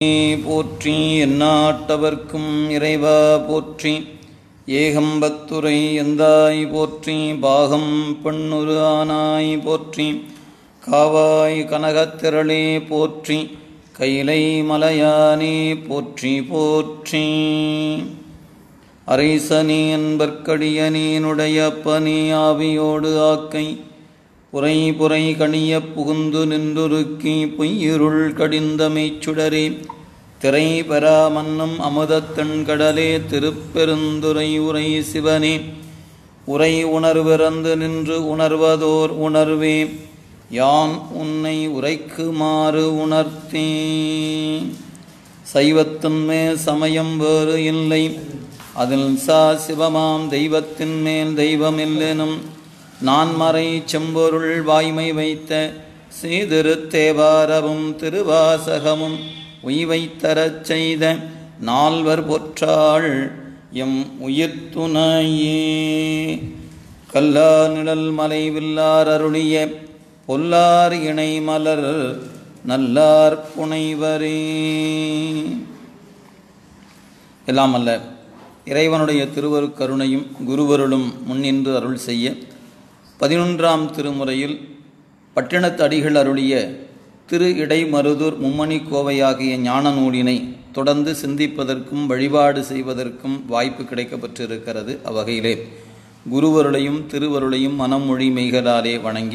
போற்றி எந்நாட்டவர்க்கும் இறைவா போற்றி ஏகம்பத்துரை எந்தாய் போற்றி பாகம் பெண்ணுரு ஆனாய் போற்றி காவாய் கனகத்திரளே போற்றி கைலை மலையானே போற்றி போற்றி அரைசனி என்பற்கடியனீனுடைய பனி ஆவியோடு ஆக்கை புரை புரை கணிய புகுந்து நின்றுருக்கி பொய்யிருள் கடிந்தமைச் சுடரே திரை பெறா மன்னம் அமுதத்தன் கடலே திருப்பெருந்துரை உரை சிவனே உரை உணர்விறந்து நின்று உணர்வதோர் உணர்வே யான் உன்னை உரைக்குமாறு உணர்த்தே சைவத்தின் மேல் சமயம் வேறு இல்லை அதில் சா சிவமாம் தெய்வத்தின் மேல் தெய்வமில்லெனும் நான்மறை செம்பொருள் வாய்மை வைத்த சீதிருத்தேவாரமும் திருவாசகமும் உய்வைத்தரச் செய்த நால்வர் பொற்றாள் எம் உயிர்த்துணையே கல்லா நிழல் மலை வில்லார் அருளிய பொல்லார் இணை மலர் நல்லார் புனைவரே எல்லாம் அல்ல இறைவனுடைய திருவருக்கருணையும் குருவருளும் முன்னின்று அருள் செய்ய பதினொன்றாம் திருமுறையில் பட்டினத்து அடிகள் அருளிய திரு இடைமருதூர் மும்மணி கோவையாகிய ஞான நூலினை தொடர்ந்து சிந்திப்பதற்கும் வழிபாடு செய்வதற்கும் வாய்ப்பு கிடைக்கப்பட்டிருக்கிறது அவ்வகையிலே குருவருளையும் திருவருளையும் மனமொழி மெய்களாலே வணங்கி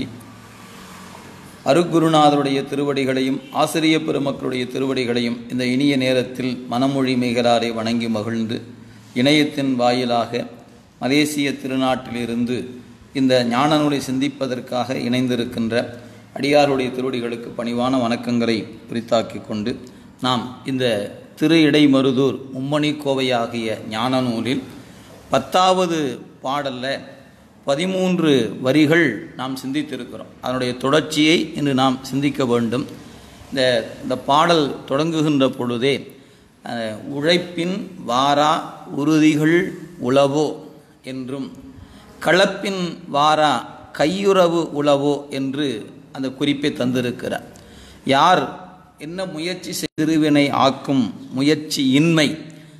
அருக்குருநாதருடைய திருவடிகளையும் ஆசிரிய பெருமக்களுடைய திருவடிகளையும் இந்த இனிய நேரத்தில் மனமொழி மெய்களாலே வணங்கி மகிழ்ந்து இணையத்தின் வாயிலாக மலேசிய திருநாட்டிலிருந்து இந்த ஞான நூலை சிந்திப்பதற்காக இணைந்திருக்கின்ற அடியாருடைய திருவடிகளுக்கு பணிவான வணக்கங்களை உரித்தாக்கி கொண்டு நாம் இந்த திரு இடைமருதூர் மும்மணி கோவையாகிய ஞான நூலில் பத்தாவது பாடலில் பதிமூன்று வரிகள் நாம் சிந்தித்திருக்கிறோம் அதனுடைய தொடர்ச்சியை இன்று நாம் சிந்திக்க வேண்டும் இந்த இந்த பாடல் தொடங்குகின்ற பொழுதே உழைப்பின் வாரா உறுதிகள் உளவோ என்றும் களப்பின் வாரா கையுறவு உளவோ என்று அந்த குறிப்பை தந்திருக்கிறார் யார் என்ன முயற்சி திருவினை ஆக்கும் முயற்சி இன்மை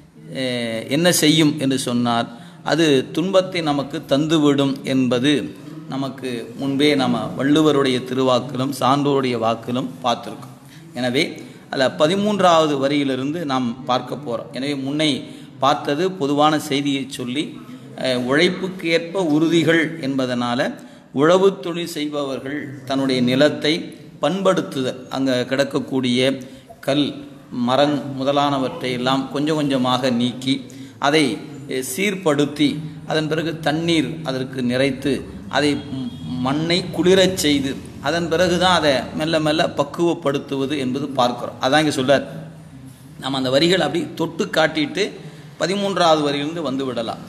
என்ன செய்யும் என்று சொன்னார் அது துன்பத்தை நமக்கு தந்துவிடும் என்பது நமக்கு முன்பே நம்ம வள்ளுவருடைய திருவாக்கிலும் சான்றோருடைய வாக்கிலும் பார்த்துருக்கோம் எனவே அதில் பதிமூன்றாவது வரியிலிருந்து நாம் பார்க்க போகிறோம் எனவே முன்னை பார்த்தது பொதுவான செய்தியை சொல்லி உழைப்புக்கு ஏற்ப உறுதிகள் என்பதனால் உழவு தொழில் செய்பவர்கள் தன்னுடைய நிலத்தை பண்படுத்துதல் அங்கே கிடக்கக்கூடிய கல் மரம் முதலானவற்றை எல்லாம் கொஞ்சம் கொஞ்சமாக நீக்கி அதை சீர்படுத்தி அதன் பிறகு தண்ணீர் அதற்கு நிறைத்து அதை மண்ணை குளிரச் செய்து அதன் பிறகு தான் அதை மெல்ல மெல்ல பக்குவப்படுத்துவது என்பது பார்க்குறோம் அதான் இங்கே சொல்கிறார் நம்ம அந்த வரிகள் அப்படி தொட்டு காட்டிட்டு பதிமூன்றாவது வரியிலிருந்து வந்து விடலாம்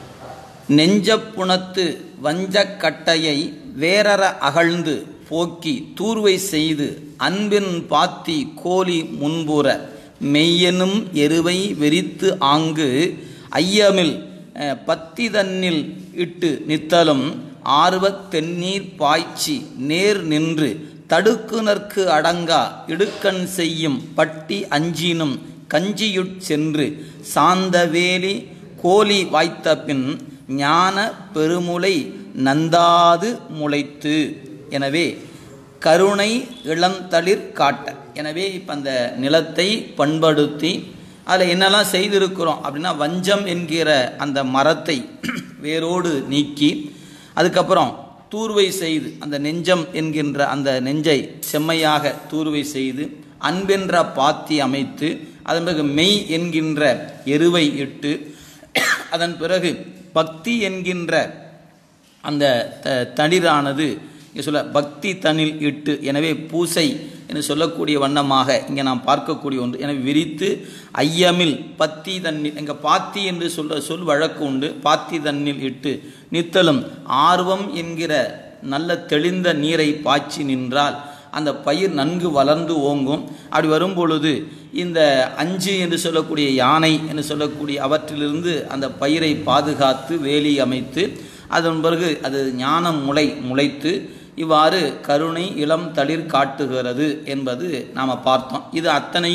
நெஞ்சப்புணத்து வஞ்சக்கட்டையை வேறற அகழ்ந்து போக்கி தூர்வை செய்து அன்பின் பாத்தி கோலி முன்புற மெய்யெனும் எருவை வெறித்து ஆங்கு ஐயமில் பத்தி தன்னில் இட்டு நித்தலும் ஆர்வத் தென்னீர் பாய்ச்சி நேர் நின்று தடுக்குனர்க்கு அடங்கா இடுக்கண் செய்யும் பட்டி அஞ்சினும் கஞ்சியுட் சென்று சாந்தவேலி கோலி வாய்த்த பின் ஞான பெருமுலை நந்தாது முளைத்து எனவே கருணை இளந்தளிர் காட்ட எனவே இப்போ அந்த நிலத்தை பண்படுத்தி அதில் என்னெல்லாம் செய்திருக்கிறோம் அப்படின்னா வஞ்சம் என்கிற அந்த மரத்தை வேரோடு நீக்கி அதுக்கப்புறம் தூர்வை செய்து அந்த நெஞ்சம் என்கின்ற அந்த நெஞ்சை செம்மையாக தூர்வை செய்து அன்பென்ற பாத்தி அமைத்து அதன் பிறகு மெய் என்கின்ற எருவை இட்டு அதன் பிறகு பக்தி என்கின்ற அந்த தளிரானது இங்கே சொல்ல பக்தி தனில் இட்டு எனவே பூசை என்று சொல்லக்கூடிய வண்ணமாக இங்கே நாம் பார்க்கக்கூடிய ஒன்று எனவே விரித்து ஐயமில் பத்தி தண்ணில் எங்கள் பாத்தி என்று சொல்ற சொல் வழக்கு உண்டு பாத்தி தண்ணில் இட்டு நித்தலும் ஆர்வம் என்கிற நல்ல தெளிந்த நீரை பாய்ச்சி நின்றால் அந்த பயிர் நன்கு வளர்ந்து ஓங்கும் அப்படி வரும் பொழுது இந்த அஞ்சு என்று சொல்லக்கூடிய யானை என்று சொல்லக்கூடிய அவற்றிலிருந்து அந்த பயிரை பாதுகாத்து வேலி அமைத்து அதன் பிறகு அது ஞானம் முளை முளைத்து இவ்வாறு கருணை இளம் தளிர் காட்டுகிறது என்பது நாம் பார்த்தோம் இது அத்தனையும்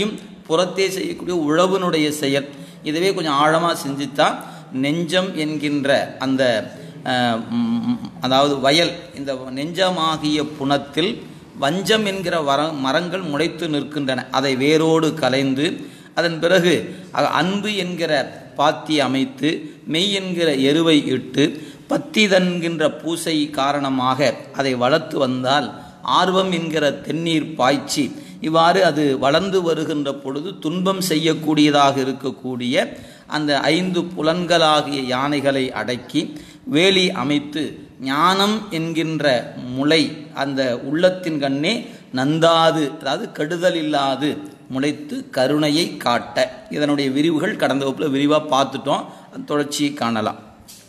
புறத்தே செய்யக்கூடிய உழவனுடைய செயல் இதுவே கொஞ்சம் ஆழமாக செஞ்சுட்டா நெஞ்சம் என்கின்ற அந்த அஹ், ம், அதாவது வயல் இந்த நெஞ்சமாகிய புனத்தில் வஞ்சம் என்கிற வர மரங்கள் முளைத்து நிற்கின்றன அதை வேரோடு கலைந்து அதன் பிறகு அ- அன்பு என்கிற பாத்தி அமைத்து மெய் என்கிற எருவை இட்டு பத்திதன்கின்ற பூசை காரணமாக அதை வளர்த்து வந்தால் ஆர்வம் என்கிற தென்னீர் பாய்ச்சி இவ்வாறு அது வளர்ந்து வருகின்ற பொழுது துன்பம் செய்யக்கூடியதாக இருக்கக்கூடிய அந்த ஐந்து புலன்களாகிய யானைகளை அடக்கி வேலி அமைத்து ஞானம் என்கின்ற முளை அந்த உள்ளத்தின் கண்ணே நந்தாது அதாவது கெடுதல் இல்லாது முளைத்து கருணையை காட்ட இதனுடைய விரிவுகள் கடந்த வகுப்பில் விரிவாக பார்த்துட்டோம் அந்த தொடர்ச்சியை காணலாம்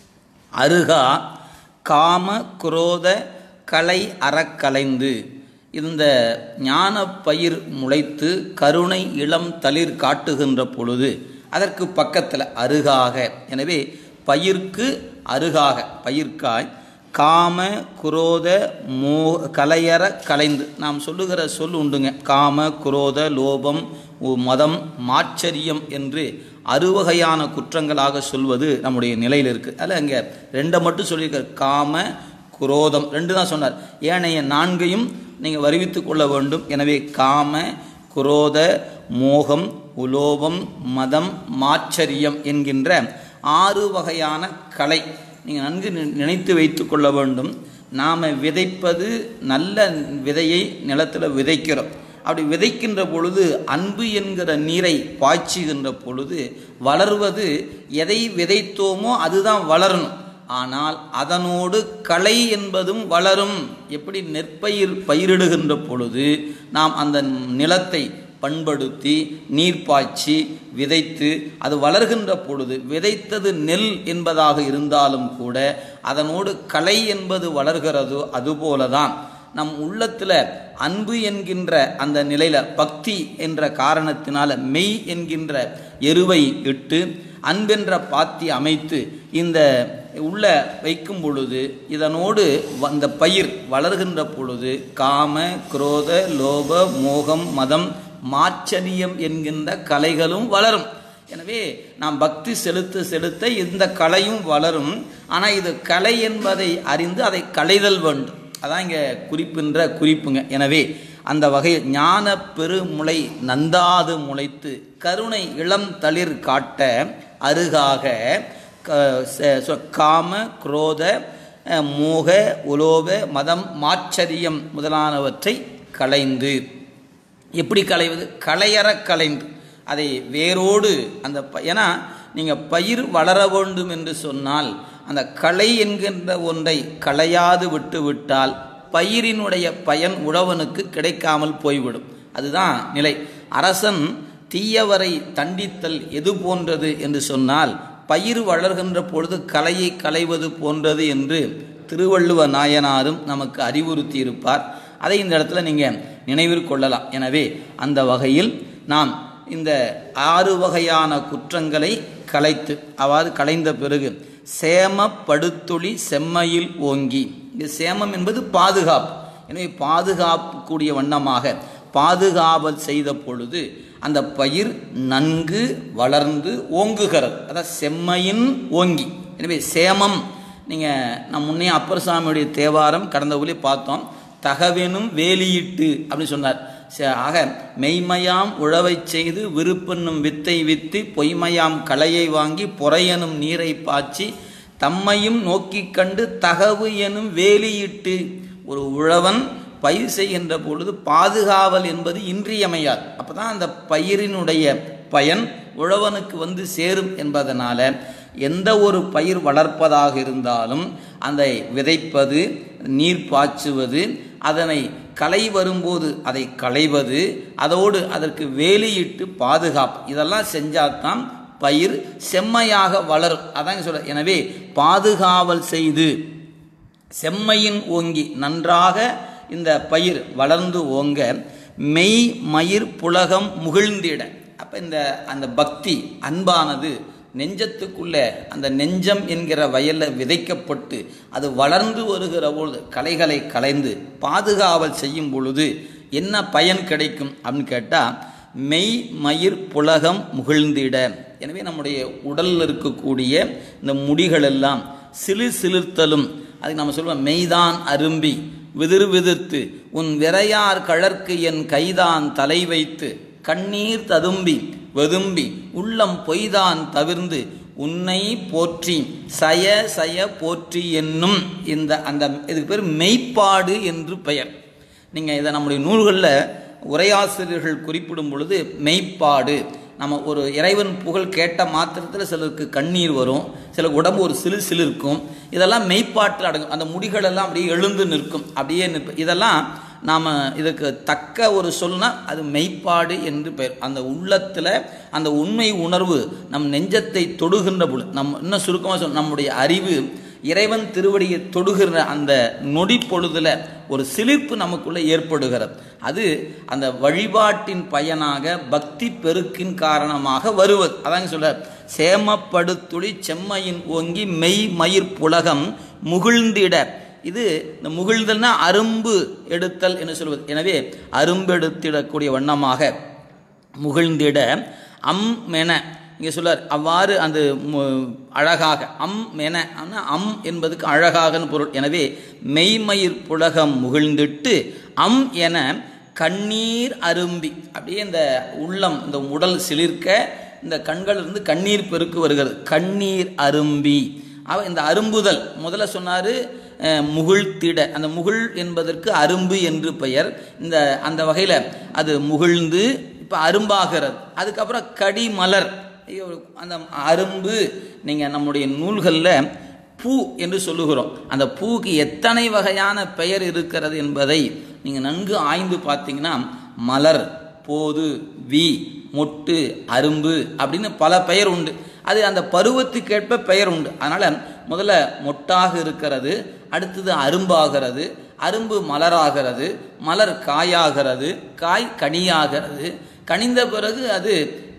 அருகா காம குரோத கலை அறக்கலைந்து இந்த ஞான பயிர் முளைத்து கருணை இளம் தளிர் காட்டுகின்ற பொழுது அதற்கு பக்கத்தில் அருகாக எனவே பயிர்க்கு அருகாக பயிர்க்காய் காம குரோத மோ கலையற கலைந்து நாம் சொல்லுகிற சொல் உண்டுங்க காம குரோத லோபம் உ- மதம் மாச்சரியம் என்று அறுவகையான குற்றங்களாக சொல்வது நம்முடைய நிலையில் இருக்குது அதில் அங்கே ரெண்டை மட்டும் சொல்லியிருக்கார் காம குரோதம் ரெண்டு தான் சொன்னார் ஏனைய நான்கையும் நீங்கள் வருவித்து கொள்ள வேண்டும் எனவே காம குரோத மோகம் உலோபம் மதம் மாச்சரியம் என்கின்ற ஆறு வகையான கலை நீங்கள் நன்கு நி- நினைத்து வைத்து கொள்ள வேண்டும் நாம் விதைப்பது நல்ல விதையை நிலத்தில் விதைக்கிறோம் அப்படி விதைக்கின்ற பொழுது அன்பு என்கிற நீரை பாய்ச்சுகின்ற பொழுது வளர்வது எதை விதைத்தோமோ அதுதான் வளரணும் ஆனால் அதனோடு களை என்பதும் வளரும் எப்படி நெற்பயிர் பயிரிடுகின்ற பொழுது நாம் அந்த நிலத்தை பண்படுத்தி நீர் பாய்ச்சி விதைத்து அது வளர்கின்ற பொழுது விதைத்தது நெல் என்பதாக இருந்தாலும் கூட அதனோடு களை என்பது வளர்கிறதோ அதுபோலதான் நம் உள்ளத்தில் அன்பு என்கின்ற அந்த நிலையில பக்தி என்ற காரணத்தினால மெய் என்கின்ற எருவை இட்டு அன்பென்ற பாத்தி அமைத்து இந்த உள்ள வைக்கும் பொழுது இதனோடு அந்த பயிர் வளர்கின்ற பொழுது காம குரோத லோப மோகம் மதம் மாச்சரியம் என்கின்ற கலைகளும் வளரும் எனவே நாம் பக்தி செலுத்த செலுத்த இந்த கலையும் வளரும் ஆனால் இது கலை என்பதை அறிந்து அதை களைதல் வேண்டும் அதான் இங்கே குறிப்பின்ற குறிப்புங்க எனவே அந்த வகையில் ஞான பெருமுளை நந்தாது முளைத்து கருணை இளம் தளிர் காட்ட அருகாக க- ச- சொ- காம குரோத அஹ், மோக உலோப மதம் மாச்சரியம் முதலானவற்றை களைந்து எப்படி களைவது களையற களைந்து அதை வேரோடு அந்த ப- ஏன்னா நீங்கள் பயிர் வளர வேண்டும் என்று சொன்னால் அந்த களை என்கின்ற ஒன்றை களையாது விட்டு விட்டால் பயிரினுடைய பயன் உழவனுக்கு கிடைக்காமல் போய்விடும் அதுதான் நிலை அரசன் தீயவரை தண்டித்தல் எது போன்றது என்று சொன்னால் பயிர் வளர்கின்ற பொழுது கலையை களைவது போன்றது என்று திருவள்ளுவ நாயனாரும் நமக்கு அறிவுறுத்தி இருப்பார் அதை இந்த இடத்துல நீங்கள் நினைவில் கொள்ளலாம் எனவே அந்த வகையில் நாம் இந்த ஆறு வகையான குற்றங்களை கலைத்து அவ்வாறு களைந்த பிறகு சேம படுத்தொளி செம்மையில் ஓங்கி இந்த சேமம் என்பது பாதுகாப்பு எனவே பாதுகாப்பு கூடிய வண்ணமாக பாதுகாவல் செய்த பொழுது அந்த பயிர் நன்கு வளர்ந்து ஓங்குகிறது அதான் செம்மையின் ஓங்கி எனவே சேமம் நீங்கள் நான் முன்னே அப்பர் சாமியுடைய தேவாரம் கடந்த ஊரிலே பார்த்தோம் தகவெனும் வேலியிட்டு அப்படின்னு சொன்னார் ச- ஆக மெய்மையாம் உழவைச் செய்து விருப்பென்னும் வித்தை வித்து பொய்மையாம் களையை வாங்கி பொறையெனும் நீரை பாய்ச்சி தம்மையும் நோக்கிக் கண்டு தகவு எனும் வேலியிட்டு ஒரு உழவன் பயிர் செய்கின்ற பொழுது பாதுகாவல் என்பது இன்றியமையாது அப்போ தான் அந்த பயிரினுடைய பயன் உழவனுக்கு வந்து சேரும் என்பதனால எந்த ஒரு பயிர் வளர்ப்பதாக இருந்தாலும் அதை விதைப்பது நீர் பாய்ச்சுவது அதனை களை வரும்போது அதை களைவது அதோடு அதற்கு வேலியிட்டு பாதுகாப்பு இதெல்லாம் செஞ்சால்தான் பயிர் செம்மையாக வளரும் அதான் சொல்ல எனவே பாதுகாவல் செய்து செம்மையின் ஓங்கி நன்றாக இந்த பயிர் வளர்ந்து ஓங்க மெய் மயிர் புலகம் முகிழ்ந்திட அப்போ இந்த அந்த பக்தி அன்பானது நெஞ்சத்துக்குள்ள அந்த நெஞ்சம் என்கிற வயலில் விதைக்கப்பட்டு அது வளர்ந்து வருகிற பொழுது களைகளை களைந்து பாதுகாவல் செய்யும் பொழுது என்ன பயன் கிடைக்கும் அப்படின்னு கேட்டால் மெய் மயிர் புலகம் முகிழ்ந்திட எனவே நம்முடைய உடலில் இருக்கக்கூடிய இந்த முடிகள் எல்லாம் சிலிர் சிலிர்த்தலும் அதுக்கு நம்ம சொல்லுவோம் மெய்தான் அரும்பி விதிர் விதிர்த்து உன் விரையார் கழற்கு என் கைதான் தலை வைத்து கண்ணீர் ததும்பி வெதும்பி உள்ளம் பொய்தான் தவிர்ந்து உன்னை போற்றி சய சய போற்றி என்னும் இந்த அந்த இதுக்கு பேர் மெய்ப்பாடு என்று பெயர் நீங்கள் இதை நம்முடைய நூல்களில் உரையாசிரியர்கள் குறிப்பிடும் பொழுது மெய்ப்பாடு நம்ம ஒரு இறைவன் புகழ் கேட்ட மாத்திரத்தில் சிலருக்கு கண்ணீர் வரும் சில உடம்பு ஒரு சிலு சிலிருக்கும் இதெல்லாம் மெய்ப்பாட்டில் அடங்கும் அந்த முடிகளெல்லாம் அப்படியே எழுந்து நிற்கும் அப்படியே நிற்ப இதெல்லாம் நாம் இதுக்கு தக்க ஒரு சொல்னா அது மெய்ப்பாடு என்று பெயர் அந்த உள்ளத்தில் அந்த உண்மை உணர்வு நம் நெஞ்சத்தை தொடுகின்ற பொழுது நம் இன்னும் சுருக்கமாக சொல் நம்முடைய அறிவு இறைவன் திருவடியை தொடுகிற அந்த நொடி பொழுதுல ஒரு சிலிர்ப்பு நமக்குள்ள ஏற்படுகிறது அது அந்த வழிபாட்டின் பயனாக பக்தி பெருக்கின் காரணமாக வருவது அதாங்க சொல்ற சேமப்படுத்துளி செம்மையின் ஓங்கி மெய் மயிர் புலகம் முகிழ்ந்திட இது இந்த முகிழ்தல்னா அரும்பு எடுத்தல் என்று சொல்வது எனவே அரும்பு எடுத்திடக்கூடிய வண்ணமாக முகிழ்ந்திட அம் மென இங்கே சொல்லார் அவ்வாறு அந்த அழகாக அம் மென அம் என்பதுக்கு அழகாகன்னு பொருள் எனவே மெய்மயிர் புலகம் முகிழ்ந்திட்டு அம் என கண்ணீர் அரும்பி அப்படியே இந்த உள்ளம் இந்த உடல் சிலிர்க்க இந்த கண்களிலிருந்து கண்ணீர் பெருக்கு வருகிறது கண்ணீர் அரும்பி அவ இந்த அரும்புதல் முதல்ல சொன்னார் முகிழ்த்திட அந்த முகிழ் என்பதற்கு அரும்பு என்று பெயர் இந்த அந்த வகையில் அது முகிழ்ந்து இப்போ அரும்பாகிறது அதுக்கப்புறம் கடி மலர் அந்த அரும்பு நீங்கள் நம்முடைய நூல்களில் பூ என்று சொல்லுகிறோம் அந்த பூக்கு எத்தனை வகையான பெயர் இருக்கிறது என்பதை நீங்கள் நன்கு ஆய்ந்து பார்த்தீங்கன்னா மலர் போது வி மொட்டு அரும்பு அப்படின்னு பல பெயர் உண்டு அது அந்த பருவத்துக்கேற்ப பெயர் உண்டு அதனால் முதல்ல மொட்டாக இருக்கிறது அடுத்தது அரும்பாகிறது அரும்பு மலராகிறது மலர் காயாகிறது காய் கனியாகிறது கனிந்த பிறகு அது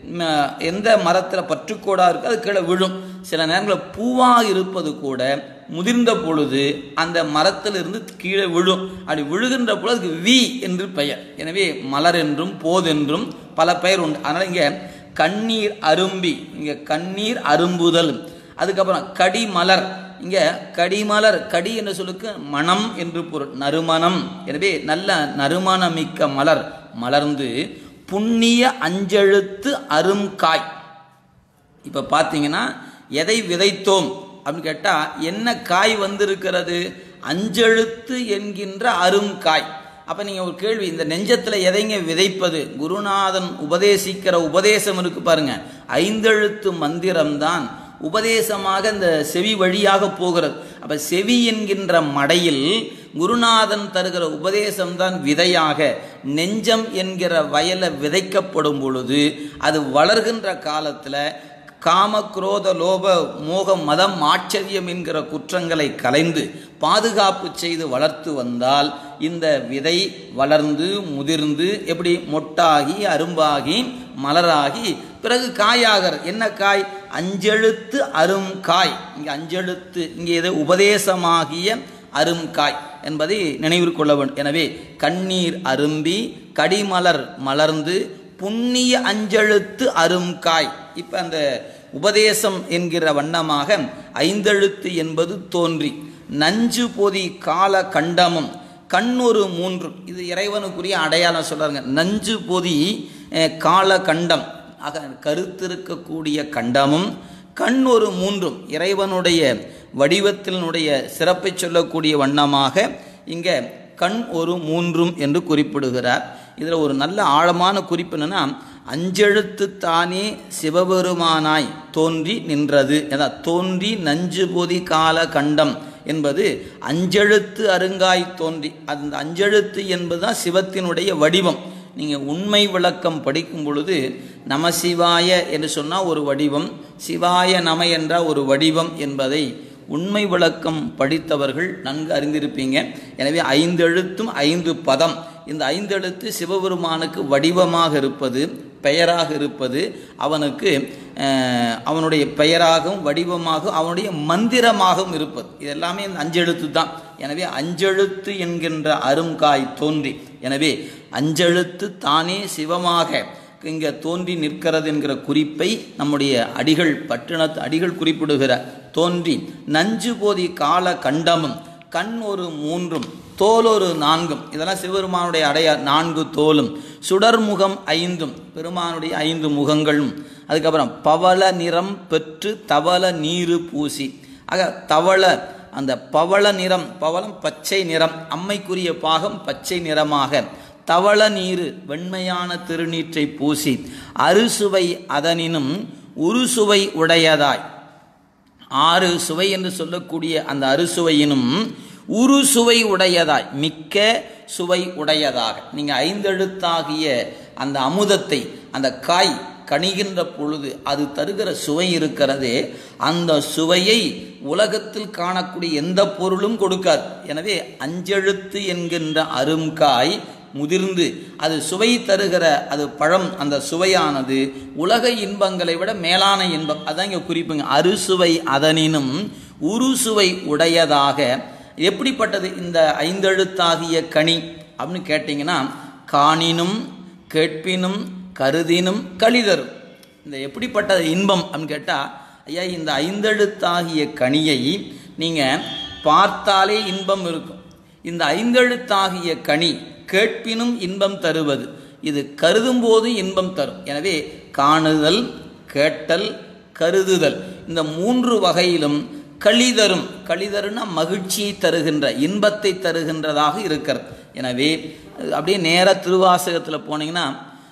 எந்த மரத்தில் பற்றுக்கோடாக இருக்கோ அது கீழே விழும் சில நேரங்களில் பூவாக இருப்பது கூட முதிர்ந்த பொழுது அந்த மரத்திலிருந்து கீழே விழும் அப்படி விழுகின்ற பொழுது அதுக்கு வி என்று பெயர் எனவே மலர் என்றும் போதென்றும் பல பெயர் உண்டு அதனால் இங்கே கண்ணீர் அரும்பி இங்கே கண்ணீர் அரும்புதல் அதுக்கப்புறம் கடி மலர் இங்கே கடிமலர் கடி என்ற சொல்லுக்கு மனம் என்று பொருள் நறுமணம் எனவே நல்ல நறுமணமிக்க மலர் மலர்ந்து புண்ணிய அஞ்செழுத்து அரும்காய் இப்போ பார்த்தீங்கன்னா எதை விதைத்தோம் அப்படின்னு கேட்டால் என்ன காய் வந்திருக்கிறது அஞ்செழுத்து என்கின்ற அரும்காய் அப்போ நீங்கள் ஒரு கேள்வி இந்த நெஞ்சத்தில் எதைங்க விதைப்பது குருநாதன் உபதேசிக்கிற உபதேசம் இருக்கு பாருங்க ஐந்தெழுத்து மந்திரம்தான் உபதேசமாக இந்த செவி வழியாக போகிறது அப்ப செவி என்கின்ற மடையில் குருநாதன் தருகிற உபதேசம்தான் விதையாக நெஞ்சம் என்கிற வயல விதைக்கப்படும் பொழுது அது வளர்கின்ற காலத்தில் காம குரோத லோப மோகம் மதம் ஆச்சரியம் என்கிற குற்றங்களை கலைந்து பாதுகாப்பு செய்து வளர்த்து வந்தால் இந்த விதை வளர்ந்து முதிர்ந்து எப்படி மொட்டாகி அரும்பாகி மலராகி பிறகு காயாகிற என்ன காய் அஞ்செழுத்து அரும் காய் இங்கே அஞ்செழுத்து இங்கே இது உபதேசமாகிய அரும் காய் என்பதை நினைவில் கொள்ள வேண்டும் எனவே கண்ணீர் அரும்பி கடிமலர் மலர்ந்து புண்ணிய அஞ்செழுத்து அரும் காய் இப்போ அந்த உபதேசம் என்கிற வண்ணமாக ஐந்தெழுத்து என்பது தோன்றி நஞ்சு பொதி கால கண்டமும் கண்ணொரு மூன்றும் இது இறைவனுக்குரிய அடையாளம் சொல்றாங்க நஞ்சு பொதி கால கண்டம் ஆக கருத்திருக்கக்கூடிய கண்டமும் கண் ஒரு மூன்றும் இறைவனுடைய வடிவத்தினுடைய சிறப்பை சொல்லக்கூடிய வண்ணமாக இங்கே கண் ஒரு மூன்றும் என்று குறிப்பிடுகிறார் இதில் ஒரு நல்ல ஆழமான குறிப்பு என்னன்னா அஞ்செழுத்து தானே சிவபெருமானாய் தோன்றி நின்றது அதான் தோன்றி நஞ்சு பொதி கால கண்டம் என்பது அஞ்செழுத்து அருங்காய் தோன்றி அந்த அஞ்செழுத்து என்பதுதான் சிவத்தினுடைய வடிவம் நீங்கள் உண்மை விளக்கம் படிக்கும் பொழுது நமசிவாய என்று சொன்னால் ஒரு வடிவம் சிவாய நம என்ற ஒரு வடிவம் என்பதை உண்மை விளக்கம் படித்தவர்கள் நன்கு அறிந்திருப்பீங்க எனவே ஐந்து எழுத்தும் ஐந்து பதம் இந்த ஐந்து எழுத்து சிவபெருமானுக்கு வடிவமாக இருப்பது பெயராக இருப்பது அவனுக்கு அவனுடைய பெயராகவும் வடிவமாகவும் அவனுடைய மந்திரமாகவும் இருப்பது இது எல்லாமே இந்த அஞ்செழுத்து தான் எனவே அஞ்செழுத்து என்கின்ற அருங்காய் தோன்றி எனவே அஞ்செழுத்து தானே சிவமாக இங்கே தோன்றி நிற்கிறது என்கிற குறிப்பை நம்முடைய அடிகள் பட்டினத்து அடிகள் குறிப்பிடுகிற தோன்றி நஞ்சு போதி கால கண்டமும் கண் ஒரு மூன்றும் தோல் ஒரு நான்கும் இதெல்லாம் சிவபெருமானுடைய அடையார் நான்கு தோலும் சுடர்முகம் ஐந்தும் பெருமானுடைய ஐந்து முகங்களும் அதுக்கப்புறம் பவள நிறம் பெற்று தவள நீரு பூசி ஆக தவள அந்த பவள நிறம் பவளம் பச்சை நிறம் அம்மைக்குரிய பாகம் பச்சை நிறமாக தவள நீரு வெண்மையான திருநீற்றை பூசி அறுசுவை அதனினும் உருசுவை உடையதாய் ஆறு சுவை என்று சொல்லக்கூடிய அந்த அறுசுவையினும் உரு சுவை உடையதாய் மிக்க சுவை உடையதாக நீங்கள் ஐந்தெழுத்தாகிய அந்த அமுதத்தை அந்த காய் கணிகின்ற பொழுது அது தருகிற சுவை இருக்கிறதே அந்த சுவையை உலகத்தில் காணக்கூடிய எந்த பொருளும் கொடுக்காது எனவே அஞ்செழுத்து என்கின்ற அரும்காய் முதிர்ந்து அது சுவை தருகிற அது பழம் அந்த சுவையானது உலக இன்பங்களை விட மேலான இன்பம் அதான் இங்கே குறிப்புங்க அறுசுவை அதனினும் உருசுவை உடையதாக எப்படிப்பட்டது இந்த ஐந்தெழுத்தாகிய கனி அப்படின்னு கேட்டிங்கன்னா காணினும் கேட்பினும் கருதினும் கழிதரும் இந்த எப்படிப்பட்ட இன்பம் அப்படின்னு கேட்டால் ஐயா இந்த ஐந்தெழுத்தாகிய கனியை நீங்கள் பார்த்தாலே இன்பம் இருக்கும் இந்த ஐந்தெழுத்தாகிய கனி கேட்பினும் இன்பம் தருவது இது கருதும் போது இன்பம் தரும் எனவே காணுதல் கேட்டல் கருதுதல் இந்த மூன்று வகையிலும் களிதரும் களிதருன்னா மகிழ்ச்சியை தருகின்ற இன்பத்தை தருகின்றதாக இருக்கிறது எனவே அப்படியே நேர திருவாசகத்தில் போனீங்கன்னா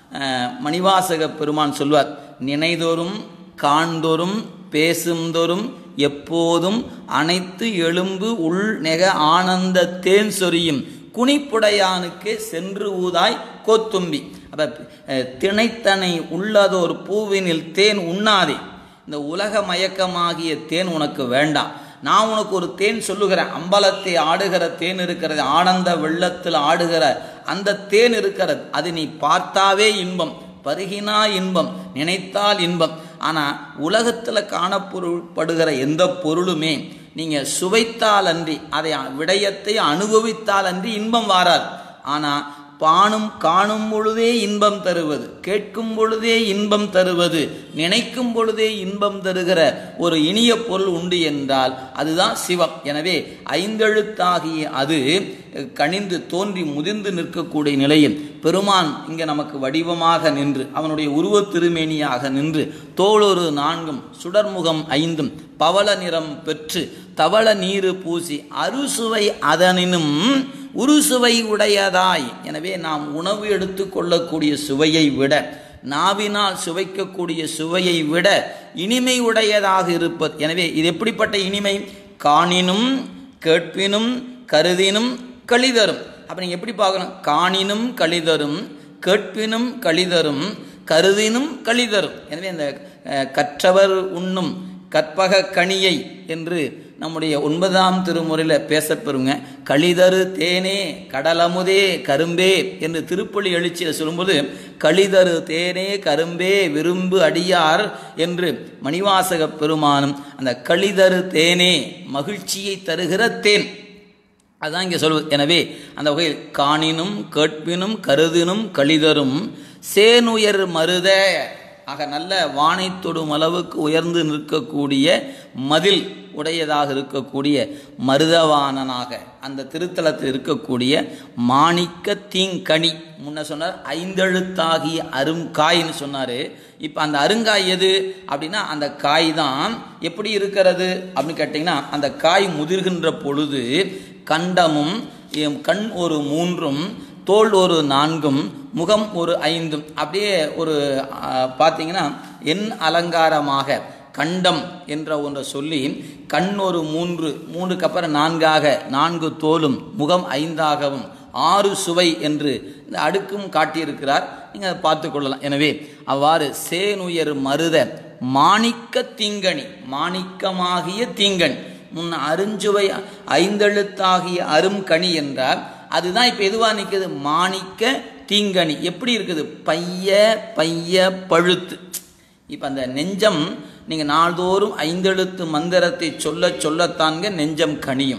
மணிவாசக பெருமான் சொல்வார் நினைதோறும் காண்தோறும் பேசுந்தோறும் எப்போதும் அனைத்து எலும்பு உள் நெக ஆனந்த தேன் சொரியும் குனிப்புடையானுக்கு சென்று ஊதாய் கோத்தும்பி அப்ப திணைத்தனை உள்ளதோர் பூவினில் தேன் உண்ணாதே இந்த உலக மயக்கமாகிய தேன் உனக்கு வேண்டாம் நான் உனக்கு ஒரு தேன் சொல்லுகிறேன் அம்பலத்தை ஆடுகிற தேன் இருக்கிறது ஆனந்த வெள்ளத்தில் ஆடுகிற அந்த தேன் இருக்கிறது அது நீ பார்த்தாவே இன்பம் பருகினா இன்பம் நினைத்தால் இன்பம் ஆனால் உலகத்தில் காணப்பொருள்படுகிற எந்த பொருளுமே நீங்கள் சுவைத்தால் அன்றி அதை விடயத்தை அனுபவித்தால் அன்றி இன்பம் வாராது ஆனால் பானும் காணும் பொழுதே இன்பம் தருவது கேட்கும் பொழுதே இன்பம் தருவது நினைக்கும் பொழுதே இன்பம் தருகிற ஒரு இனிய பொருள் உண்டு என்றால் அதுதான் சிவம் எனவே ஐந்தெழுத்தாகிய அது கனிந்து தோன்றி முதிர்ந்து நிற்கக்கூடிய நிலையில் பெருமான் இங்கே நமக்கு வடிவமாக நின்று அவனுடைய உருவத் திருமேனியாக நின்று தோளொரு நான்கும் சுடர்முகம் ஐந்தும் பவள நிறம் பெற்று தவள நீரு பூசி அறுசுவை அதனினும் உருசுவை உடையதாய் எனவே நாம் உணவு எடுத்து கொள்ளக்கூடிய சுவையை விட நாவினால் சுவைக்கக்கூடிய சுவையை விட இனிமை உடையதாக இருப்பது எனவே இது எப்படிப்பட்ட இனிமை காணினும் கேட்பினும் கருதினும் கழிதரும் அப்போ நீங்கள் எப்படி பார்க்கணும் காணினும் கழிதரும் கேட்பினும் கழிதரும் கருதினும் கழிதரும் எனவே இந்த கற்றவர் உண்ணும் கற்பக கனியை என்று நம்முடைய ஒன்பதாம் திருமுறையில் பேசப்பெறுங்க களிதரு தேனே கடலமுதே கரும்பே என்று திருப்பள்ளி எழுச்சியில் சொல்லும்போது களிதரு தேனே கரும்பே விரும்பு அடியார் என்று மணிவாசக பெருமானும் அந்த களிதரு தேனே மகிழ்ச்சியை தருகிற தேன் அதுதான் இங்கே சொல்வது எனவே அந்த வகையில் காணினும் கேட்பினும் கருதினும் கழிதரும் சேனுயர் மருத ஆக நல்ல வானை தொடும் அளவுக்கு உயர்ந்து நிற்கக்கூடிய மதில் உடையதாக இருக்கக்கூடிய மருதவானனாக அந்த திருத்தலத்தில் இருக்கக்கூடிய மாணிக்க தீங்கனி முன்ன சொன்னார் ஐந்தெழுத்தாகிய அருங்காய்னு சொன்னார் இப்போ அந்த அருங்காய் எது அப்படின்னா அந்த காய் தான் எப்படி இருக்கிறது அப்படின்னு கேட்டிங்கன்னா அந்த காய் முதிர்கின்ற பொழுது கண்டமும் கண் ஒரு மூன்றும் தோல் ஒரு நான்கும் முகம் ஒரு ஐந்தும் அப்படியே ஒரு பார்த்தீங்கன்னா என் அலங்காரமாக கண்டம் என்ற ஒன்றை சொல்லி கண் ஒரு மூன்று மூன்றுக்கு அப்புறம் நான்காக நான்கு தோலும் முகம் ஐந்தாகவும் ஆறு சுவை என்று இந்த அடுக்கும் காட்டியிருக்கிறார் நீங்கள் பார்த்து கொள்ளலாம் எனவே அவ்வாறு சேனுயர் மருத மாணிக்க தீங்கனி மாணிக்கமாகிய தீங்கன் முன் அருஞ்சுவை ஐந்தெழுத்தாகிய அரும்கனி என்றால் அதுதான் இப்போ எதுவாக நிற்குது மாணிக்க தீங்கனி எப்படி இருக்குது பைய பைய பழுத்து இப்போ அந்த நெஞ்சம் நீங்கள் நாள்தோறும் ஐந்தெழுத்து மந்திரத்தை சொல்ல சொல்லத்தான்க நெஞ்சம் கனியும்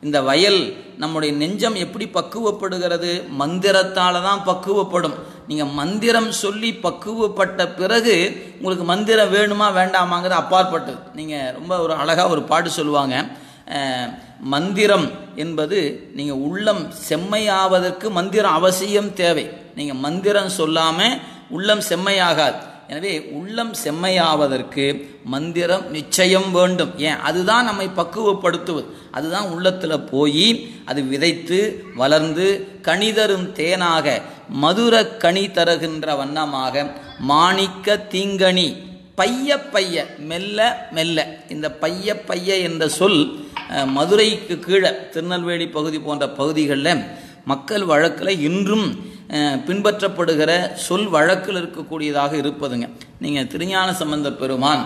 இந்த வயல் நம்முடைய நெஞ்சம் எப்படி பக்குவப்படுகிறது மந்திரத்தால தான் பக்குவப்படும் நீங்க மந்திரம் சொல்லி பக்குவப்பட்ட பிறகு உங்களுக்கு மந்திரம் வேணுமா வேண்டாமாங்கிறது அப்பாற்பட்டது நீங்க ரொம்ப ஒரு அழகா ஒரு பாட்டு சொல்லுவாங்க அஹ், மந்திரம் என்பது நீங்க உள்ளம் செம்மையாவதற்கு மந்திரம் அவசியம் தேவை நீங்க மந்திரம் சொல்லாம உள்ளம் செம்மையாகாது எனவே உள்ளம் செம்மையாவதற்கு மந்திரம் நிச்சயம் வேண்டும் ஏன் அதுதான் நம்மை பக்குவப்படுத்துவது அதுதான் உள்ளத்தில் போய் அது விதைத்து வளர்ந்து கனிதரும் தேனாக மதுர கனி தருகின்ற வண்ணமாக மாணிக்க தீங்கனி பைய பைய மெல்ல மெல்ல இந்த பைய பைய என்ற சொல் அஹ், மதுரைக்கு கீழே திருநெல்வேலி பகுதி போன்ற பகுதிகளில் மக்கள் வழக்கில் இன்றும் அஹ், பின்பற்றப்படுகிற சொல் வழக்கில் இருக்கக்கூடியதாக இருப்பதுங்க நீங்கள் திருஞான சம்பந்த பெருமான்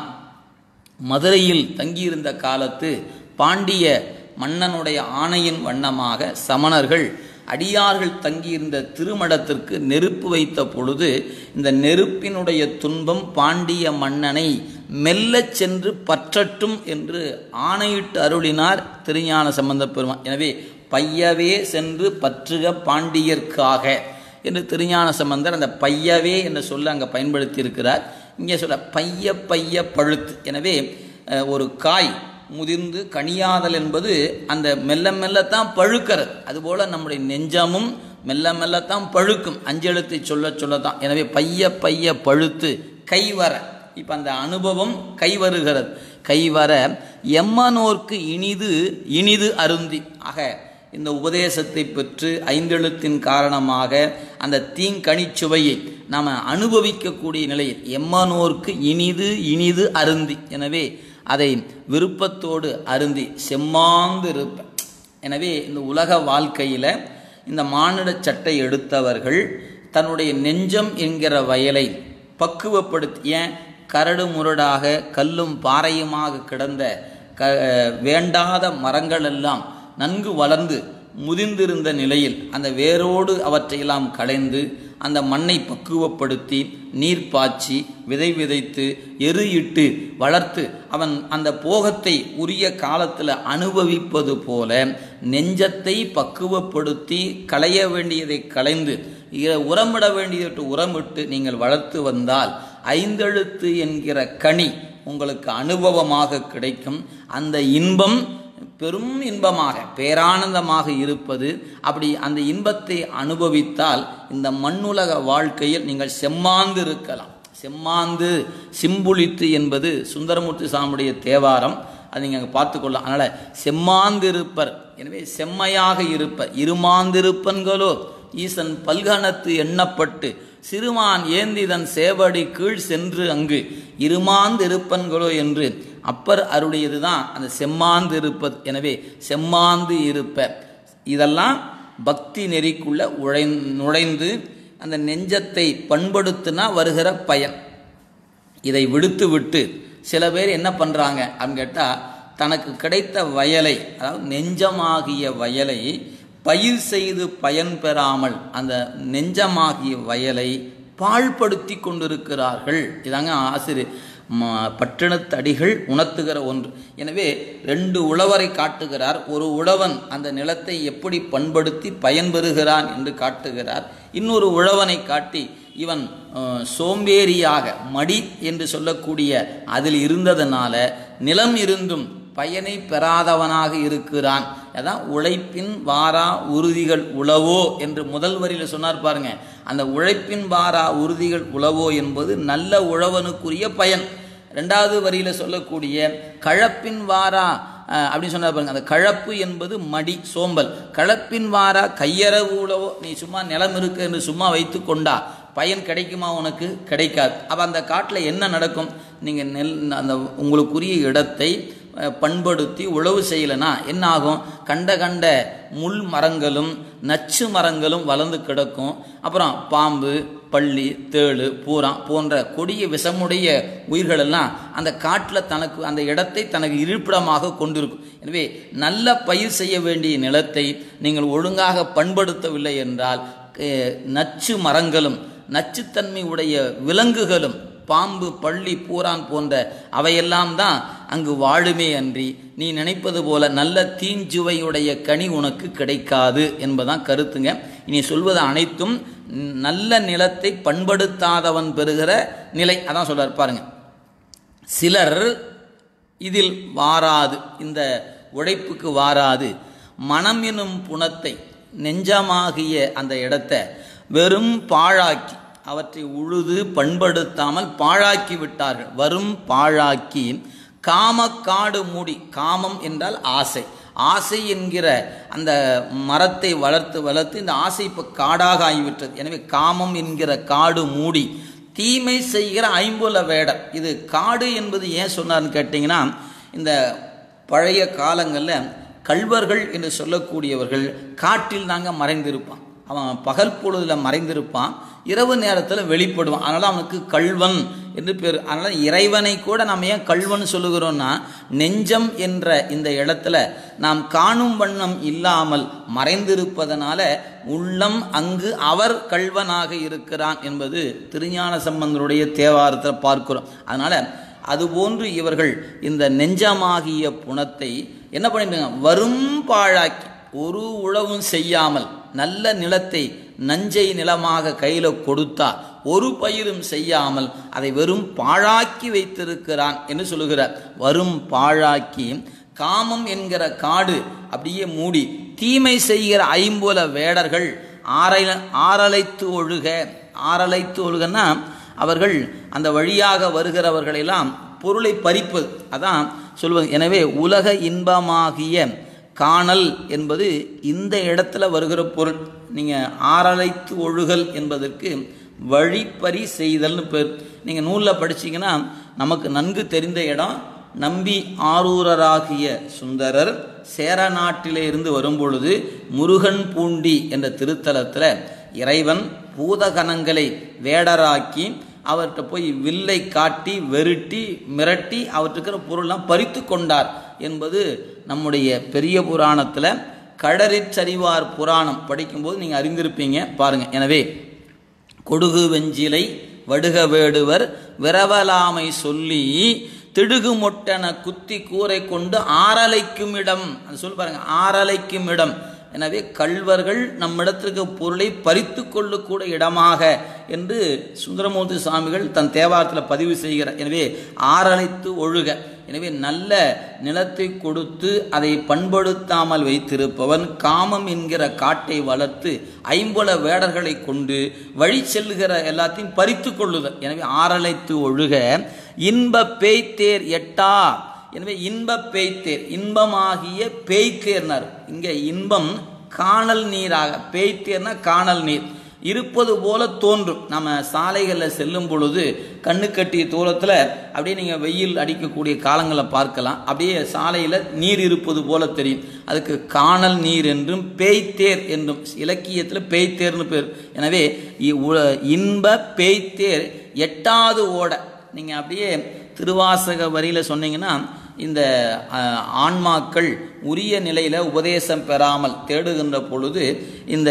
மதுரையில் தங்கியிருந்த காலத்து பாண்டிய மன்னனுடைய ஆணையின் வண்ணமாக சமணர்கள் அடியார்கள் தங்கியிருந்த திருமடத்திற்கு நெருப்பு வைத்த பொழுது இந்த நெருப்பினுடைய துன்பம் பாண்டிய மன்னனை மெல்லச் சென்று பற்றட்டும் என்று ஆணையிட்டு அருளினார் திருஞான சம்பந்த பெருமான் எனவே பையவே சென்று பற்றுக பாண்டியர்க்காக என்று திருஞான சம்பந்தர் அந்த பையவே என்ற சொல்ல அங்கே பயன்படுத்தி இருக்கிறார் இங்கே சொல்ல பைய பைய பழுத்து எனவே அஹ், ஒரு காய் முதிர்ந்து கனியாதல் என்பது அந்த மெல்ல மெல்லத்தான் பழுக்கிறது அதுபோல நம்முடைய நெஞ்சமும் மெல்ல மெல்லத்தான் பழுக்கும் அஞ்செழுத்தை சொல்ல சொல்லத்தான் எனவே பைய பைய பழுத்து கைவர இப்போ அந்த அனுபவம் கைவருகிறது கைவர எம்மனோர்க்கு இனிது இனிது அருந்தி ஆக இந்த உபதேசத்தை பெற்று ஐந்தெழுத்தின் காரணமாக அந்த தீங்கனிச்சுவையை நாம் அனுபவிக்கக்கூடிய நிலையில் எம்மனோர்க்கு இனிது இனிது அருந்தி எனவே அதை விருப்பத்தோடு அருந்தி செம்மாந்து இருப்ப எனவே இந்த உலக வாழ்க்கையில் இந்த மானிட சட்டை எடுத்தவர்கள் தன்னுடைய நெஞ்சம் என்கிற வயலை பக்குவப்படுத்தி ஏன் கரடு முரடாக கல்லும் பாறையுமாக கிடந்த க வேண்டாத மரங்கள் எல்லாம் நன்கு வளர்ந்து முதிர்ந்திருந்த நிலையில் அந்த வேரோடு அவற்றையெல்லாம் களைந்து அந்த மண்ணை பக்குவப்படுத்தி நீர் பாய்ச்சி விதை விதைத்து எரு இட்டு வளர்த்து அவன் அந்த போகத்தை உரிய காலத்தில் அனுபவிப்பது போல நெஞ்சத்தை பக்குவப்படுத்தி களைய வேண்டியதை களைந்து இ- உரமிட வேண்டியதை உரமிட்டு நீங்கள் வளர்த்து வந்தால் ஐந்தெழுத்து என்கிற கனி உங்களுக்கு அனுபவமாக கிடைக்கும் அந்த இன்பம் பெரும் இன்பமாக பேரானந்தமாக இருப்பது அப்படி அந்த இன்பத்தை அனுபவித்தால் இந்த மண்ணுலக வாழ்க்கையில் நீங்கள் செம்மாந்து இருக்கலாம் செம்மாந்து சிம்புளித்து என்பது சுந்தரமூர்த்தி சாமியுடைய தேவாரம் அது நீங்கள் அங்கே பார்த்துக்கொள்ளலாம் அதனால் செம்மாந்திருப்பர் எனவே செம்மையாக இருப்பர் இருமாந்திருப்பன்களோ ஈசன் பல்கணத்து எண்ணப்பட்டு சிறுமான் ஏந்திதன் சேவடி கீழ் சென்று அங்கு இருமாந்து இருப்பன்களோ என்று அப்பர் அருடையது தான் அந்த செம்மாந்து இருப்பது எனவே செம்மாந்து இருப்ப இதெல்லாம் பக்தி நெறிக்குள்ள உழை நுழைந்து அந்த நெஞ்சத்தை பண்படுத்தினா வருகிற பயன் இதை விடுத்து விட்டு சில பேர் என்ன பண்ணுறாங்க அப்படின்னு கேட்டால் தனக்கு கிடைத்த வயலை அதாவது நெஞ்சமாகிய வயலை பயிர் செய்து பயன் பெறாமல் அந்த நெஞ்சமாகிய வயலை பாழ்படுத்தி கொண்டிருக்கிறார்கள் இதாங்க ஆசிரியர் ம- பட்டினத்தடிகள் உணர்த்துகிற ஒன்று எனவே ரெண்டு உழவரை காட்டுகிறார் ஒரு உழவன் அந்த நிலத்தை எப்படி பண்படுத்தி பயன்பெறுகிறான் என்று காட்டுகிறார் இன்னொரு உழவனை காட்டி இவன் அஹ், சோம்பேறியாக மடி என்று சொல்லக்கூடிய அதில் இருந்ததனால நிலம் இருந்தும் பயனை பெறாதவனாக இருக்கிறான் அதான் உழைப்பின் வாரா உறுதிகள் உளவோ என்று முதல் வரியில் சொன்னார் பாருங்க அந்த உழைப்பின் வாரா உறுதிகள் உளவோ என்பது நல்ல உழவனுக்குரிய பயன் ரெண்டாவது வரியில் சொல்லக்கூடிய கழப்பின் வாரா அஹ், அப்படின்னு சொன்னார் பாருங்க அந்த கழப்பு என்பது மடி சோம்பல் கழப்பின் வாரா கையறவு உழவோ நீ சும்மா நிலம் இருக்கு என்று சும்மா வைத்து கொண்டா பயன் கிடைக்குமா உனக்கு கிடைக்காது அப்போ அந்த காட்டில் என்ன நடக்கும் நீங்கள் நெல் அந்த உங்களுக்குரிய இடத்தை அஹ், பண்படுத்தி உழவு செய்யலைன்னா என்ன ஆகும் கண்ட கண்ட முள் மரங்களும் நச்சு மரங்களும் வளர்ந்து கிடக்கும் அப்புறம் பாம்பு பள்ளி தேளு பூரான் போன்ற கொடிய விஷமுடைய உயிர்களெல்லாம் அந்த காட்டில் தனக்கு அந்த இடத்தை தனக்கு இருப்பிடமாக கொண்டிருக்கும் எனவே நல்ல பயிர் செய்ய வேண்டிய நிலத்தை நீங்கள் ஒழுங்காக பண்படுத்தவில்லை என்றால் அஹ், நச்சு மரங்களும் நச்சுத்தன்மை உடைய விலங்குகளும் பாம்பு பள்ளி பூரான் போன்ற அவையெல்லாம் தான் அங்கு வாழுமே அன்றி நீ நினைப்பது போல நல்ல தீஞ்சுவையுடைய கனி உனக்கு கிடைக்காது என்பதான் கருத்துங்க இனி சொல்வது அனைத்தும் நல்ல நிலத்தை பண்படுத்தாதவன் பெறுகிற நிலை அதான் சொல்றார் பாருங்க சிலர் இதில் வாராது இந்த உழைப்புக்கு வாராது மனம் எனும் புணத்தை நெஞ்சமாகிய அந்த இடத்தை வெறும் பாழாக்கி அவற்றை உழுது பண்படுத்தாமல் பாழாக்கி விட்டார்கள் வரும் பாழாக்கி காமக்காடு மூடி காமம் என்றால் ஆசை ஆசை என்கிற அந்த மரத்தை வளர்த்து வளர்த்து இந்த ஆசை இப்போ காடாக ஆகிவிட்டது எனவே காமம் என்கிற காடு மூடி தீமை செய்கிற ஐம்புல வேடர் இது காடு என்பது ஏன் சொன்னார்னு கேட்டிங்கன்னா இந்த பழைய காலங்களில் கல்வர்கள் என்று சொல்லக்கூடியவர்கள் காட்டில் தாங்க மறைந்திருப்பான் அவன் பகல் பொழுதில் மறைந்திருப்பான் இரவு நேரத்தில் வெளிப்படுவான் அதனால் அவனுக்கு கல்வன் என்று பேர் அதனால் இறைவனை கூட நம்ம ஏன் கல்வன் சொல்லுகிறோம்னா நெஞ்சம் என்ற இந்த இடத்துல நாம் காணும் வண்ணம் இல்லாமல் மறைந்திருப்பதனால உள்ளம் அங்கு அவர் கல்வனாக இருக்கிறான் என்பது திருஞான சம்பந்தருடைய தேவாரத்தில் பார்க்கிறோம் அதனால் அதுபோன்று இவர்கள் இந்த நெஞ்சமாகிய புணத்தை என்ன பண்ணிட்டாங்க வரும் பாழாக்கி ஒரு உழவும் செய்யாமல் நல்ல நிலத்தை நஞ்சை நிலமாக கையில் கொடுத்தா ஒரு பயிரும் செய்யாமல் அதை வெறும் பாழாக்கி வைத்திருக்கிறான் என்று சொல்லுகிறார் வரும் பாழாக்கி காமம் என்கிற காடு அப்படியே மூடி தீமை செய்கிற ஐம்புல வேடர்கள் ஆரை ஆரலைத்து ஒழுக ஆரலைத்து ஒழுகன்னா அவர்கள் அந்த வழியாக வருகிறவர்களெல்லாம் பொருளை பறிப்பது அதான் சொல்வது எனவே உலக இன்பமாகிய காணல் என்பது இந்த இடத்துல வருகிற பொருள் நீங்கள் ஆரலைத்து ஒழுகல் என்பதற்கு வழிப்பறி செய்தல்னு பேர் நீங்கள் நூலில் படிச்சீங்கன்னா நமக்கு நன்கு தெரிந்த இடம் நம்பி ஆரூரராகிய சுந்தரர் சேர நாட்டிலே இருந்து வரும்பொழுது முருகன் பூண்டி என்ற திருத்தலத்தில் இறைவன் பூதகணங்களை வேடராக்கி அவர்கிட்ட போய் வில்லை காட்டி வெருட்டி மிரட்டி அவற்றுக்கிற பொருள்லாம் பறித்து கொண்டார் என்பது நம்முடைய பெரிய புராணத்தில் கடறிச்சரிவார் புராணம் படிக்கும்போது நீங்கள் அறிந்திருப்பீங்க பாருங்கள் எனவே கொடுகு வெஞ்சிலை வடுக வேடுவர் விரவலாமை சொல்லி திடுகு மொட்டன குத்தி கூரை கொண்டு ஆரலைக்கும் இடம் அது சொல்லி பாருங்க ஆரலைக்கும் இடம் எனவே கல்வர்கள் நம்மிடத்திற்கு பொருளை பறித்து கொள்ளக்கூட இடமாக என்று சுந்தரமூர்த்தி சுவாமிகள் தன் தேவாரத்தில் பதிவு செய்கிறார் எனவே ஆரழைத்து ஒழுக எனவே நல்ல நிலத்தை கொடுத்து அதை பண்படுத்தாமல் வைத்திருப்பவன் காமம் என்கிற காட்டை வளர்த்து ஐம்புல வேடர்களை கொண்டு வழி செல்லுகிற எல்லாத்தையும் பறித்து கொள்ளுதல் எனவே ஆரழைத்து ஒழுக இன்ப பேய்த்தேர் எட்டா எனவே இன்ப பேய்த்தேர் இன்பமாகிய பேய்த்தேர்னார் இங்கே இன்பம் காணல் நீராக பேய்த்தேர்னா காணல் நீர் இருப்பது போல தோன்றும் நம்ம சாலைகளில் செல்லும் பொழுது கண்ணு கட்டிய தூரத்தில் அப்படியே நீங்கள் வெயில் அடிக்கக்கூடிய காலங்களை பார்க்கலாம் அப்படியே சாலையில் நீர் இருப்பது போல தெரியும் அதுக்கு காணல் நீர் என்றும் பேய்த்தேர் என்றும் இலக்கியத்தில் பேய்த்தேர்னு பேர் எனவே இன்ப பேய்த்தேர் எட்டாவது ஓட நீங்கள் அப்படியே திருவாசக வரியில் சொன்னீங்கன்னா இந்த ஆன்மாக்கள் உரிய நிலையில் உபதேசம் பெறாமல் தேடுகின்ற பொழுது இந்த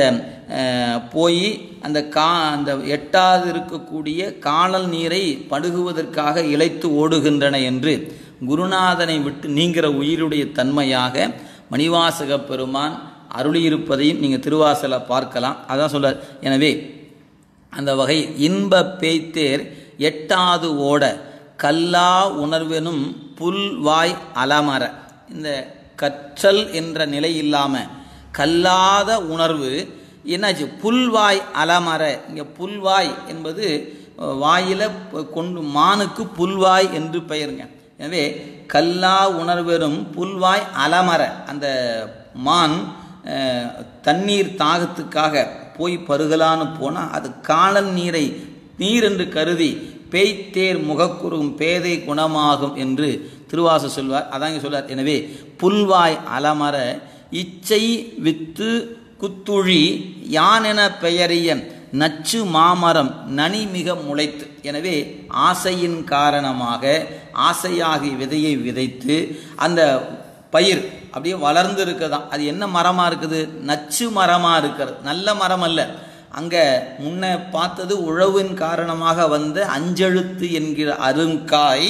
போய் அந்த கா அந்த எட்டாவது இருக்கக்கூடிய காணல் நீரை படுகுவதற்காக இழைத்து ஓடுகின்றன என்று குருநாதனை விட்டு நீங்கிற உயிருடைய தன்மையாக மணிவாசக பெருமான் அருளியிருப்பதையும் நீங்கள் திருவாசலை பார்க்கலாம் அதான் சொல்றார் எனவே அந்த வகை இன்ப பேய்த்தேர் எட்டாவது ஓட கல்லா உணர்வெனும் புல்வாய் அலமர இந்த கற்றல் என்ற நிலை இல்லாமல் கல்லாத உணர்வு என்னாச்சு புல்வாய் அலமர இங்கே புல்வாய் என்பது வாயில கொண்டு மானுக்கு புல்வாய் என்று பெயருங்க எனவே கல்லா உணர்வெறும் புல்வாய் அலமர அந்த மான் தண்ணீர் தாகத்துக்காக போய் பருகலான்னு போனால் அது காணல் நீரை நீர் என்று கருதி பேய்த்தேர் முகக்குறும் பேதை குணமாகும் என்று திருவாச சொல்வார் அதாங்க சொல்வார் எனவே புல்வாய் அலமர இச்சை வித்து குத்துழி யானென பெயரிய நச்சு மாமரம் நனி மிக முளைத்து எனவே ஆசையின் காரணமாக ஆசையாகி விதையை விதைத்து அந்த பயிர் அப்படியே வளர்ந்து இருக்குதான் அது என்ன மரமாக இருக்குது நச்சு மரமாக இருக்கிறது நல்ல மரம் அல்ல அங்கே முன்ன பார்த்தது உழவின் காரணமாக வந்த அஞ்செழுத்து என்கிற அருங்காய்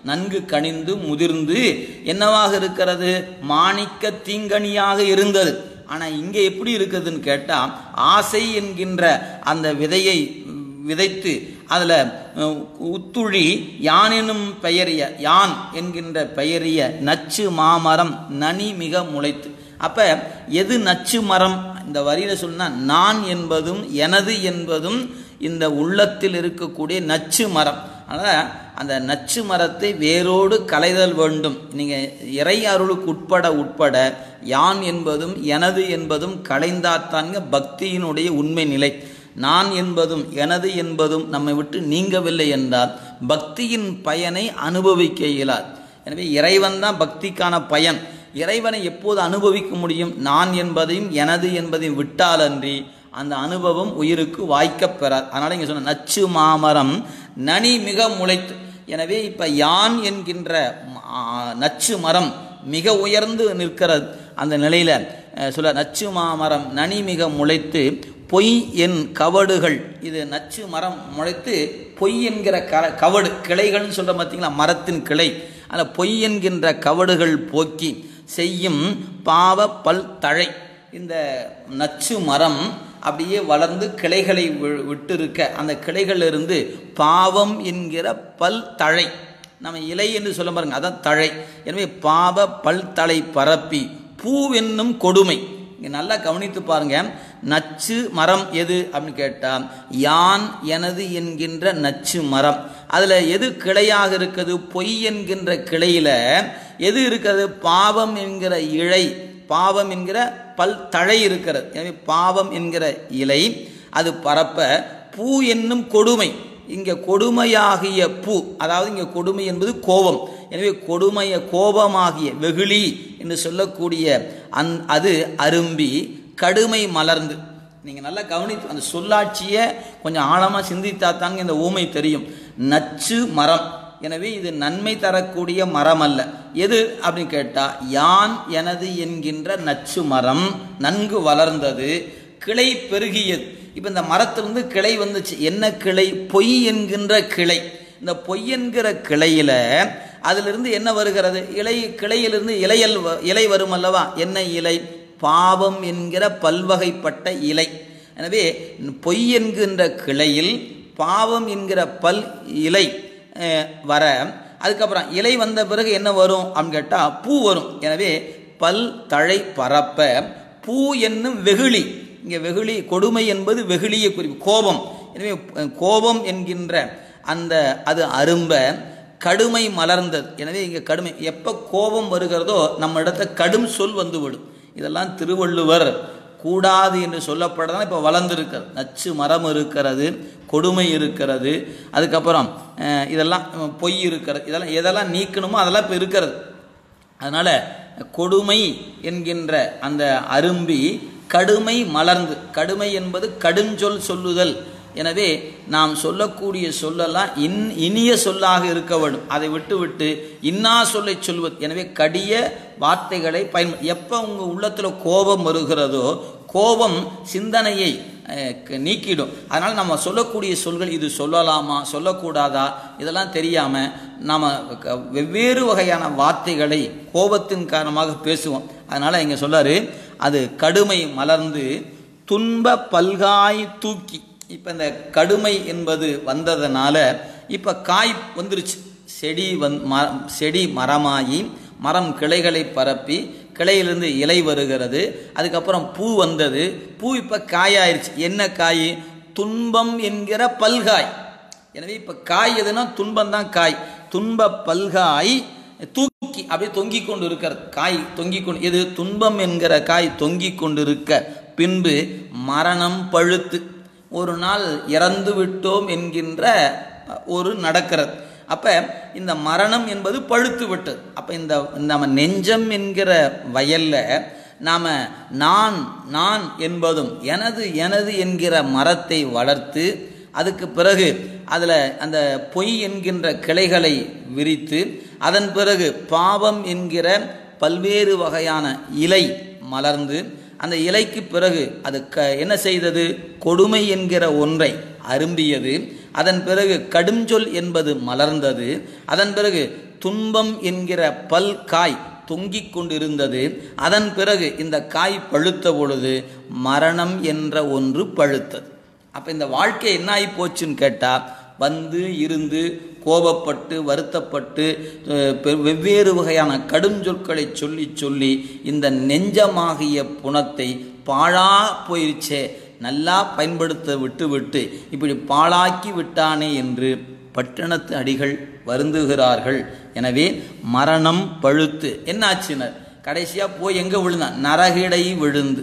நன்கு கனிந்து முதிர்ந்து என்னவாக இருக்கிறது மாணிக்க தீங்கனியாக இருந்தது ஆனா இங்க எப்படி இருக்குதுன்னு கேட்டா ஆசை என்கின்ற அந்த விதையை விதைத்து அதுல அஹ், உத்துழி யான் எனும் பெயரிய யான் என்கின்ற பெயரிய நச்சு மாமரம் நனி மிக முளைத்து அப்ப எது நச்சு மரம் இந்த வரியில சொன்னா நான் என்பதும் எனது என்பதும் இந்த உள்ளத்தில் இருக்கக்கூடிய நச்சு மரம் அதனால் அந்த நச்சு மரத்தை வேரோடு களைதல் வேண்டும் நீங்கள் இறை அருளுக்கு உட்பட உட்பட யான் என்பதும் எனது என்பதும் களைந்தாத்தாங்க பக்தியினுடைய உண்மை நிலை நான் என்பதும் எனது என்பதும் நம்மை விட்டு நீங்கவில்லை என்றால் பக்தியின் பயனை அனுபவிக்க இயலாது எனவே இறைவன் தான் பக்திக்கான பயன் இறைவனை எப்போது அனுபவிக்க முடியும் நான் என்பதையும் எனது என்பதையும் விட்டாலன்றி அந்த அனுபவம் உயிருக்கு வாய்க்கப் பெறாது அதனால இங்க சொன்ன நச்சு மாமரம் நனி மிக முளைத்து எனவே இப்ப யான் என்கின்ற ஆ, நச்சு மரம் மிக உயர்ந்து நிற்கிறது அந்த நிலையில அஹ், சொல்ல நச்சு மாமரம் நனி மிக முளைத்து பொய் என் கவடுகள் இது நச்சு மரம் முளைத்து பொய் என்கிற க கவடு கிளைகள்னு சொல்ற பார்த்தீங்களா மரத்தின் கிளை அந்த பொய் என்கின்ற கவடுகள் போக்கி செய்யும் பாவ பல் தழை இந்த நச்சு மரம் அப்படியே வளர்ந்து கிளைகளை வி- விட்டிருக்க அந்த கிளைகளில் இருந்து பாவம் என்கிற பல் தழை நம்ம இலை என்று சொல்ல பாருங்க அதான் தழை எனவே பாவ பல் தழை பரப்பி பூவென்னும் கொடுமை இங்க நல்லா கவனித்து பாருங்க நச்சு மரம் எது அப்படின்னு கேட்டா யான் எனது என்கின்ற நச்சு மரம் அதுல எது கிளையாக இருக்குது பொய் என்கின்ற கிளையில எது இருக்கிறது பாவம் என்கிற இழை பாவம் என்கிற பல் தழை இருக்கிறது எனவே பாவம் என்கிற இலை அது பரப்ப பூ என்னும் கொடுமை இங்க கொடுமையாகிய பூ அதாவது இங்க கொடுமை என்பது கோபம் எனவே கொடுமைய கோபமாகிய வெகுளி என்று சொல்லக்கூடிய அந் அது அரும்பி கடுமை மலர்ந்து நீங்க நல்லா கவனித்து அந்த சொல்லாட்சியை கொஞ்சம் ஆழமா சிந்தித்தா தாங்க இந்த ஊமை தெரியும் நச்சு மரம் எனவே இது நன்மை தரக்கூடிய மரம் அல்ல எது அப்படின்னு கேட்டா யான் எனது என்கின்ற நச்சு மரம் நன்கு வளர்ந்தது கிளை பெருகியது இப்ப இந்த மரத்திலிருந்து கிளை வந்துச்சு என்ன கிளை பொய் என்கின்ற கிளை இந்த பொய் என்கிற கிளையில அதிலிருந்து என்ன வருகிறது இலை கிளையிலிருந்து இலையல் வ- இலை வரும் அல்லவா என்ன இலை பாவம் என்கிற பல்வகைப்பட்ட இலை எனவே பொய் என்கின்ற கிளையில் பாவம் என்கிற பல் இலை அஹ், வர அதுக்கப்புறம் இலை வந்த பிறகு என்ன வரும் அப்படின்னு கேட்டால் பூ வரும் எனவே பல் தழை பரப்ப பூ என்னும் வெகுளி இங்கே வெகுளி கொடுமை என்பது வெகுளியை குறிப்பு கோபம் எனவே அஹ், கோபம் என்கின்ற அந்த அது அரும்ப கடுமை மலர்ந்தது எனவே இங்கே கடுமை எப்போ கோபம் வருகிறதோ நம்ம இடத்த கடும் சொல் வந்து விடும் இதெல்லாம் திருவள்ளுவர் கூடாது என்று சொல்லப்படதான் இப்போ வளர்ந்துருக்கிறது நச்சு மரம் இருக்கிறது கொடுமை இருக்கிறது அதுக்கப்புறம் அஹ், இதெல்லாம் அஹ், பொய் இருக்கிறது இதெல்லாம் எதெல்லாம் நீக்கணுமோ அதெல்லாம் இப்போ இருக்கிறது அதனால கொடுமை என்கின்ற அந்த அரும்பி கடுமை மலர்ந்து கடுமை என்பது கடுஞ்சொல் சொல்லுதல் எனவே நாம் சொல்லக்கூடிய சொல்லெல்லாம் இன் இனிய சொல்லாக இருக்க வேண்டும் அதை விட்டு விட்டு இன்னா சொல்லை சொல்வது எனவே கடிய வார்த்தைகளை பயன் எப்போ உங்கள் உள்ளத்தில் கோபம் வருகிறதோ கோபம் சிந்தனையை அஹ், க- நீக்கிடும் அதனால் நம்ம சொல்லக்கூடிய சொல்கள் இது சொல்லலாமா சொல்லக்கூடாதா இதெல்லாம் தெரியாமல் நாம் வெவ்வேறு வகையான வார்த்தைகளை கோபத்தின் காரணமாக பேசுவோம் அதனால் இங்கே சொல்லாரு அது கடுமை மலர்ந்து துன்ப பல்காய் தூக்கி இப்போ இந்த கடுமை என்பது வந்ததுனால இப்போ காய் வந்துருச்சு செடி வந் ம செடி மரமாகி மரம் கிளைகளை பரப்பி கிளையிலிருந்து இலை வருகிறது அதுக்கப்புறம் பூ வந்தது பூ இப்போ காயாயிருச்சு என்ன காய் துன்பம் என்கிற பல்காய் எனவே இப்போ காய் எதுனா துன்பம் தான் காய் துன்ப பல்காய் தூக்கி அப்படியே தொங்கிக் கொண்டு இருக்கிறது காய் தொங்கிக் கொண்டு இது துன்பம் என்கிற காய் தொங்கிக் கொண்டு இருக்க பின்பு மரணம் பழுத்து ஒரு நாள் இறந்து விட்டோம் என்கின்ற ஒரு நடக்கிறது அப்ப இந்த மரணம் என்பது பழுத்து விட்டது அப்ப இந்த நம்ம நெஞ்சம் என்கிற வயல்ல நாம நான் நான் என்பதும் எனது எனது என்கிற மரத்தை வளர்த்து அதுக்கு பிறகு அதில் அந்த பொய் என்கின்ற கிளைகளை விரித்து அதன் பிறகு பாவம் என்கிற பல்வேறு வகையான இலை மலர்ந்து அந்த இலைக்கு பிறகு அது க என்ன செய்தது கொடுமை என்கிற ஒன்றை அரும்பியது அதன் பிறகு கடுஞ்சொல் என்பது மலர்ந்தது அதன் பிறகு துன்பம் என்கிற பல் காய் தொங்கிக் கொண்டிருந்தது அதன் பிறகு இந்த காய் பழுத்த பொழுது மரணம் என்ற ஒன்று பழுத்தது அப்போ இந்த வாழ்க்கை என்ன ஆகி போச்சுன்னு கேட்டால் வந்து இருந்து கோபப்பட்டு வருத்தப்பட்டு அஹ், பெ- வெவ்வேறு வகையான கடும் சொற்களை சொல்லி சொல்லி இந்த நெஞ்சமாகிய புணத்தை பாழா போயிருச்சே நல்லா பயன்படுத்த விட்டு விட்டு இப்படி பாழாக்கி விட்டானே என்று பட்டணத்து அடிகள் வருந்துகிறார்கள் எனவே மரணம் பழுத்து என்னாச்சுனர் கடைசியாக போய் எங்கே விழுந்தான் நரகிடை விழுந்து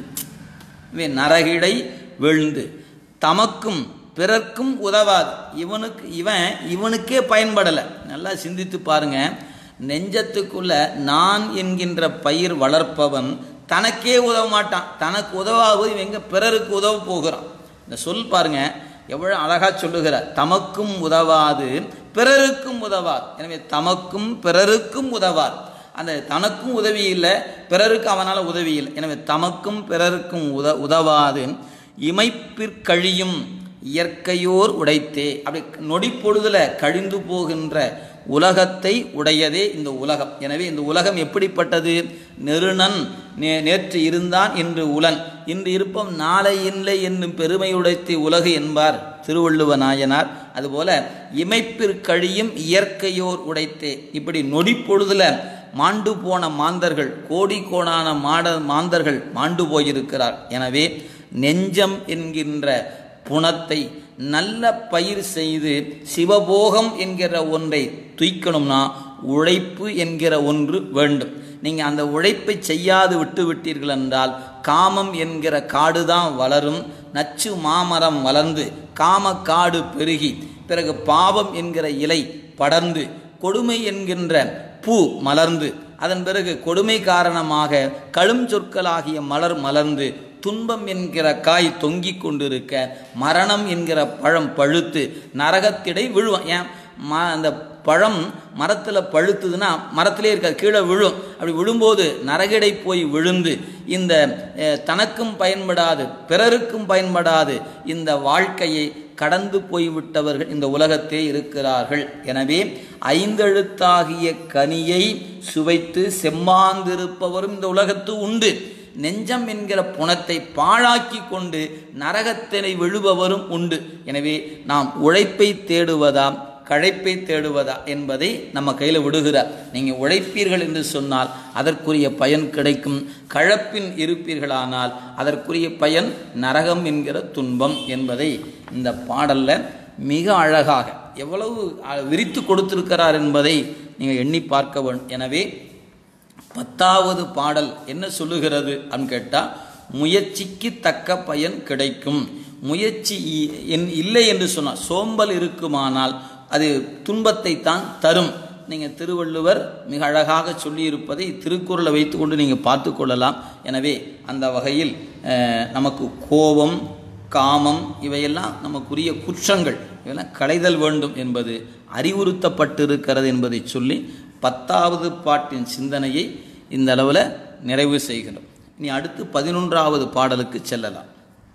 இவன் நரகிடை விழுந்து தமக்கும் பிறர்க்கும் உதவாது இவனுக்கு இவன் இவனுக்கே பயன்படலை நல்லா சிந்தித்து பாருங்க நெஞ்சத்துக்குள்ள நான் என்கின்ற பயிர் வளர்ப்பவன் தனக்கே உதவ மாட்டான் தனக்கு உதவாவது இவன் எங்க பிறருக்கு உதவ போகிறான் இந்த சொல் பாருங்க எவ்வளவு அழகா சொல்லுகிறார் தமக்கும் உதவாது பிறருக்கும் உதவாது எனவே தமக்கும் பிறருக்கும் உதவாது அந்த தனக்கும் உதவி இல்லை பிறருக்கு அவனால் உதவி இல்லை எனவே தமக்கும் பிறருக்கும் உத உதவாது இமைப்பிற்கழியும் இயற்கையோர் உடைத்தே அப்படி நொடி பொழுதுல கழிந்து போகின்ற உலகத்தை உடையதே இந்த உலகம் எனவே இந்த உலகம் எப்படிப்பட்டது நெருணன் நே நேற்று இருந்தான் என்று உலன் இன்று இருப்பம் நாளை இல்லை என்னும் பெருமையுடைத்து உலகு என்பார் திருவள்ளுவ நாயனார் அதுபோல இமைப்பிற்கழியும் இயற்கையோர் உடைத்தே இப்படி நொடி பொழுதுல மாண்டு போன மாந்தர்கள் கோடி கோடான மாட மாந்தர்கள் மாண்டு போயிருக்கிறார் எனவே நெஞ்சம் என்கின்ற புணத்தை நல்ல பயிர் செய்து சிவபோகம் என்கிற ஒன்றை துய்க்கணும்னா உழைப்பு என்கிற ஒன்று வேண்டும் நீங்கள் அந்த உழைப்பை செய்யாது விட்டு விட்டீர்கள் என்றால் காமம் என்கிற காடு தான் வளரும் நச்சு மாமரம் வளர்ந்து காம காடு பெருகி பிறகு பாவம் என்கிற இலை படர்ந்து கொடுமை என்கின்ற பூ மலர்ந்து அதன் பிறகு கொடுமை காரணமாக கழும் சொற்களாகிய மலர் மலர்ந்து துன்பம் என்கிற காய் தொங்கிக் கொண்டிருக்க மரணம் என்கிற பழம் பழுத்து நரகத்திடை விழுவான் ஏன் ம அந்த பழம் மரத்தில் பழுத்துதுன்னா மரத்திலே இருக்காது கீழே விழும் அப்படி விழும்போது நரகிடை போய் விழுந்து இந்த அஹ், தனக்கும் பயன்படாது பிறருக்கும் பயன்படாது இந்த வாழ்க்கையை கடந்து போய்விட்டவர்கள் இந்த உலகத்தே இருக்கிறார்கள் எனவே ஐந்தெழுத்தாகிய கனியை சுவைத்து செம்மாந்திருப்பவரும் இந்த உலகத்து உண்டு நெஞ்சம் என்கிற புணத்தை பாழாக்கி கொண்டு நரகத்தினை விழுபவரும் உண்டு எனவே நாம் உழைப்பை தேடுவதா கழைப்பை தேடுவதா என்பதை நம்ம கையில் விடுகிறார் நீங்கள் உழைப்பீர்கள் என்று சொன்னால் அதற்குரிய பயன் கிடைக்கும் கழப்பின் இருப்பீர்களானால் அதற்குரிய பயன் நரகம் என்கிற துன்பம் என்பதை இந்த பாடலில் மிக அழகாக எவ்வளவு அஹ், விரித்து கொடுத்திருக்கிறார் என்பதை நீங்கள் எண்ணி பார்க்க வேண்டும் எனவே பத்தாவது பாடல் என்ன சொல்லுகிறது அப்படின்னு கேட்டால் முயற்சிக்கு தக்க பயன் கிடைக்கும் முயற்சி இ- என் இல்லை என்று சொன்னால் சோம்பல் இருக்குமானால் அது துன்பத்தை தான் தரும் நீங்கள் திருவள்ளுவர் மிக அழகாக சொல்லியிருப்பதை திருக்குறளை வைத்துக்கொண்டு நீங்கள் பார்த்து கொள்ளலாம் எனவே அந்த வகையில் அஹ், நமக்கு கோபம் காமம் இவையெல்லாம் நமக்குரிய குற்றங்கள் இவையெல்லாம் களைதல் வேண்டும் என்பது அறிவுறுத்தப்பட்டிருக்கிறது என்பதை சொல்லி பத்தாவது பாட்டின் சிந்தனையை இந்த அளவில் நிறைவு செய்கிறோம் இனி அடுத்து பதினொன்றாவது பாடலுக்கு செல்லலாம்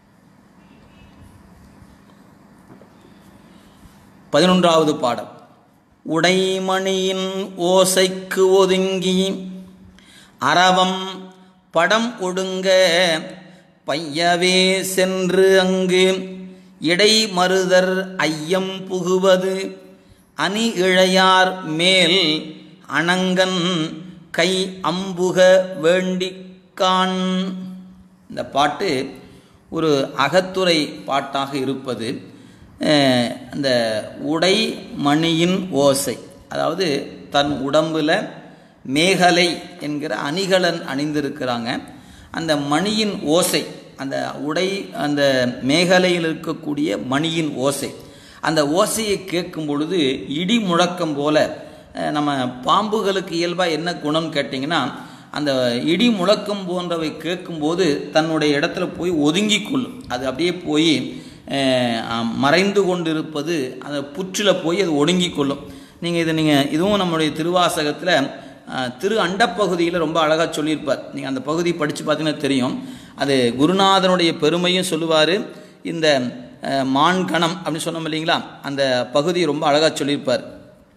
பதினொன்றாவது பாடல் உடைமணியின் ஓசைக்கு ஒதுங்கி அரவம் படம் ஒடுங்க பையவே சென்று அங்கு இடை மருதர் ஐயம் புகுவது அணி இழையார் மேல் அணங்கன் கை அம்புக வேண்டிக்கான் இந்த பாட்டு ஒரு அகத்துறை பாட்டாக இருப்பது அஹ், அந்த உடை மணியின் ஓசை அதாவது தன் உடம்புல மேகலை என்கிற அணிகலன் அணிந்திருக்கிறாங்க அந்த மணியின் ஓசை அந்த உடை அந்த மேகலையில் இருக்கக்கூடிய மணியின் ஓசை அந்த ஓசையை கேட்கும் பொழுது இடி முழக்கம் போல அஹ், நம்ம பாம்புகளுக்கு இயல்பாக என்ன குணம் கேட்டிங்கன்னா அந்த இடி முழக்கம் போன்றவை கேட்கும்போது தன்னுடைய இடத்துல போய் ஒதுங்கி கொள்ளும் அது அப்படியே போய் அஹ், ஆம், மறைந்து கொண்டிருப்பது அந்த புற்றில் போய் அது ஒடுங்கி கொள்ளும் நீங்கள் இதை நீங்கள் இதுவும் நம்முடைய திருவாசகத்தில் அஹ், திரு அண்டப்பகுதியில் ரொம்ப அழகாக சொல்லியிருப்பார் நீங்கள் அந்த பகுதி படித்து பார்த்தீங்கன்னா தெரியும் அது குருநாதனுடைய பெருமையும் சொல்லுவார் இந்த அஹ், மான்கணம் அப்படின்னு சொன்னோம் இல்லைங்களா அந்த பகுதியை ரொம்ப அழகாக சொல்லியிருப்பார்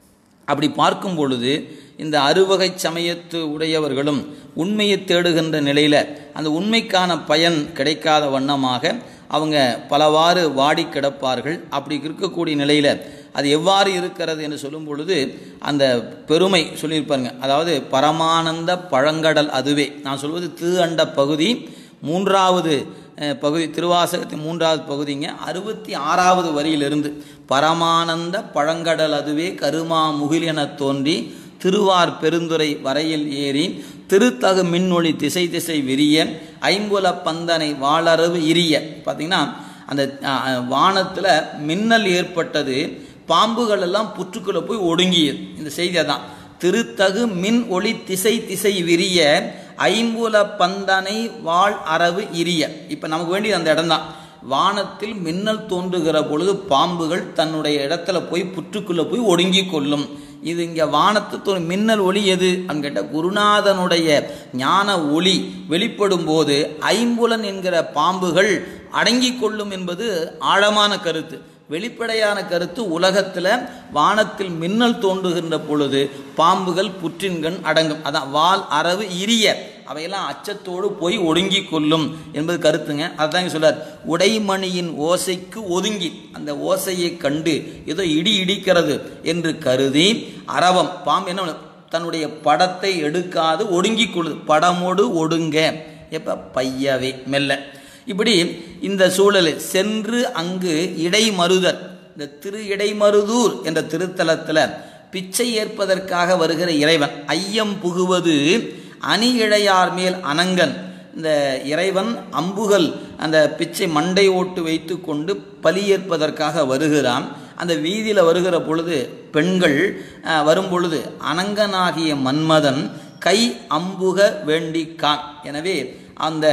அப்படி பார்க்கும் பொழுது இந்த அறுவகை சமயத்து உடையவர்களும் உண்மையை தேடுகின்ற நிலையில் அந்த உண்மைக்கான பயன் கிடைக்காத வண்ணமாக அவங்க பலவாறு வாடி கிடப்பார்கள் அப்படி இருக்கக்கூடிய நிலையில் அது எவ்வாறு இருக்கிறது என்று சொல்லும் பொழுது அந்த பெருமை சொல்லியிருப்பாருங்க அதாவது பரமானந்த பழங்கடல் அதுவே நான் சொல்வது திரு அண்ட பகுதி மூன்றாவது அஹ், பகுதி திருவாசகத்தின் மூன்றாவது பகுதிங்க அறுபத்தி ஆறாவது வரியிலிருந்து பரமானந்த பழங்கடல் அதுவே கருமா முகில் எனத் தோன்றி திருவார் பெருந்துறை வரையில் ஏறி திருத்தகு மின்னொளி திசை திசை விரிய ஐம்புல பந்தனை வாளரவு இரிய பார்த்தீங்கன்னா அந்த வானத்தில் மின்னல் ஏற்பட்டது பாம்புகள் எல்லாம் புற்றுக்குள்ளே போய் ஒடுங்கியது இந்த செய்தி அதான் திருத்தகு மின் ஒளி திசை திசை விரிய ஐம்புல பந்தனை வாழ் அரவு இரிய இப்போ நமக்கு வேண்டியது அந்த இடம்தான் வானத்தில் மின்னல் தோன்றுகிற பொழுது பாம்புகள் தன்னுடைய இடத்துல போய் புற்றுக்குள்ளே போய் ஒடுங்கி கொள்ளும் இது இங்கே வானத்து தோன்றும் மின்னல் ஒளி எது அப்படின்னு கேட்டால் குருநாதனுடைய ஞான ஒளி வெளிப்படும் போது ஐம்புலன் என்கிற பாம்புகள் அடங்கி கொள்ளும் என்பது ஆழமான கருத்து வெளிப்படையான கருத்து உலகத்தில் வானத்தில் மின்னல் தோன்றுகின்ற பொழுது பாம்புகள் புற்றின்கண் அடங்கும் அதான் வால் அரவு இரிய அவையெல்லாம் அச்சத்தோடு போய் ஒடுங்கி கொள்ளும் என்பது கருத்துங்க அதுதான் இங்க சொல்றார் உடைமணியின் ஓசைக்கு ஒதுங்கி அந்த ஓசையை கண்டு ஏதோ இடி இடிக்கிறது என்று கருதி அரவம் பாம்பு என்ன பண்ணும்? தன்னுடைய படத்தை எடுக்காது ஒடுங்கி கொள்ளுது படமோடு ஒடுங்க எப்ப பையவே மெல்ல இப்படி இந்த சூழலில் சென்று அங்கு இடைமருதர் இந்த திரு இடைமருதூர் என்ற திருத்தலத்தில் பிச்சை ஏற்பதற்காக வருகிற இறைவன் ஐயம் புகுவது அணி இழையார் மேல் அனங்கன் இந்த இறைவன் அம்புகள் அந்த பிச்சை மண்டை ஓட்டு வைத்து கொண்டு பலி ஏற்பதற்காக வருகிறான் அந்த வீதியில் வருகிற பொழுது பெண்கள் அஹ், வரும் பொழுது அனங்கனாகிய மன்மதன் கை அம்புக வேண்டிக்கான் எனவே அந்த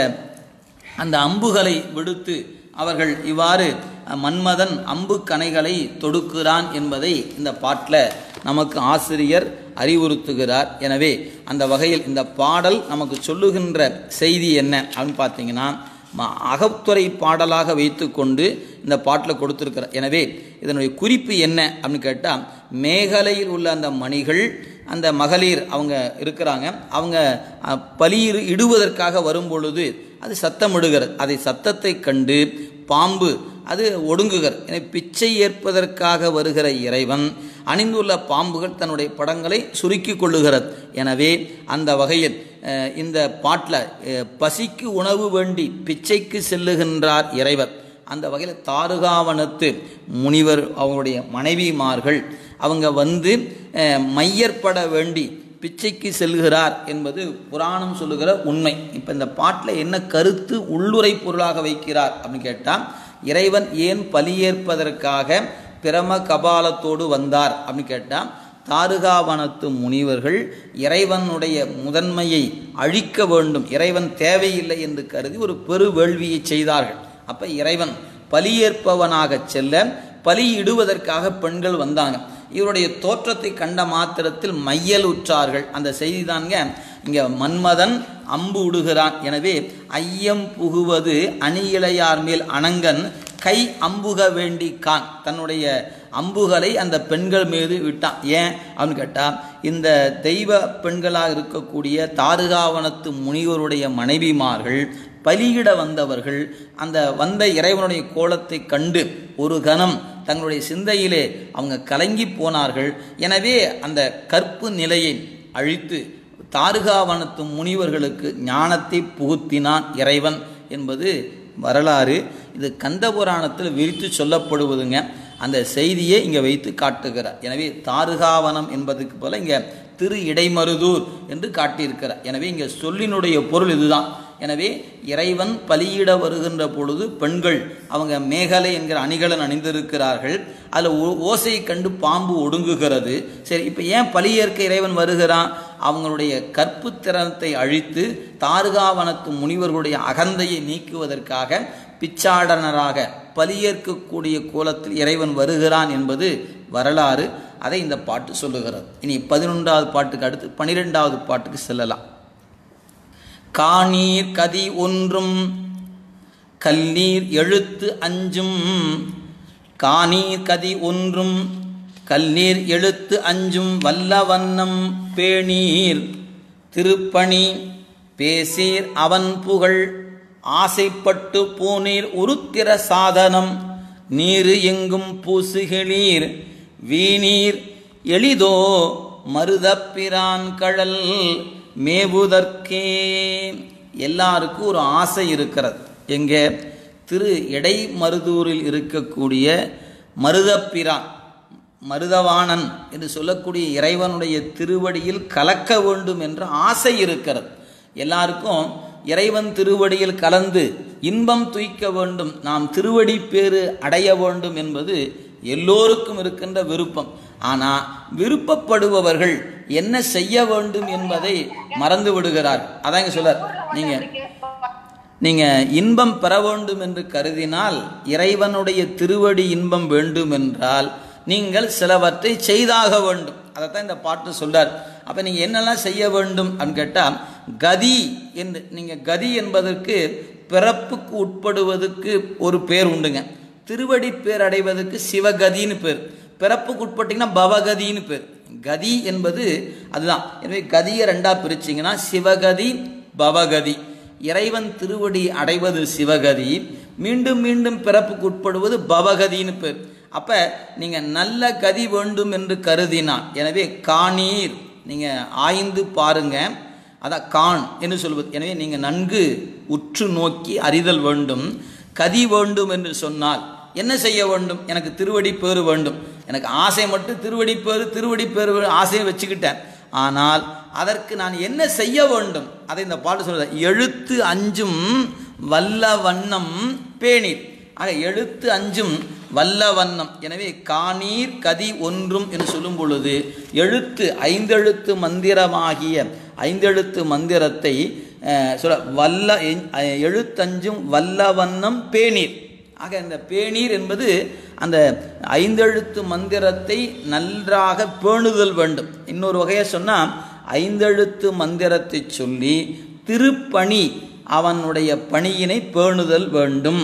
அந்த அம்புகளை விடுத்து அவர்கள் இவ்வாறு அஹ், மன்மதன் அம்பு கணைகளை தொடுக்கிறான் என்பதை இந்த பாட்டில் நமக்கு ஆசிரியர் அறிவுறுத்துகிறார் எனவே அந்த வகையில் இந்த பாடல் நமக்கு சொல்லுகின்ற செய்தி என்ன அப்படின்னு பார்த்தீங்கன்னா ம- அகத்துறை பாடலாக வைத்துக்கொண்டு இந்த பாட்டில் கொடுத்துருக்கிறார் எனவே இதனுடைய குறிப்பு என்ன அப்படின்னு கேட்டால் மேகலையில் உள்ள அந்த மணிகள் அந்த மகளிர் அவங்க இருக்கிறாங்க அவங்க அஹ், பலி இடுவதற்காக வரும் பொழுது அது சத்தம் இடுகிறது அதை சத்தத்தை கண்டு பாம்பு அது ஒடுங்குகிறது எனவே பிச்சை ஏற்பதற்காக வருகிற இறைவன் அணிந்துள்ள பாம்புகள் தன்னுடைய படங்களை சுருக்கி கொள்ளுகிறது எனவே அந்த வகையில் அஹ், இந்த பாட்டில் பசிக்கு உணவு வேண்டி பிச்சைக்கு செல்லுகின்றார் இறைவர் அந்த வகையில் தாருகாவனத்து முனிவர் அவருடைய மனைவிமார்கள் அவங்க வந்து அஹ், மையற்பட வேண்டி பிச்சைக்கு செல்கிறார் என்பது புராணம் சொல்லுகிற உண்மை இப்போ இந்த பாட்டில் என்ன கருத்து உள்ளுரை பொருளாக வைக்கிறார் அப்படின்னு கேட்டால் இறைவன் ஏன் பலியேற்பதற்காக பிரம கபாலத்தோடு வந்தார் அப்படின்னு கேட்டால் தாருகாவனத்து முனிவர்கள் இறைவனுடைய முதன்மையை அழிக்க வேண்டும் இறைவன் தேவையில்லை என்று கருதி ஒரு பெரு வேள்வியை செய்தார்கள் அப்போ இறைவன் பலியேற்பவனாக செல்ல பலியிடுவதற்காக பெண்கள் வந்தாங்க இவருடைய தோற்றத்தை கண்ட மாத்திரத்தில் மையல் உற்றார்கள் அந்த செய்தி தாங்க இங்கே மன்மதன் அம்பு விடுகிறான் எனவே ஐயம் புகுவது அணியிழையார் மேல் அனங்கன் கை அம்புக வேண்டி கான் தன்னுடைய அம்புகளை அந்த பெண்கள் மீது விட்டான் ஏன் அப்படின்னு கேட்டால் இந்த தெய்வ பெண்களாக இருக்கக்கூடிய தாருகாவனத்து முனிவருடைய மனைவிமார்கள் பலியிட வந்தவர்கள் அந்த வந்த இறைவனுடைய கோலத்தை கண்டு ஒரு கணம் தங்களுடைய சிந்தையிலே அவங்க கலங்கி போனார்கள் எனவே அந்த கற்பு நிலையை அழித்து தாருகாவனத்து முனிவர்களுக்கு ஞானத்தை புகுத்தினான் இறைவன் என்பது வரலாறு இது கந்த புராணத்தில் விரித்து சொல்லப்படுவதுங்க அந்த செய்தியை இங்கே வைத்து காட்டுகிறார் எனவே தாருகாவனம் என்பதுக்கு போல இங்கே திரு இடைமருதூர் என்று காட்டியிருக்கிறார் எனவே இங்கே சொல்லினுடைய பொருள் இதுதான் எனவே இறைவன் பலியிட வருகின்ற பொழுது பெண்கள் அவங்க மேகலை என்கிற அணிகலன் அணிந்திருக்கிறார்கள் அதில் ஓசையை கண்டு பாம்பு ஒடுங்குகிறது சரி இப்போ ஏன் பலியேற்க இறைவன் வருகிறான் அவங்களுடைய கற்பு திறனத்தை அழித்து தாருகாவனத்து முனிவர்களுடைய அகந்தையை நீக்குவதற்காக பிச்சாடனராக பலியேற்கக்கூடிய கோலத்தில் இறைவன் வருகிறான் என்பது வரலாறு அதை இந்த பாட்டு சொல்லுகிறது இனி பதினொன்றாவது பாட்டுக்கு அடுத்து பனிரெண்டாவது பாட்டுக்கு செல்லலாம் காணீர் கதி ஒன்றும் கல்லீர் எழுத்து அஞ்சும் காணீர் கதி ஒன்றும் கல்நீர் எழுத்து அஞ்சும் வல்ல வண்ணம் பேணீர் திருப்பணி பேசீர் அவன் புகழ் ஆசைப்பட்டு பூநீர் உருத்திர சாதனம் நீரு எங்கும் பூசுகிளீர் வீணீர் எளிதோ மருதப்பிரான் கழல் மேவுதற்கே எல்லாருக்கும் ஒரு ஆசை இருக்கிறது எங்கே திரு எடை மருதூரில் இருக்கக்கூடிய மருதப்பிரான் மருதவாணன் என்று சொல்லக்கூடிய இறைவனுடைய திருவடியில் கலக்க வேண்டும் என்ற ஆசை இருக்கிறது எல்லாருக்கும் இறைவன் திருவடியில் கலந்து இன்பம் துய்க்க வேண்டும் நாம் திருவடி பேறு அடைய வேண்டும் என்பது எல்லோருக்கும் இருக்கின்ற விருப்பம் ஆனால் விருப்பப்படுபவர்கள் என்ன செய்ய வேண்டும் என்பதை மறந்து விடுகிறார் அதாங்க சொல்லார் நீங்கள் நீங்கள் இன்பம் பெற வேண்டும் என்று கருதினால் இறைவனுடைய திருவடி இன்பம் வேண்டும் என்றால் நீங்கள் சிலவற்றை செய்தாக வேண்டும் அதைத்தான் இந்த பாட்டு சொல்றார் அப்போ நீங்கள் என்னெல்லாம் செய்ய வேண்டும் அப்படின்னு கேட்டால் கதி என்று நீங்கள் கதி என்பதற்கு பிறப்புக்கு உட்படுவதற்கு ஒரு பேர் உண்டுங்க திருவடி பேர் அடைவதற்கு சிவகதின்னு பேர் பிறப்புக்கு உட்பட்டிங்கன்னா பவகதின்னு பேர் கதி என்பது அதுதான் எனவே கதியை ரெண்டாக பிரிச்சிங்கன்னா சிவகதி பவகதி இறைவன் திருவடி அடைவது சிவகதி மீண்டும் மீண்டும் பிறப்புக்கு உட்படுவது பவகதின்னு பேர் அப்போ நீங்கள் நல்ல கதி வேண்டும் என்று கருதினான் எனவே காணீர் நீங்கள் ஆய்ந்து பாருங்க அதான் கான் என்று சொல்வது எனவே நீங்கள் நன்கு உற்று நோக்கி அறிதல் வேண்டும் கதி வேண்டும் என்று சொன்னால் என்ன செய்ய வேண்டும் எனக்கு திருவடி பேறு வேண்டும் எனக்கு ஆசை மட்டும் திருவடி பேறு திருவடி பேறு ஆசையை வச்சுக்கிட்டேன் ஆனால் அதற்கு நான் என்ன செய்ய வேண்டும் அதை இந்த பாட்டு சொல்ற எழுத்து அஞ்சும் வல்ல வண்ணம் பேணீர் ஆக எழுத்து அஞ்சும் வல்ல வண்ணம் எனவே காணீர் கதி ஒன்றும் என்று சொல்லும் பொழுது எழுத்து ஐந்தெழுத்து மந்திரமாகிய ஐந்தெழுத்து மந்திரத்தை சொல்ல வல்ல எழுத்தஞ்சும் வல்ல வண்ணம் பேணீர் ஆக இந்த பேணீர் என்பது அந்த ஐந்தெழுத்து மந்திரத்தை நன்றாக பேணுதல் வேண்டும் இன்னொரு வகையை சொன்னால் ஐந்தெழுத்து மந்திரத்தை சொல்லி திருப்பணி அவனுடைய பணியினை பேணுதல் வேண்டும்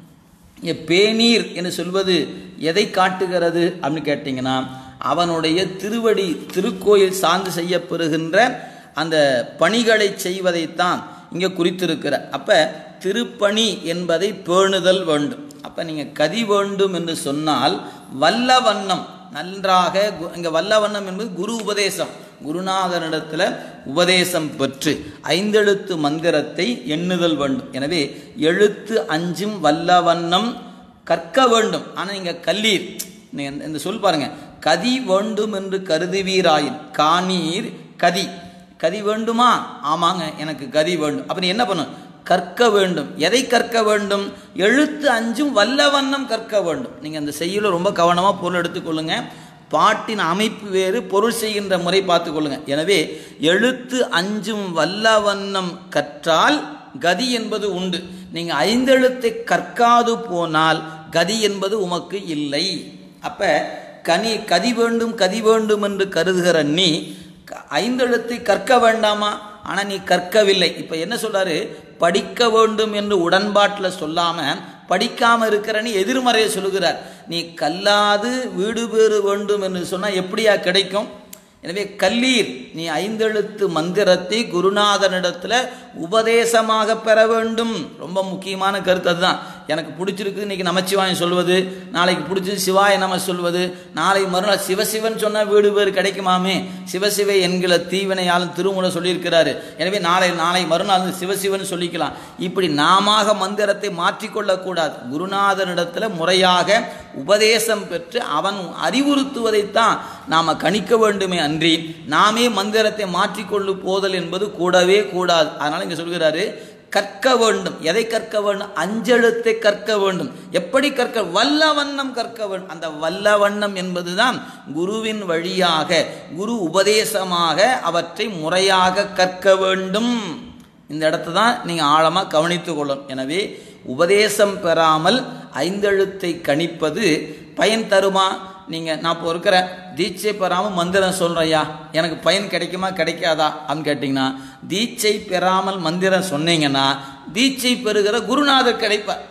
இங்கே பேணீர் என்று சொல்வது எதை காட்டுகிறது அப்படின்னு கேட்டிங்கன்னா அவனுடைய திருவடி திருக்கோயில் சார்ந்து செய்யப்பெறுகின்ற அந்த பணிகளை செய்வதைத்தான் இங்கே குறித்திருக்கிற அப்போ திருப்பணி என்பதை பேணுதல் வேண்டும் அப்போ நீங்கள் கதி வேண்டும் என்று சொன்னால் வல்ல வண்ணம் நன்றாக இங்கே வல்ல வண்ணம் என்பது குரு உபதேசம் குருநாதனிடத்தில் உபதேசம் பெற்று ஐந்தெழுத்து மந்திரத்தை எண்ணுதல் வேண்டும் எனவே எழுத்து அஞ்சும் வல்ல வண்ணம் கற்க வேண்டும் ஆனால் நீங்கள் கல்லீர் நீங்கள் இந்த சொல் பாருங்க கதி வேண்டும் என்று கருதுவீராயின் காணீர் கதி கதி வேண்டுமா ஆமாங்க எனக்கு கதி வேண்டும் அப்போ நீ என்ன பண்ணும் கற்க வேண்டும் எதை கற்க வேண்டும் எழுத்து அஞ்சும் வல்ல வண்ணம் கற்க வேண்டும் நீங்கள் அந்த செய்யல ரொம்ப கவனமாக பொருள் எடுத்துக்கொள்ளுங்க பாட்டின் அமைப்பு வேறு பொருள் செய்கின்ற முறை பார்த்துக்கொள்ளுங்க எனவே எழுத்து அஞ்சும் வல்ல வண்ணம் கற்றால் கதி என்பது உண்டு நீங்கள் ஐந்தெழுத்தை கற்காது போனால் கதி என்பது உமக்கு இல்லை அப்போ கனி கதி வேண்டும் கதி வேண்டும் என்று கருதுகிற நீ ஐந்தெழுத்தை கற்க வேண்டாமா ஆனால் நீ கற்கவில்லை இப்போ என்ன சொல்றாரு படிக்க வேண்டும் என்று உடன்பாட்டில் சொல்லாமல் படிக்காமல் இருக்கிறன்னு எதிர்மறையை சொல்லுகிறார் நீ கல்லாது வீடு பேறு வேண்டும் என்று சொன்னால் எப்படியா கிடைக்கும் எனவே கல்லீர் நீ ஐந்தெழுத்து மந்திரத்தை குருநாதனிடத்தில் உபதேசமாக பெற வேண்டும் ரொம்ப முக்கியமான கருத்து அதுதான் எனக்கு பிடிச்சிருக்கு இன்னைக்கு நமச்சிவாயம் சொல்வது நாளைக்கு பிடிச்சது சிவாய நம சொல்வது நாளை மறுநாள் சிவசிவன் சொன்னால் வீடு பேர் கிடைக்குமாமே சிவசிவை என்கிற தீவினையாலும் திருமுறை சொல்லியிருக்கிறாரு எனவே நாளை நாளை மறுநாள் சிவசிவன் சொல்லிக்கலாம் இப்படி நாம மந்திரத்தை மாற்றிக்கொள்ளக்கூடாது குருநாதனிடத்தில் முறையாக உபதேசம் பெற்று அவன் அறிவுறுத்துவதைத்தான் நாம் கணிக்க வேண்டுமே அன்றி நாமே மந்திரத்தை மாற்றிக்கொள்ளு போதல் என்பது கூடவே கூடாது அதனால் இங்கே சொல்கிறாரு கற்க வேண்டும் எதை கற்க வேண்டும் அஞ்செழுத்தை கற்க வேண்டும் எப்படி கற்க வல்ல வண்ணம் கற்க வேண்டும் அந்த வல்ல வண்ணம் என்பதுதான் குருவின் வழியாக குரு உபதேசமாக அவற்றை முறையாக கற்க வேண்டும் இந்த இடத்த தான் நீங்கள் ஆழமாக கவனித்து கொள்ளும் எனவே உபதேசம் பெறாமல் ஐந்தெழுத்தை கணிப்பது பயன் தருமா நீங்கள் நான் இப்போ இருக்கிற தீட்சை பெறாமல் மந்திரம் சொல்கிறையா எனக்கு பயன் கிடைக்குமா கிடைக்காதா அப்படின்னு கேட்டிங்கன்னா தீட்சை பெறாமல் மந்திரம் சொன்னீங்கன்னா தீட்சை பெறுகிற குருநாதர் கிடைப்பார்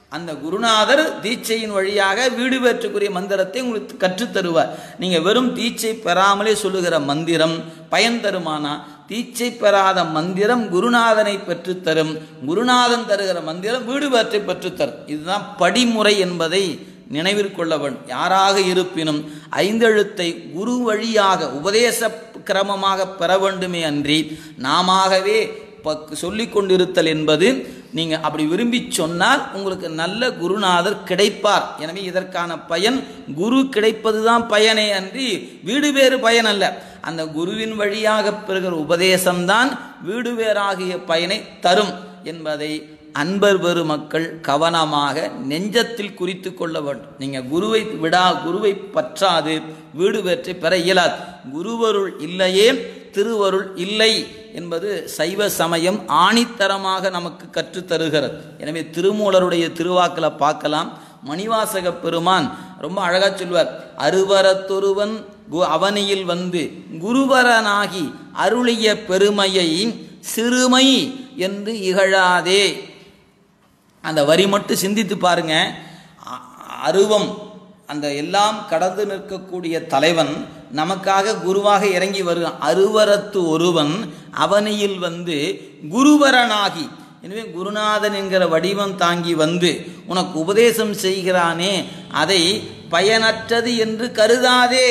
அந்த குருநாதர் தீட்சையின் வழியாக வீடு பெற்றுக்குரிய மந்திரத்தை உங்களுக்கு கற்றுத் தருவார் நீங்கள் வெறும் தீட்சை பெறாமலே சொல்லுகிற மந்திரம் பயன் தருமானா தீட்சை பெறாத மந்திரம் குருநாதனை பெற்றுத்தரும் குருநாதன் தருகிற மந்திரம் வீடு பெற்றை பெற்றுத்தரும் இதுதான் படிமுறை என்பதை நினைவிற்கொள்ள வேண்டும் யாராக இருப்பினும் ஐந்தெழுத்தை குரு வழியாக உபதேச கிரமமாக பெற வேண்டுமே அன்றி நாமவே சொல்லிக் கொண்டிருத்தல் என்பது நீங்கள் அப்படி விரும்பி சொன்னால் உங்களுக்கு நல்ல குருநாதர் கிடைப்பார் எனவே இதற்கான பயன் குரு கிடைப்பது தான் பயனே அன்றி வீடு வேறு பயன் அல்ல அந்த குருவின் வழியாக பெறுகிற உபதேசம்தான் வீடு வேறாகிய பயனை தரும் என்பதை அன்பர் பெருமக்கள் கவனமாக நெஞ்சத்தில் குறித்து கொள்ள வேண்டும் நீங்கள் குருவை விடா குருவை பற்றாது வீடு வேற்றை பெற இயலாது குருவருள் இல்லையே திருவருள் இல்லை என்பது சைவ சமயம் ஆணித்தரமாக நமக்கு கற்றுத்தருகிறது எனவே திருமூலருடைய திருவாக்கில் பார்க்கலாம் மணிவாசக பெருமான் ரொம்ப அழகா சொல்வார் அருவரத்தொருவன் அவனியில் வந்து குருவரனாகி அருளிய பெருமையை சிறுமை என்று இகழாதே அந்த வரி மட்டும் சிந்தித்து பாருங்க அருவம் அந்த எல்லாம் கடந்து நிற்கக்கூடிய தலைவன் நமக்காக குருவாக இறங்கி வருகிறான் அருவரத்து ஒருவன் அவனியில் வந்து குருவரனாகி எனவே குருநாதன் என்கிற வடிவம் தாங்கி வந்து உனக்கு உபதேசம் செய்கிறானே அதை பயனற்றது என்று கருதாதே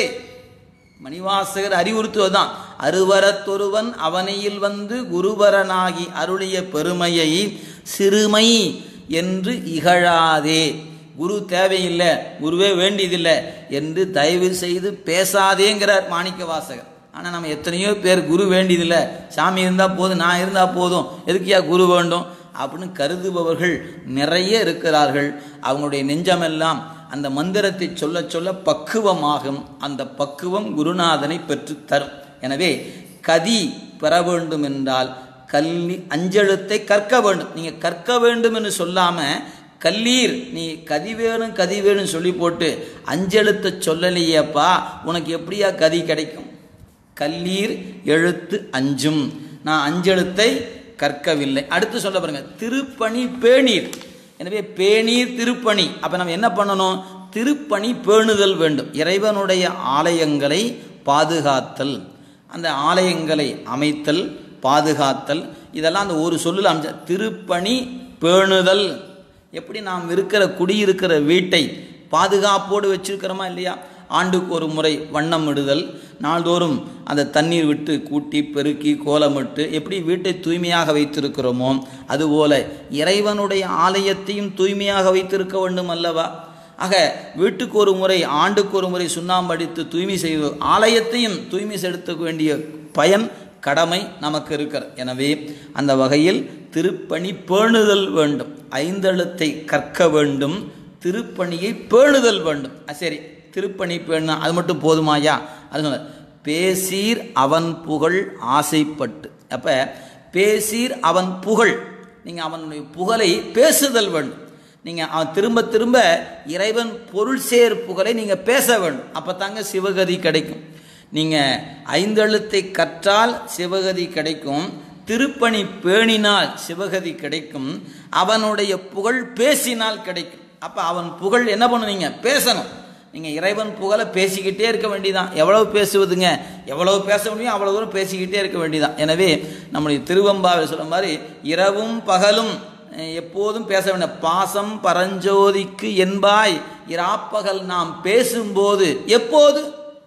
மணிவாசகர் அறிவுறுத்துவதுதான் அருவரத்தொருவன் அவனையில் வந்து குருவரனாகி அருளிய பெருமையை சிறுமை என்று இகழாதே குரு தேவையில்லை குருவே வேண்டியதில்லை என்று தயவு செய்து பேசாதேங்கிறார் மாணிக்க வாசகர் ஆனால் நம்ம எத்தனையோ பேர் குரு வேண்டியதில்லை சாமி இருந்தால் போதும் நான் இருந்தால் போதும் எதுக்கியா குரு வேண்டும் அப்படின்னு கருதுபவர்கள் நிறைய இருக்கிறார்கள் அவங்களுடைய நெஞ்சமெல்லாம் அந்த மந்திரத்தை சொல்ல சொல்ல பக்குவமாகும் அந்த பக்குவம் குருநாதனை பெற்று தரும் எனவே கதி பெற வேண்டும் என்றால் கல்வி அஞ்செழுத்தை கற்க வேண்டும் நீங்கள் கற்க வேண்டும் என்று சொல்லாமல் கல்லீர் நீ கதி வேணும் கதி வேணும் சொல்லி போட்டு அஞ்செழுத்தை சொல்லலையேப்பா உனக்கு எப்படியா கதி கிடைக்கும் கல்லீர் எழுத்து அஞ்சும் நான் அஞ்செழுத்தை கற்கவில்லை அடுத்து சொல்ல பாருங்க திருப்பணி பேணீர் எனவே பேணீர் திருப்பணி அப்போ நம்ம என்ன பண்ணணும் திருப்பணி பேணுதல் வேண்டும் இறைவனுடைய ஆலயங்களை பாதுகாத்தல் அந்த ஆலயங்களை அமைத்தல் பாதுகாத்தல் இதெல்லாம் அந்த ஒரு சொல்லில் அமைச்ச திருப்பணி பேணுதல் எப்படி நாம் இருக்கிற குடியிருக்கிற வீட்டை பாதுகாப்போடு வச்சிருக்கிறோமா இல்லையா ஆண்டுக்கு ஒரு முறை வண்ணம் இடுதல் நாள்தோறும் அந்த தண்ணீர் விட்டு கூட்டி பெருக்கி கோலமிட்டு எப்படி வீட்டை தூய்மையாக வைத்திருக்கிறோமோ அதுபோல இறைவனுடைய ஆலயத்தையும் தூய்மையாக வைத்திருக்க வேண்டும் அல்லவா ஆக வீட்டுக்கு ஒரு முறை ஆண்டுக்கு ஒரு முறை சுண்ணாம்படித்து தூய்மை செய்வது ஆலயத்தையும் தூய்மை செலுத்த வேண்டிய பயன் கடமை நமக்கு இருக்கிறது எனவே அந்த வகையில் திருப்பணி பேணுதல் வேண்டும் ஐந்தெழுத்தை கற்க வேண்டும் திருப்பணியை பேணுதல் வேண்டும் சரி திருப்பணி பேணு அது மட்டும் போதுமாயா அது சொல்ல பேசீர் அவன் புகழ் ஆசைப்பட்டு அப்போ பேசீர் அவன் புகழ் நீங்கள் அவனுடைய புகழை பேசுதல் வேண்டும் நீங்கள் அவன் திரும்ப திரும்ப இறைவன் பொருள் சேர் புகழை நீங்கள் பேச வேண்டும் அப்போ தாங்க சிவகதி கிடைக்கும் நீங்கள் ஐந்தெழுத்தை கற்றால் சிவகதி கிடைக்கும் திருப்பணி பேணினால் சிவகதி கிடைக்கும் அவனுடைய புகழ் பேசினால் கிடைக்கும் அப்போ அவன் புகழ் என்ன பண்ணுவீங்க பேசணும் நீங்கள் இறைவன் புகழை பேசிக்கிட்டே இருக்க வேண்டியதான் எவ்வளவு பேசுவதுங்க எவ்வளவு பேச முடியும் அவ்வளோ தூரம் பேசிக்கிட்டே இருக்க வேண்டியதான் எனவே நம்முடைய திருவம்பாவில் சொல்ல மாதிரி இரவும் பகலும் எப்போதும் பேச வேண்டிய பாசம் பரஞ்சோதிக்கு என்பாய் இராப்பகல் நாம் பேசும்போது எப்போது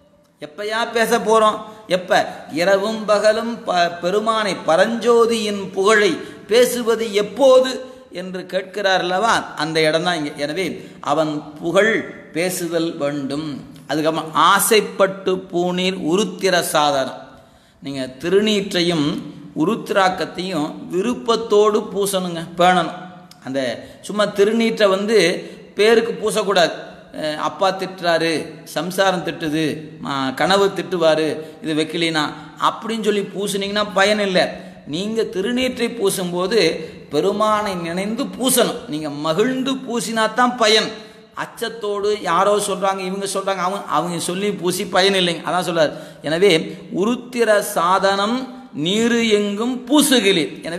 எப்பயா பேச போகிறோம் எப்போ இரவும் பகலும் ப பெருமானை பரஞ்சோதியின் புகழை பேசுவது எப்போது என்று கேட்கிறார் அல்லவா அந்த இடம் தான் இங்கே எனவே அவன் புகழ் பேசுதல் வேண்டும் அதுக்கப்புறம் ஆசைப்பட்டு பூநீர் உருத்திர சாதனம் நீங்கள் திருநீற்றையும் உருத்திராக்கத்தையும் விருப்பத்தோடு பூசணுங்க பேணணும் அந்த சும்மா திருநீற்றை வந்து பேருக்கு பூசக்கூடாது அப்பா திட்டுறாரு சம்சாரம் திட்டுது கனவு திட்டுவார் இது வைக்கலினா அப்படின்னு சொல்லி பூசுனீங்கன்னா பயன் இல்லை நீங்கள் திருநீற்றை பூசும்போது பெருமானை நினைந்து பூசணும் நீங்கள் மகிழ்ந்து பூசினா தான் பயன் அச்சத்தோடு யாரோ சொல்கிறாங்க இவங்க சொல்கிறாங்க அவங்க அவங்க சொல்லி பூசி பயன் இல்லைங்க அதான் சொல்றார் எனவே உருத்திர சாதனம் நீரு எங்கும் பூசுகிலீர் எனவே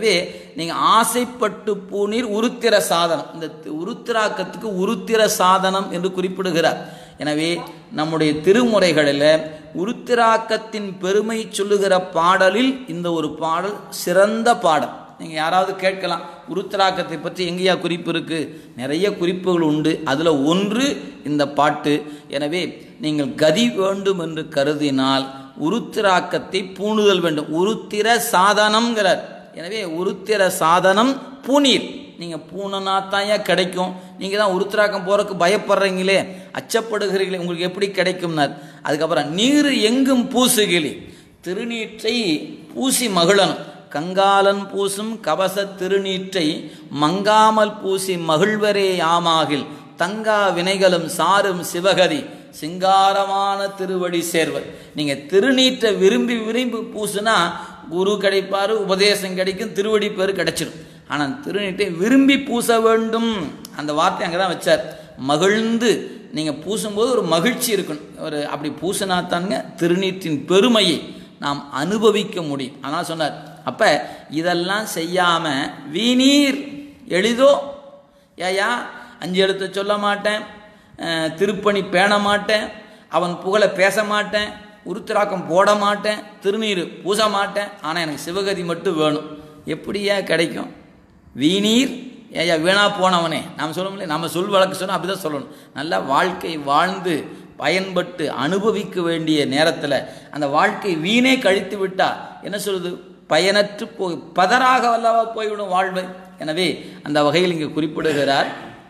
நீங்கள் ஆசைப்பட்டு பூநீர் உருத்திர சாதனம் இந்த தி- உருத்திராக்கத்துக்கு உருத்திர சாதனம் என்று குறிப்பிடுகிறார் எனவே நம்முடைய திருமுறைகளில் உருத்திராக்கத்தின் பெருமை சொல்லுகிற பாடலில் இந்த ஒரு பாடல் சிறந்த பாடல் நீங்கள் யாராவது கேட்கலாம் உருத்திராக்கத்தை பற்றி எங்கேயா குறிப்பு இருக்குது நிறைய குறிப்புகள் உண்டு அதில் ஒன்று இந்த பாட்டு எனவே நீங்கள் கதி வேண்டும் என்று கருதினால் உருத்திராக்கத்தை பூணுதல் வேண்டும் உருத்திர சாதனம்ங்கிறார் எனவே உருத்திர சாதனம் பூநீர் நீங்கள் பூனனா தாயா கிடைக்கும் நீங்கள் தான் உருத்திராக்கம் போகிறதுக்கு பயப்படுறீங்களே அச்சப்படுகிறீங்களே உங்களுக்கு எப்படி கிடைக்கும்னார் அதுக்கப்புறம் நீர் எங்கும் பூசுகிளி திருநீற்றை பூசி மகிழணும் கங்காலன் பூசும் கவச திருநீற்றை மங்காமல் பூசி மகிழ்வரே ஆமாகில் தங்கா வினைகளும் சாரும் சிவகதி சிங்காரமான திருவடி சேர்வர் நீங்கள் திருநீற்றை விரும்பி விரும்பி பூசுனா குரு கிடைப்பாரு உபதேசம் கிடைக்கும் திருவடி பேர் கிடைச்சிடும் ஆனால் திருநீட்டை விரும்பி பூச வேண்டும் அந்த வார்த்தை அங்கே தான் வச்சார் மகிழ்ந்து நீங்கள் பூசும்போது ஒரு மகிழ்ச்சி இருக்கணும் ஒரு அப்படி பூசினா தாங்க திருநீற்றின் பெருமையை நாம் அனுபவிக்க முடியும் ஆனால் சொன்னார் அப்போ இதெல்லாம் செய்யாமல் வீணீர் எளிதோ ஏயா அஞ்சு எழுத்து சொல்ல மாட்டேன் அஹ், திருப்பணி பேண மாட்டேன் அவன் புகழை பேச மாட்டேன் உருத்திராக்கம் போட மாட்டேன் திருநீர் பூச மாட்டேன் ஆனால் எனக்கு சிவகதி மட்டும் வேணும் எப்படியா கிடைக்கும் வீணீர் ஏயா வீணா போனவனே நாம் சொல்ல முடியல நம்ம சொல் வழக்கு சொன்னால் அப்படி தான் சொல்லணும் நல்லா வாழ்க்கை வாழ்ந்து பயன்பட்டு அனுபவிக்க வேண்டிய நேரத்தில் அந்த வாழ்க்கை வீணே கழித்து விட்டா என்ன சொல்லுது பயனற்று போய் பதறாக வல்லவா போய்விடும் வாழ்வு எனவே அந்த வகையில் இங்கே குறிப்பிடுகிறார்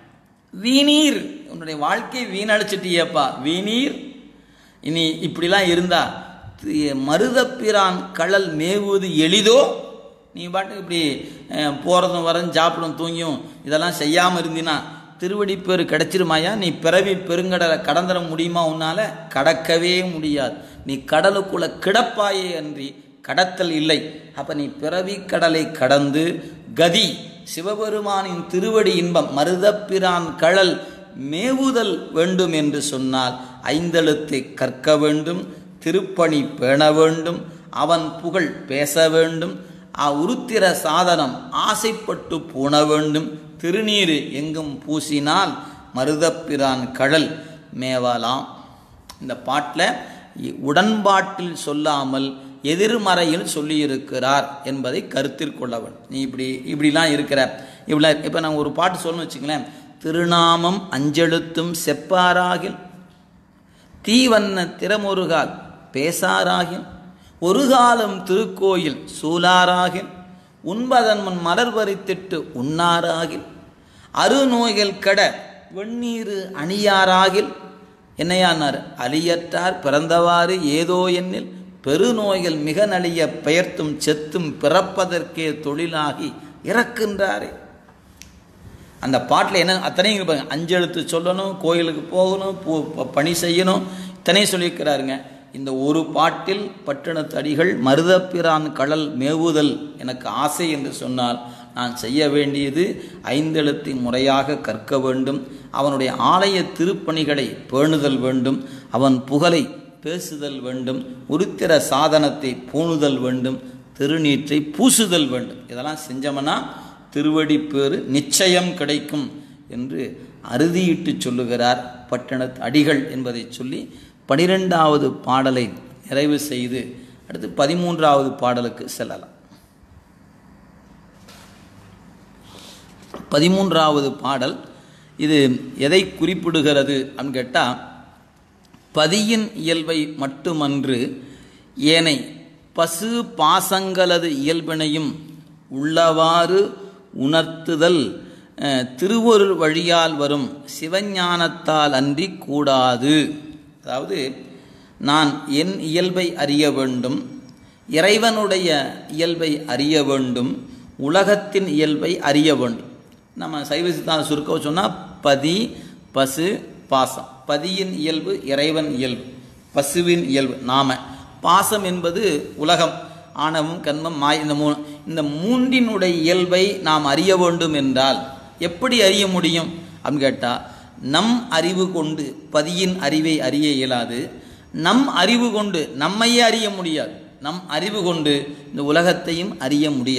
வீணீர் உன்னுடைய வாழ்க்கை வீணடிச்சிட்டியப்பா வீணீர் இனி இப்படிலாம் இருந்தா தி- மருதப்பிரான் கழல் மேவுவது எளிதோ நீ பாட்டுக்கு இப்படி அஹ், போறதும் வரதும் சாப்பிடும் தூங்கியும் இதெல்லாம் செய்யாமல் இருந்தினா திருவடி பேர் கிடைச்சிருமாயா நீ பிறவி பெருங்கடலை கடந்துட முடியுமா உன்னால கடக்கவே முடியாது நீ கடலுக்குள்ள கிடப்பாயே அன்றி கடத்தல் இல்லை அப்ப நீ பிறவி கடலை கடந்து கதி சிவபெருமானின் திருவடி இன்பம் மருதப்பிரான் கழல் மேவுதல் வேண்டும் என்று சொன்னால் ஐந்தெழுத்தை கற்க வேண்டும் திருப்பணி பேண வேண்டும் அவன் புகழ் பேச வேண்டும் அ உருத்திர சாதனம் ஆசைப்பட்டு பூண வேண்டும் திருநீரு எங்கும் பூசினால் மருதப்பிரான் கழல் மேவலாம் இந்த பாட்டில் உடன்பாட்டில் சொல்லாமல் எதிர்மறையில் சொல்லியிருக்கிறார் என்பதை கருத்தில் கொள்ள வேண்டும் நீ இப்படி இப்படிலாம் இருக்கிற இப்படிலாம் இப்போ நான் ஒரு பாட்டு சொல்லணும்னு வச்சுங்களேன் திருநாமம் அஞ்செழுத்தும் செப்பாராகில் தீவண்ண திறமொருகால் பேசாராகில் ஒரு காலம் திருக்கோயில் சூலாராகில் உண்பதன் முன் மலர் பறித்திட்டு உண்ணாராகில் அருநோய்கள் கெட வெந்நீரு அணியாராகில் என்னையானார் அலியற்றார் பிறந்தவாறு ஏதோ எண்ணில் பெருநோய்கள் மிக நலிய பெயர்த்தும் செத்தும் பிறப்பதற்கே தொழிலாகி இறக்கின்றாரே அந்த பாட்டில் என்ன அத்தனையும் இருப்பாங்க அஞ்சு எழுத்து சொல்லணும் கோயிலுக்கு போகணும் பூ ப- பணி செய்யணும் இத்தனையும் சொல்லியிருக்கிறாருங்க இந்த ஒரு பாட்டில் பட்டணத்து அடிகள் மருதப்பிரான் கடல் மேவுதல் எனக்கு ஆசை என்று சொன்னால் நான் செய்ய வேண்டியது ஐந்தெழுத்தை முறையாக கற்க வேண்டும் அவனுடைய ஆலய திருப்பணிகளை பேணுதல் வேண்டும் அவன் புகழை பேசுதல் வேண்டும் உருத்திர சாதனத்தை பூணுதல் வேண்டும் திருநீற்றை பூசுதல் வேண்டும் இதெல்லாம் செஞ்சோம்னா திருவடி பேறு நிச்சயம் கிடைக்கும் என்று அறுதியிட்டு சொல்லுகிறார் பட்டணத்து அடிகள் என்பதை சொல்லி பனிரெண்டாவது பாடலை நிறைவு செய்து அடுத்து பதிமூன்றாவது பாடலுக்கு செல்லலாம் பதிமூன்றாவது பாடல் இது எதை குறிப்பிடுகிறது அப்படின்னு கேட்டால் பதியின் இயல்பை மட்டுமன்று ஏனை பசு பாசங்களது இயல்பினையும் உள்ளவாறு உணர்த்துதல் அஹ், திருவருள் வழியால் வரும் சிவஞானத்தால் அன்றி கூடாது அதாவது நான் என் இயல்பை அறிய வேண்டும் இறைவனுடைய இயல்பை அறிய வேண்டும் உலகத்தின் இயல்பை அறிய வேண்டும் நம்ம சைவ சித்தாந்த சுருக்க சொன்னால் பதி பசு பாசம் பதியின் இயல்பு இறைவன் இயல்பு பசுவின் இயல்பு நாம பாசம் என்பது உலகம் ஆணவம் கண்மம் மாய் இந்த மூ இந்த மூன்றினுடைய இயல்பை நாம் அறிய வேண்டும் என்றால் எப்படி அறிய முடியும் அப்படின்னு கேட்டால் நம் அறிவு கொண்டு பதியின் அறிவை அறிய இயலாது நம் அறிவு கொண்டு நம்மையே அறிய முடியாது நம் அறிவு கொண்டு இந்த உலகத்தையும் அறிய முடியாது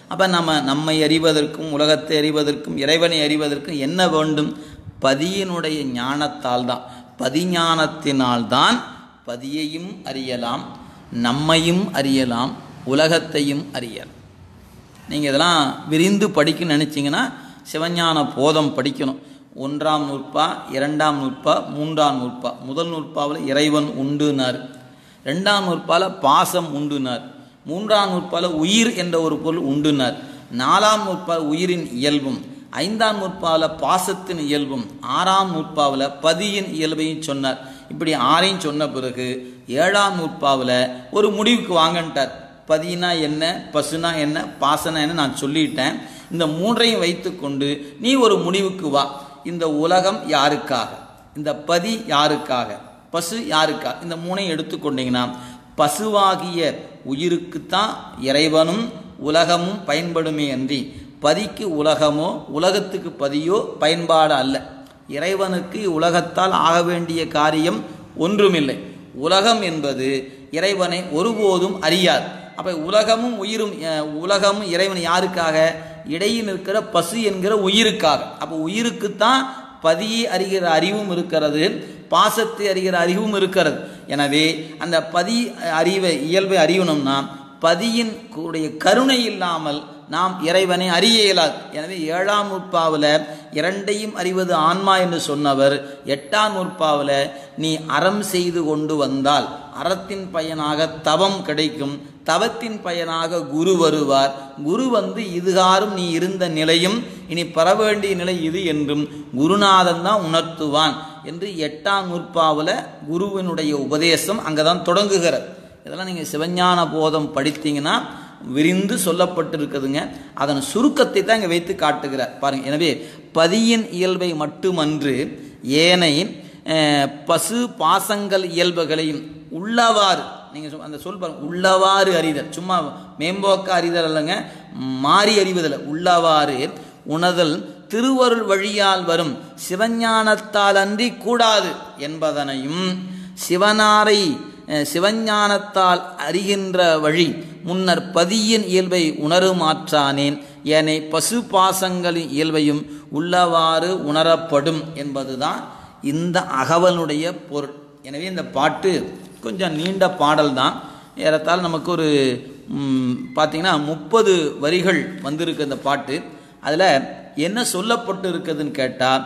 அப்போ நம்ம நம்மை அறிவதற்கும் உலகத்தை அறிவதற்கும் இறைவனை அறிவதற்கும் என்ன வேண்டும் பதியினுடைய ஞானத்தால் தான் பதிஞானத்தினால்தான் பதியையும் அறியலாம் நம்மையும் அறியலாம் உலகத்தையும் அறியலாம் நீங்கள் இதெல்லாம் விரிந்து படிக்கணும்னு நினச்சிங்கன்னா சிவஞான போதம் படிக்கணும் ஒன்றாம் நூற்பா இரண்டாம் நூற்பா மூன்றாம் நூற்பா முதல் நூற்பாவில் இறைவன் உண்டுனார் ரெண்டாம் நூற்பால பாசம் உண்டுனார் மூன்றாம் நூற்பால உயிர் என்ற ஒரு பொருள் உண்டுனார் நாலாம் நூற்பால் உயிரின் இயல்பும் ஐந்தாம் நூற்பாவில் பாசத்தின் இயல்பும் ஆறாம் நூற்பாவில் பதியின் இயல்பையும் சொன்னார் இப்படி ஆறையும் சொன்ன பிறகு ஏழாம் நூற்பாவில் ஒரு முடிவுக்கு வாங்கன்ட்டார் பதினா என்ன பசுனா என்ன பாசனா என்ன நான் சொல்லிட்டேன் இந்த மூன்றையும் வைத்துக்கொண்டு நீ ஒரு முடிவுக்கு வா இந்த உலகம் யாருக்காக இந்த பதி யாருக்காக பசு யாருக்காக இந்த மூணையும் எடுத்துக்கொண்டீங்கன்னா பசுவாகிய உயிருக்குத்தான் இறைவனும் உலகமும் பயன்படுமே அன்றி பதிக்கு உலகமோ உலகத்துக்கு பதியோ பயன்பாடு அல்ல இறைவனுக்கு உலகத்தால் ஆக வேண்டிய காரியம் ஒன்றுமில்லை உலகம் என்பது இறைவனை ஒருபோதும் அறியாது அப்போ உலகமும் உயிரும் அஹ், உலகமும் இறைவன் யாருக்காக இடையில் இருக்கிற பசு என்கிற உயிருக்காக அப்போ உயிருக்குத்தான் பதியை அறிகிற அறிவும் இருக்கிறது பாசத்தை அறிகிற அறிவும் இருக்கிறது எனவே அந்த பதி அறிவை இயல்பை அறியணும்னா பதியின் கூடிய கருணை இல்லாமல் நாம் இறைவனை அறிய இயலாது எனவே ஏழாம் நூற்பாவில் இரண்டையும் அறிவது ஆன்மா என்று சொன்னவர் எட்டாம் நூற்பாவில் நீ அறம் செய்து கொண்டு வந்தால் அறத்தின் பயனாக தவம் கிடைக்கும் தவத்தின் பயனாக குரு வருவார் குரு வந்து இதுகாரும் நீ இருந்த நிலையும் இனி பெற வேண்டிய நிலை இது என்றும் குருநாதன் தான் உணர்த்துவான் என்று எட்டாம் நூற்பாவில் குருவினுடைய உபதேசம் அங்கே தான் தொடங்குகிறது இதெல்லாம் நீங்கள் சிவஞான போதம் படித்தீங்கன்னா விரிந்து சொல்லப்பட்டிருக்குதுங்க அதன் சுருக்கத்தை தான் இங்கே வைத்து காட்டுகிறார் பாருங்க எனவே பதியின் இயல்பை மட்டுமன்று ஏனை அஹ், பசு பாசங்கள் இயல்புகளையும் உள்ளவாறு நீங்கள் அந்த சொல் பாருங்க உள்ளவாறு அறிதல் சும்மா மேம்போக்க அறிதல் அல்லங்க மாறி அறிவதில்லை உள்ளவாறு உணதல் திருவருள் வழியால் வரும் சிவஞானத்தால் அன்றி கூடாது என்பதனையும் சிவனாரை அஹ், சிவஞானத்தால் அறிகின்ற வழி முன்னர் பதியின் இயல்பை உணருமாற்றானேன் ஏனை பசு பாசங்களின் இயல்பையும் உள்ளவாறு உணரப்படும் என்பதுதான் இந்த அகவலுடைய பொருள் எனவே இந்த பாட்டு கொஞ்சம் நீண்ட பாடல் தான் ஏறத்தாழ நமக்கு ஒரு ம், பார்த்தீங்கன்னா முப்பது வரிகள் வந்திருக்கு இந்த பாட்டு அதில் என்ன சொல்லப்பட்டு இருக்குதுன்னு கேட்டால்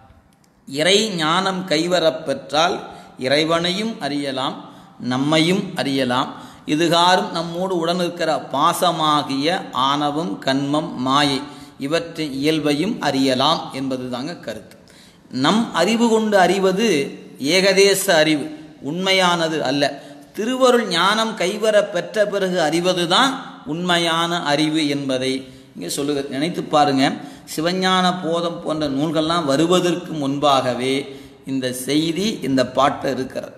இறை ஞானம் கைவரப் பெற்றால் இறைவனையும் அறியலாம் நம்மையும் அறியலாம் இதுகாரும் நம்மோடு உடன் இருக்கிற பாசமாகிய ஆணவம் கண்மம் மாயை இவற்றின் இயல்பையும் அறியலாம் என்பது தாங்க கருத்து நம் அறிவு கொண்டு அறிவது ஏகதேச அறிவு உண்மையானது அல்ல திருவருள் ஞானம் கைவர பெற்ற பிறகு அறிவதுதான் உண்மையான அறிவு என்பதை இங்கே சொல்லுக நினைத்து பாருங்க சிவஞான போதம் போன்ற நூல்கள்லாம் வருவதற்கு முன்பாகவே இந்த செய்தி இந்த பாட்டு இருக்கிறது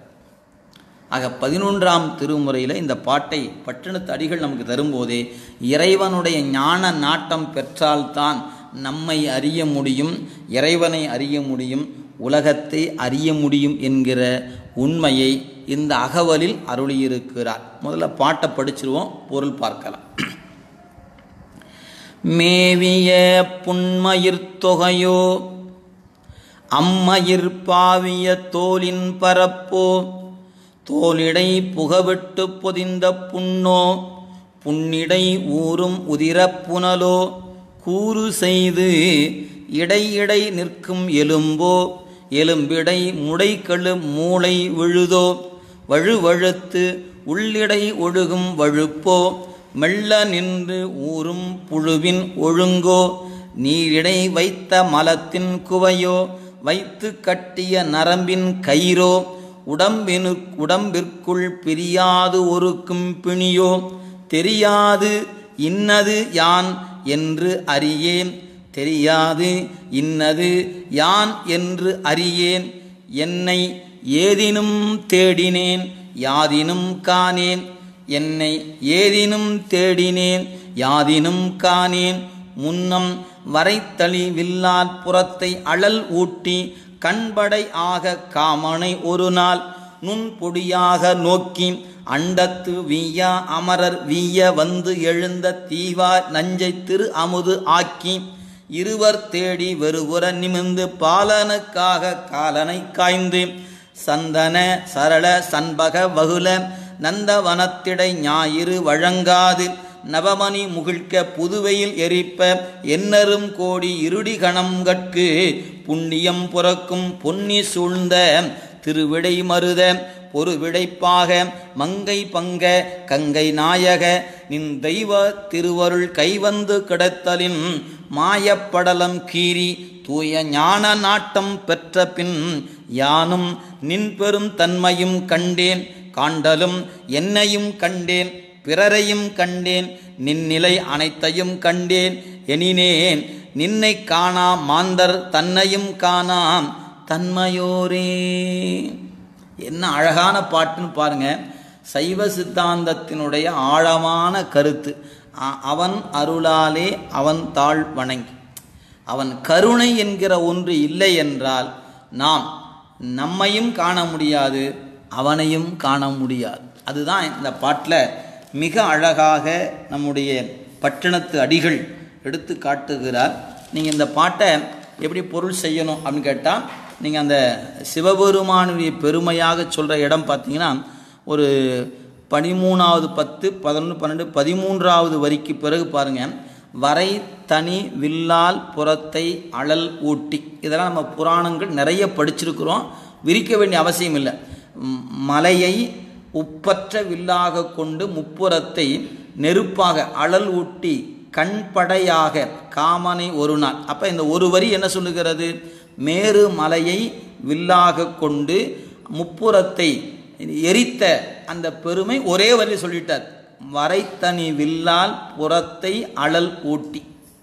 ஆக பதினொன்றாம் திருமுறையில் இந்த பாட்டை பட்டினத்து அடிகள் நமக்கு தரும்போதே இறைவனுடைய ஞான நாட்டம் பெற்றால்தான் நம்மை அறிய முடியும் இறைவனை அறிய முடியும் உலகத்தை அறிய முடியும் என்கிற உண்மையை இந்த அகவலில் அருளியிருக்கிறார் முதல்ல பாட்டை படிச்சிருவோம் பொருள் பார்க்கலாம் மேவிய புன்மயிர் தொகையோ அம்மயிர் பாவிய தோலின் பரப்போ தோலிடை புகவிட்டு பொதிந்த புண்ணோ புன்னிடை ஊறும் உதிரப் புனலோ கூறு செய்து இடை இடை நிற்கும் எலும்போ எலும்பிடை முடைக்கெழு மூளை விழுதோ வழுவழுத்து உள்ளிடை ஒழுகும் வழுப்போ மெல்ல நின்று ஊறும் புழுவின் ஒழுங்கோ நீரிடை வைத்த மலத்தின் குவையோ வைத்து கட்டிய நரம்பின் கயிறோ உடம்பினு உடம்பிற்குள் பிரியாது ஒருக்கும் பிணியோ தெரியாது இன்னது யான் என்று அறியேன் தெரியாது இன்னது யான் என்று அறியேன் என்னை ஏதினும் தேடினேன் யாதினும் காணேன் என்னை ஏதினும் தேடினேன் யாதினும் காணேன் முன்னம் வரைத்தளி வில்லாற் புறத்தை அழல் ஊட்டி கண்படை ஆக காமனை ஒரு நாள் நுண் பொடியாக நோக்கி அண்டத்து வீயா அமரர் வீய வந்து எழுந்த தீவா நஞ்சை திரு அமுது ஆக்கி இருவர் தேடி வெறுபுற நிமிர்ந்து பாலனுக்காக காலனை காய்ந்து சந்தன சரள சண்பக வகுல நந்தவனத்திடை ஞாயிறு வழங்காது நவமணி முகிழ்க்க புதுவையில் எரிப்ப எண்ணரும் கோடி இருடி கணங்கட்கு புண்ணியம் புறக்கும் பொன்னி சூழ்ந்த திருவிடை மருத பொறு விடைப்பாக மங்கை பங்க கங்கை நாயக நின் தெய்வ திருவருள் கைவந்து கிடத்தலின் மாயப்படலம் கீறி தூய ஞான நாட்டம் பெற்ற பின் யானும் நின் பெரும் தன்மையும் கண்டேன் காண்டலும் என்னையும் கண்டேன் பிறரையும் கண்டேன் நின்னிலை அனைத்தையும் கண்டேன் எனினேன் நின்னை காணா மாந்தர் தன்னையும் காணாம் தன்மையோரே என்ன அழகான பாட்டுன்னு பாருங்க சைவ சித்தாந்தத்தினுடைய ஆழமான கருத்து அ- அவன் அருளாலே அவன் தாழ் வணங்கி அவன் கருணை என்கிற ஒன்று இல்லை என்றால் நாம் நம்மையும் காண முடியாது அவனையும் காண முடியாது அதுதான் இந்த பாட்டில் மிக அழகாக நம்முடைய பட்டணத்து அடிகள் எடுத்து காட்டுகிறார் நீங்கள் இந்த பாட்டை எப்படி பொருள் செய்யணும் அப்படின்னு கேட்டால் நீங்கள் அந்த சிவபெருமானுடைய பெருமையாக சொல்கிற இடம் பார்த்தீங்கன்னா ஒரு பதிமூணாவது பத்து பதினொன்று பன்னெண்டு பதிமூன்றாவது வரிக்கு பிறகு பாருங்கள் வரை தனி வில்லால் புறத்தை அழல் ஊட்டி இதெல்லாம் நம்ம புராணங்கள் நிறைய படிச்சிருக்கிறோம் விரிக்க வேண்டிய அவசியம் இல்லை ம், மலையை உப்பற்ற வில்லாக கொண்டு முப்புறத்தை நெருப்பாக அழல் ஊட்டி கண்படையாக காமனை ஒரு நாள் அப்போ இந்த ஒரு வரி என்ன சொல்லுகிறது மேரு மலையை வில்லாக கொண்டு முப்புறத்தை எரித்த அந்த பெருமை ஒரே வரி சொல்லிட்டார் வரைத்தனி வில்லால் புறத்தை அழல் ஊட்டி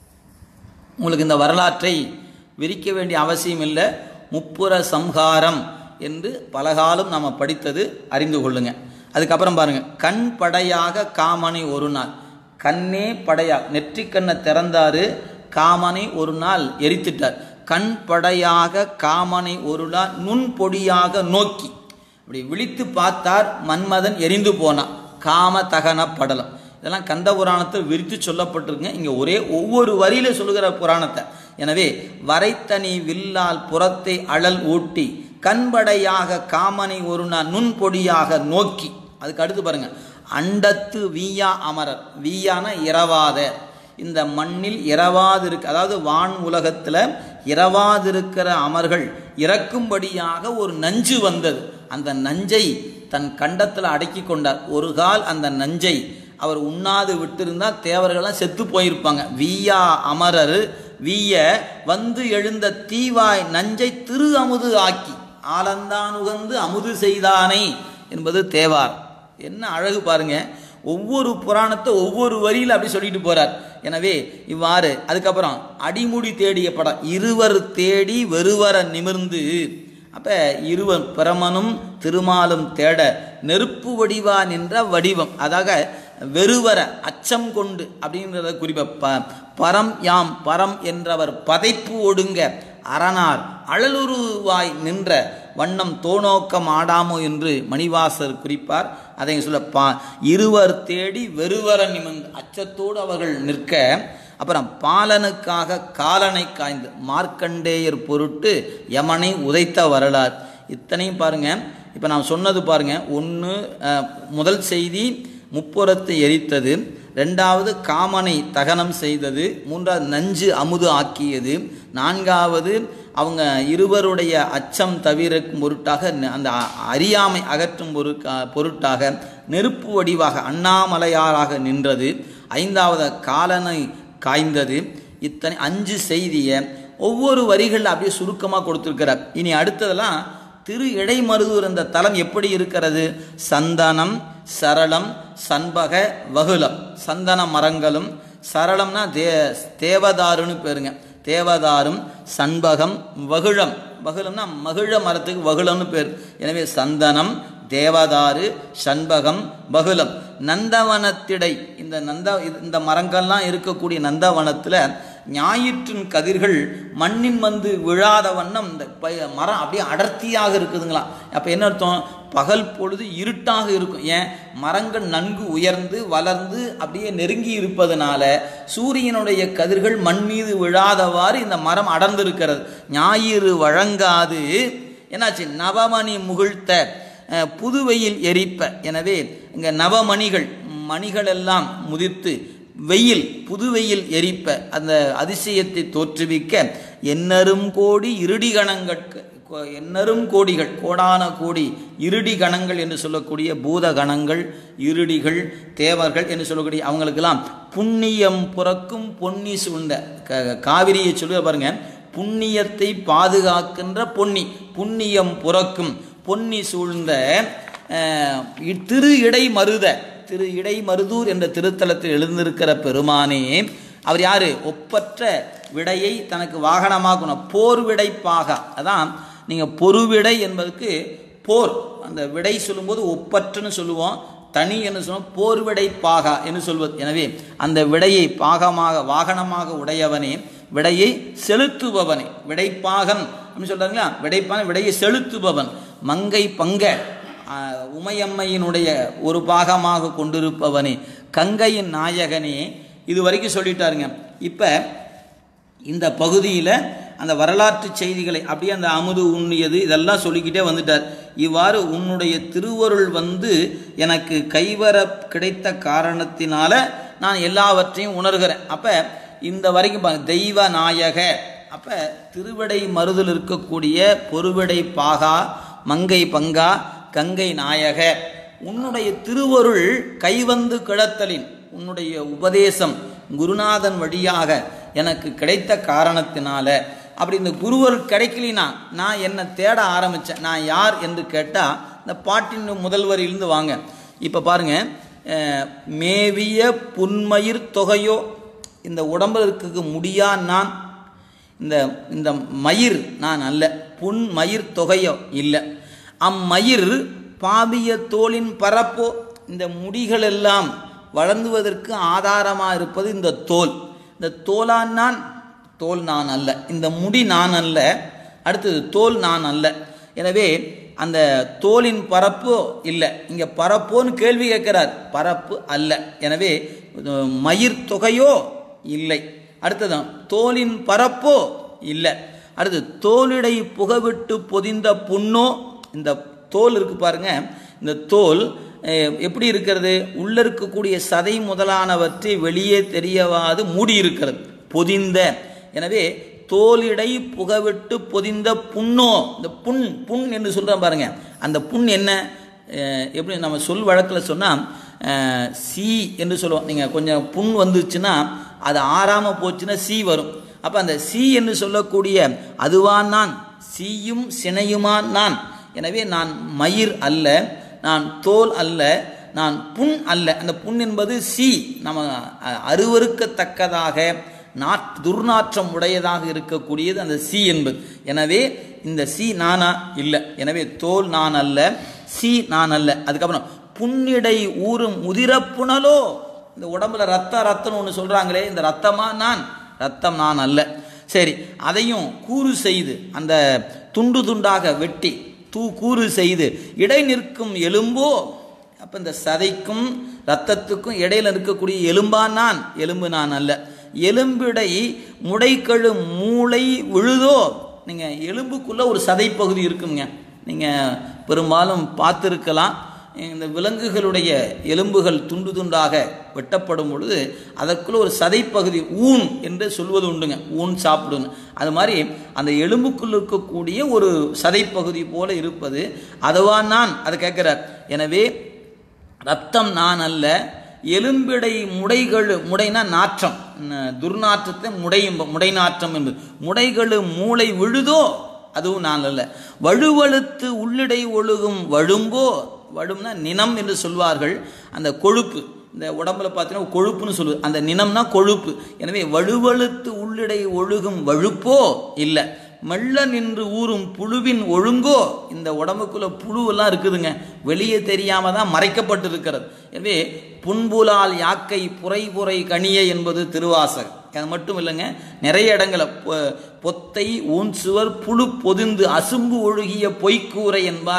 உங்களுக்கு இந்த வரலாற்றை விரிக்க வேண்டிய அவசியம் இல்லை முப்புற சம்ஹாரம் என்று பலகாலம் நாம் படித்தது அறிந்து கொள்ளுங்க அதுக்கப்புறம் பாருங்க கண் படையாக காமனை ஒரு நாள் கண்ணே படையா நெற்றிக்கண்ணை திறந்தாரு காமனை ஒரு நாள் எரித்துட்டார் கண் படையாக காமனை ஒரு நாள் நுண் பொடியாக நோக்கி அப்படி விழித்து பார்த்தார் மன்மதன் எரிந்து போனான் காம தகன படலம் இதெல்லாம் கந்த புராணத்தில் விரித்து சொல்லப்பட்டிருக்குங்க இங்கே ஒரே ஒவ்வொரு வரியில சொல்லுகிற புராணத்தை எனவே வரைத்தனி வில்லால் புறத்தை அழல் ஊட்டி கண்படையாக காமனை ஒரு நாள் நுண்பொடியாக நோக்கி அதுக்கு அடுத்து பாருங்க அண்டத்து வீயா அமரர் வீயான இரவாத இந்த மண்ணில் இரவாதிருக்க அதாவது வான் உலகத்தில் இரவாதிருக்கிற அமர்கள் இறக்கும்படியாக ஒரு நஞ்சு வந்தது அந்த நஞ்சை தன் கண்டத்தில் அடக்கி கொண்டார் ஒரு கால் அந்த நஞ்சை அவர் உண்ணாது விட்டிருந்தால் தேவர்கள்லாம் செத்து போயிருப்பாங்க வீயா அமரர் வீய வந்து எழுந்த தீவாய் நஞ்சை திரு அமுது ஆக்கி ஆலந்தான் உகந்து அமுது செய்தானை என்பது தேவார் என்ன அழகு பாருங்க ஒவ்வொரு புராணத்தை ஒவ்வொரு வரியில் அப்படி சொல்லிட்டு போறார் எனவே இவ்வாறு அதுக்கப்புறம் அடிமுடி தேடிய படம் இருவர் தேடி வெறுவர நிமிர்ந்து அப்ப இருவன் பிரமனும் திருமாலும் தேட நெருப்பு வடிவா நின்ற வடிவம் அதாக வெறுவர அச்சம் கொண்டு அப்படின்றத குறிப்ப ப பரம் யாம் பரம் என்றவர் பதைப்பு ஒடுங்க அரணார் அழலுருவாய் நின்ற வண்ணம் தோநோக்கம் ஆடாமோ என்று மணிவாசர் குறிப்பார் அதை சொல்ல பா இருவர் தேடி வெறுவர நிமிர்ந்து அச்சத்தோடு அவர்கள் நிற்க அப்புறம் பாலனுக்காக காலனை காய்ந்து மார்க்கண்டேயர் பொருட்டு யமனை உதைத்த வரலாறு இத்தனையும் பாருங்க இப்போ நான் சொன்னது பாருங்க ஒன்று முதல் செய்தி முப்புறத்தை எரித்தது ரெண்டாவது காமனை தகனம் செய்தது மூன்றாவது நஞ்சு அமுது ஆக்கியது நான்காவது அவங்க இருவருடைய அச்சம் தவிர்க்கும் பொருட்டாக ந- அந்த அ- அறியாமை அகற்றும் பொருட்கா பொருட்டாக நெருப்பு வடிவாக அண்ணாமலையாராக நின்றது ஐந்தாவது காலனை காய்ந்தது இத்தனை அஞ்சு செய்தியை ஒவ்வொரு வரிகளில் அப்படியே சுருக்கமாக கொடுத்துருக்கிறார் இனி அடுத்ததெல்லாம் திரு இடைமருதூர் இந்த தலம் எப்படி இருக்கிறது சந்தனம் சரளம் சண்பக வகுலம் சந்தன மரங்களும் சரளம்னா தே தேவதாருன்னு பேருங்க தேவதாரும் சண்பகம் வகுளம் வகுளம்னா மகிழ மரத்துக்கு வகுளம்னு பேர் எனவே சந்தனம் தேவதாரு சண்பகம் பகுலம் நந்தவனத்திடை இந்த நந்த இது- இந்த மரங்கள்லாம் இருக்கக்கூடிய நந்தவனத்தில் ஞாயிற்றின் கதிர்கள் மண்ணின் வந்து விழாத வண்ணம் இந்த ப- மரம் அப்படியே அடர்த்தியாக இருக்குதுங்களாம் அப்போ என்ன அர்த்தம் பகல் பொழுது இருட்டாக இருக்கும் ஏன் மரங்கள் நன்கு உயர்ந்து வளர்ந்து அப்படியே நெருங்கி இருப்பதனால சூரியனுடைய கதிர்கள் மண் மீது விழாதவாறு இந்த மரம் அடர்ந்திருக்கிறது ஞாயிறு வழங்காது என்னாச்சு நவமணி முகிழ்த்த அஹ், புதுவெயில் எரிப்ப எனவே இங்கே நவமணிகள் மணிகள் எல்லாம் முதிர்த்து வெயில் புதுவெயில் எரிப்ப அந்த அதிசயத்தை தோற்றுவிக்க எண்ணரும் கோடி இருடி கணங்கட்கு கொ- எண்ணரும் கோடிகள் கோடான கோடி இருடி கணங்கள் என்று சொல்லக்கூடிய பூத கணங்கள் இருடிகள் தேவர்கள் என்று சொல்லக்கூடிய அவங்களுக்கெல்லாம் புண்ணியம் புறக்கும் பொன்னி சூழ்ந்த க- காவிரியை சொல்லுவ பாருங்க புண்ணியத்தை பாதுகாக்கின்ற பொன்னி புண்ணியம் புறக்கும் பொன்னி சூழ்ந்த அஹ், இ- திரு இடை மருத திரு இடை மருதூர் என்ற திருத்தலத்தில் எழுந்திருக்கிற பெருமானே அவர் யாரு ஒப்பற்ற விடையை தனக்கு வாகனமாக்கணும் போர் விடைப்பாக அதான் நீங்க பொருவிடை என்பதற்கு போர் அந்த விடை சொல்லும்போது ஒப்பற்றுன்னு சொல்லுவோம் தனி என்று சொல்லுவோம் போர் விடை பாகா என்று சொல்வது எனவே அந்த விடையை பாகமாக வாகனமாக உடையவனே விடையை செலுத்துபவனே விடைப்பாகன் அப்படின்னு சொல்றாங்களா விடைப்பாகன் விடையை செலுத்துபவன் மங்கை பங்க ஆஹ், உமையம்மையினுடைய ஒரு பாகமாக கொண்டிருப்பவனே கங்கையின் நாயகனே இது வரைக்கும் சொல்லிட்டாருங்க இப்போ இந்த பகுதியில் அந்த வரலாற்று செய்திகளை அப்படியே அந்த அமுது உண்ணியது இதெல்லாம் சொல்லிக்கிட்டே வந்துட்டார் இவ்வாறு உன்னுடைய திருவருள் வந்து எனக்கு கைவர கிடைத்த காரணத்தினால நான் எல்லாவற்றையும் உணர்கிறேன் அப்போ இந்த வரைக்கும் பாருங்க தெய்வ நாயக அப்போ திருவிடை மருதில் இருக்கக்கூடிய பொருவிடை பாகா மங்கை பங்கா கங்கை நாயக உன்னுடைய திருவருள் கைவந்து கிடத்தலின் உன்னுடைய உபதேசம் குருநாதன் வழியாக எனக்கு கிடைத்த காரணத்தினால அப்படி இந்த குருவர் கிடைக்கலினா நான் என்னை தேட ஆரம்பித்தேன் நான் யார் என்று கேட்டால் இந்த பாட்டின் முதல் வரியிலிருந்து வாங்க இப்போ பாருங்க அஹ், மேவிய புன்மயிர் தொகையோ இந்த உடம்பில் இருக்க முடியா நான் இந்த இந்த மயிர் நான் அல்ல புன் மயிர் தொகையோ இல்லை அம்மயிர் பாபிய தோலின் பரப்போ இந்த முடிகள் எல்லாம் வளர்ந்துவதற்கு ஆதாரமாக இருப்பது இந்த தோல் இந்த தோலான் நான் தோல் நான் அல்ல இந்த முடி நான் அல்ல அடுத்தது தோல் நான் அல்ல எனவே அந்த தோலின் பரப்போ இல்லை இங்கே பரப்போன்னு கேள்வி கேட்கிறார் பரப்பு அல்ல எனவே அஹ், மயிர் தொகையோ இல்லை அடுத்தது தோலின் பரப்போ இல்லை அடுத்து தோலிடை புகவிட்டு பொதிந்த புண்ணோ இந்த தோல் இருக்கு பாருங்க இந்த தோல் அஹ், எப்படி இருக்கிறது உள்ள இருக்கக்கூடிய சதை முதலானவற்றை வெளியே தெரியவாது மூடி இருக்கிறது பொதிந்த எனவே தோலிடை புகவிட்டு பொதிந்த புண்ணோ இந்த புண் புண் என்று சொல்கிறோம் பாருங்க அந்த புண் என்ன அஹ், எப்படி நம்ம சொல் வழக்கில் சொன்னால் சி என்று சொல்லுவோம் நீங்கள் கொஞ்சம் புண் வந்துச்சுன்னா அது ஆறாமல் போச்சுன்னா சி வரும் அப்போ அந்த சி என்று சொல்லக்கூடிய அதுவான் நான் சீயும் சினையுமான் நான் எனவே நான் மயிர் அல்ல நான் தோல் அல்ல நான் புண் அல்ல அந்த புண் என்பது சி நம்ம அ- அருவருக்கத்தக்கதாக நாற் துர்நாற்றம் உடையதாக இருக்கக்கூடியது அந்த சி என்பது எனவே இந்த சி நானா இல்லை எனவே தோல் நான் அல்ல சி நான் அல்ல அதுக்கப்புறம் புண்ணிடை ஊறும் உதிரப்புணலோ இந்த உடம்புல ரத்தம் ரத்தம்னு ஒன்று சொல்றாங்களே இந்த ரத்தமா நான் ரத்தம் நான் அல்ல சரி அதையும் கூறு செய்து அந்த துண்டு துண்டாக வெட்டி தூ கூறு செய்து இடை நிற்கும் எலும்போ அப்போ இந்த சதைக்கும் ரத்தத்துக்கும் இடையில இருக்கக்கூடிய எலும்பா நான் எலும்பு நான் அல்ல எலும்பிடை முடைக்கழு மூளை விழுதோ நீங்கள் எலும்புக்குள்ள ஒரு சதை பகுதி இருக்குங்க நீங்கள் பெரும்பாலும் பார்த்துருக்கலாம் இந்த விலங்குகளுடைய எலும்புகள் துண்டு துண்டாக வெட்டப்படும் பொழுது அதற்குள்ள ஒரு சதைப்பகுதி ஊன் என்று சொல்வது உண்டுங்க ஊன் சாப்பிடுங்க அது மாதிரி அந்த எலும்புக்குள் இருக்கக்கூடிய ஒரு சதைப்பகுதி போல இருப்பது அதுவா நான் அதை கேட்கிறார் எனவே ரத்தம் நான் அல்ல எலும்பிடை முடைகளு முடைனா நாற்றம் ந- துர்நாற்றத்தை முடையும் முடை நாற்றம் என்பது முடைகளு மூளை விழுதோ அதுவும் நான் அல்ல வழுவழுத்து உள்ளிடை ஒழுகும் வழும்போ வழும்னா நினம் என்று சொல்வார்கள் அந்த கொழுப்பு இந்த உடம்புல பார்த்தீங்கன்னா கொழுப்புன்னு சொல்லுது அந்த நினம்னா கொழுப்பு எனவே வழுவழுத்து உள்ளிடை ஒழுகும் வழுப்போ இல்லை மெல்ல நின்று ஊறும் புழுவின் ஒழுங்கோ இந்த உடம்புக்குள்ள புழுவெல்லாம் இருக்குதுங்க வெளியே தெரியாம தான் மறைக்கப்பட்டிருக்கிறது எனவே புன்புலால் யாக்கை புரை புரை கனிய என்பது திருவாசகம் அது மட்டும் இல்லைங்க நிறைய இடங்களை பொ- பொத்தை ஊன் சுவர் புழு பொதிந்து அசும்பு ஒழுகிய பொய்க்கூரை என்பார்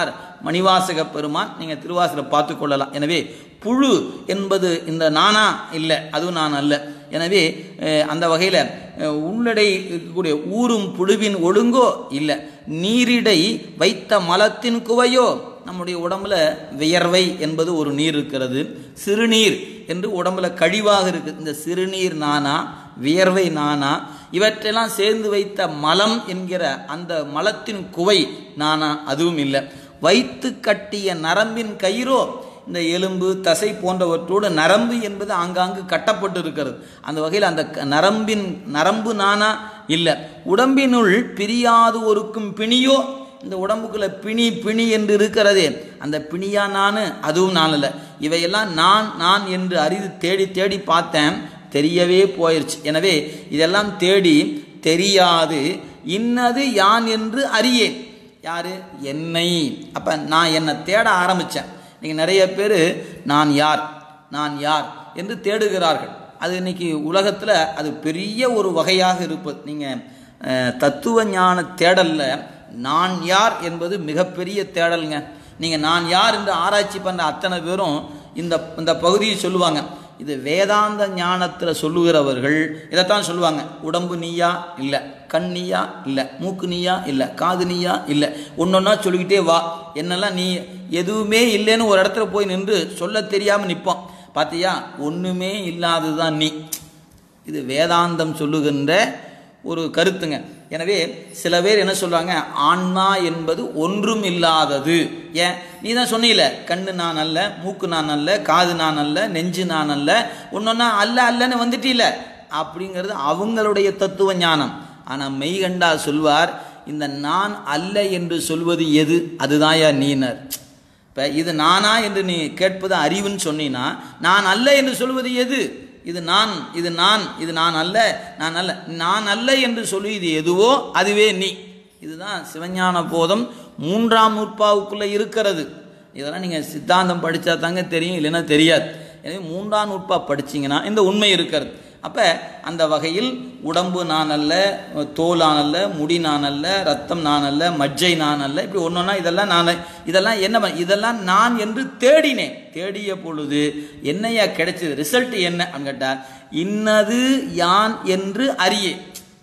மணிவாசக பெருமான் நீங்கள் திருவாசலை பார்த்து கொள்ளலாம் எனவே புழு என்பது இந்த நானா இல்லை அதுவும் நான் அல்ல எனவே அஹ், அந்த வகையில் உள்ளடை இருக்கக்கூடிய ஊரும் புழுவின் ஒழுங்கோ இல்லை நீரிடை வைத்த மலத்தின் குவையோ நம்முடைய உடம்புல வியர்வை என்பது ஒரு நீர் இருக்கிறது சிறுநீர் என்று உடம்புல கழிவாக இருக்குது இந்த சிறுநீர் நானா வியர்வை நானா இவற்றெல்லாம் சேர்ந்து வைத்த மலம் என்கிற அந்த மலத்தின் குவை நானா அதுவும் இல்லை வைத்து கட்டிய நரம்பின் கயிறோ இந்த எலும்பு தசை போன்றவற்றோடு நரம்பு என்பது ஆங்காங்கு கட்டப்பட்டு இருக்கிறது அந்த வகையில் அந்த க- நரம்பின் நரம்பு நானா இல்லை உடம்பினுள் பிரியாது ஒருக்கும் பிணியோ இந்த உடம்புக்குள்ள பிணி பிணி என்று இருக்கிறதே அந்த பிணியா நான் அதுவும் நான் இல்லை இவையெல்லாம் நான் நான் என்று அறிந்து தேடி தேடி பார்த்தேன் தெரியவே போயிடுச்சு எனவே இதெல்லாம் தேடி தெரியாது இன்னது யான் என்று அறியேன் யாரு என்னை அப்ப நான் என்னை தேட ஆரம்பிச்சேன் நீங்க நிறைய பேர் நான் யார் நான் யார் என்று தேடுகிறார்கள் அது இன்னைக்கு உலகத்துல அது பெரிய ஒரு வகையாக இருப்பது நீங்க அஹ், தத்துவ ஞான தேடல்ல நான் யார் என்பது மிகப்பெரிய தேடலுங்க நீங்க நான் யார் என்று ஆராய்ச்சி பண்ற அத்தனை பேரும் இந்த இந்த பகுதியை சொல்லுவாங்க இது வேதாந்த ஞானத்தில் சொல்லுகிறவர்கள் இதைத்தான் சொல்லுவாங்க உடம்பு நீயா இல்லை கண் நீயா இல்லை மூக்கு நீயா இல்லை காது நீயா இல்லை ஒன்றொன்னா சொல்லிக்கிட்டே வா என்னெல்லாம் நீ எதுவுமே இல்லைன்னு ஒரு இடத்துல போய் நின்று சொல்ல தெரியாமல் நிற்போம் பார்த்தியா ஒன்றுமே இல்லாததுதான் நீ இது வேதாந்தம் சொல்லுகின்ற ஒரு கருத்துங்க எனவே சில பேர் என்ன சொல்றாங்க ஆன்மா என்பது ஒன்றும் இல்லாதது ஏன் நீ தான் சொன்னீல கண்ணு நான் அல்ல மூக்கு நான் அல்ல காது நான் அல்ல நெஞ்சு நான் அல்ல ஒன்னொன்னா அல்ல அல்லன்னு வந்துட்டீல அப்படிங்கிறது அவங்களுடைய தத்துவ ஞானம் ஆனா மெய்கண்டா சொல்வார் இந்த நான் அல்ல என்று சொல்வது எது அதுதான்யா நீனர் இப்போ இது நானா என்று நீ கேட்பது அறிவுன்னு சொன்னீன்னா நான் அல்ல என்று சொல்வது எது இது நான் இது நான் இது நான் அல்ல நான் அல்ல நான் அல்ல என்று சொல்லுவது எதுவோ அதுவே நீ இதுதான் சிவஞான போதம் மூன்றாம் நூற்பாவுக்குள்ள இருக்கிறது இதெல்லாம் நீங்கள் சித்தாந்தம் படித்தா தாங்க தெரியும் இல்லைன்னா தெரியாது எனவே மூன்றாம் நூற்பா படிச்சீங்கன்னா இந்த உண்மை இருக்கிறது அப்போ அந்த வகையில் உடம்பு நான் அல்ல தோல் நான் அல்ல முடி நான் அல்ல ரத்தம் நான் அல்ல மஜ்ஜை நான் அல்ல இப்படி ஒன்றொன்னா இதெல்லாம் நான் இதெல்லாம் என்ன பண்ண- இதெல்லாம் நான் என்று தேடினேன் தேடிய பொழுது என்னையா கிடைச்சது ரிசல்ட் என்ன அப்படின்னு கேட்டால் இன்னது யான் என்று அறியே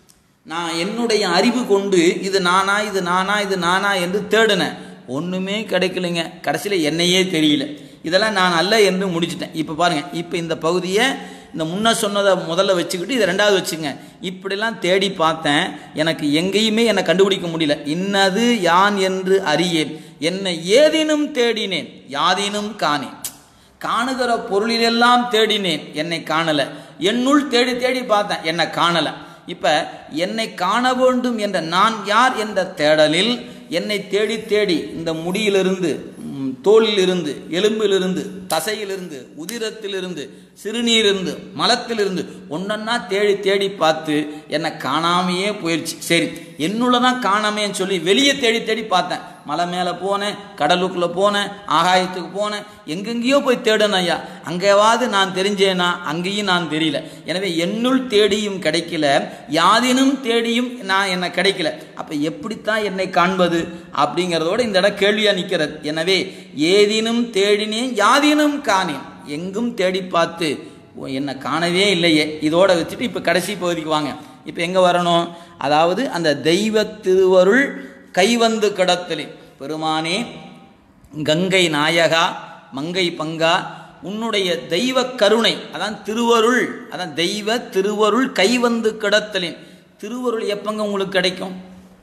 நான் என்னுடைய அறிவு கொண்டு இது நானா இது நானா இது நானா என்று தேடினேன் ஒன்றுமே கிடைக்கலைங்க கடைசியில் என்னையே தெரியல இதெல்லாம் நான் அல்ல என்று முடிச்சிட்டேன் இப்போ பாருங்க இப்போ இந்த பகுதியை இந்த முன்ன சொன்னதை முதல்ல வச்சுக்கிட்டு இதை ரெண்டாவது வச்சுங்க இப்படிலாம் தேடி பார்த்தேன் எனக்கு எங்கேயுமே என்னை கண்டுபிடிக்க முடியல இன்னது யான் என்று அறியேன் என்னை ஏதினும் தேடினேன் யாதினும் காணேன் காணுகிற பொருளிலெல்லாம் தேடினேன் என்னை காணல என்னுள் தேடி தேடி பார்த்தேன் என்னை காணல இப்ப என்னை காண வேண்டும் என்ற நான் யார் என்ற தேடலில் என்னை தேடி தேடி இந்த முடியிலிருந்து ம், தோலிலிருந்து எலும்பிலிருந்து தசையிலிருந்து உதிரத்திலிருந்து சிறுநீரிலிருந்து மலத்திலிருந்து ஒன்றொன்னா தேடி தேடி பார்த்து என்னை காணாமையே போயிடுச்சு சரி என்னுள்ள தான் காணாமேன்னு சொல்லி வெளியே தேடி தேடி பார்த்தேன் மலை மேலே போனேன் கடலுக்குள்ளே போனேன் ஆகாயத்துக்கு போனேன் எங்கெங்கேயோ போய் தேடணும் ஐயா அங்கேவாவது நான் தெரிஞ்சேனா அங்கேயும் நான் தெரியல எனவே என்னுள் தேடியும் கிடைக்கல யாதினும் தேடியும் நான் என்ன கிடைக்கல அப்போ எப்படித்தான் என்னை காண்பது அப்படிங்கிறதோட இந்த இடம் கேள்வியாக நிற்கிறது எனவே ஏதினும் தேடினேன் யாதினும் காணேன் எங்கும் தேடி பார்த்து ஓ, என்னை காணவே இல்லையே இதோட வச்சுட்டு இப்போ கடைசி பகுதிக்கு வாங்க இப்போ எங்கே வரணும் அதாவது அந்த தெய்வ திருவருள் கைவந்து கிடத்தலே பெருமானே கங்கை நாயகா மங்கை பங்கா உன்னுடைய தெய்வ கருணை அதான் திருவருள் அதான் தெய்வ திருவருள் கைவந்து கிடத்தலின் திருவருள் எப்பங்க உங்களுக்கு கிடைக்கும்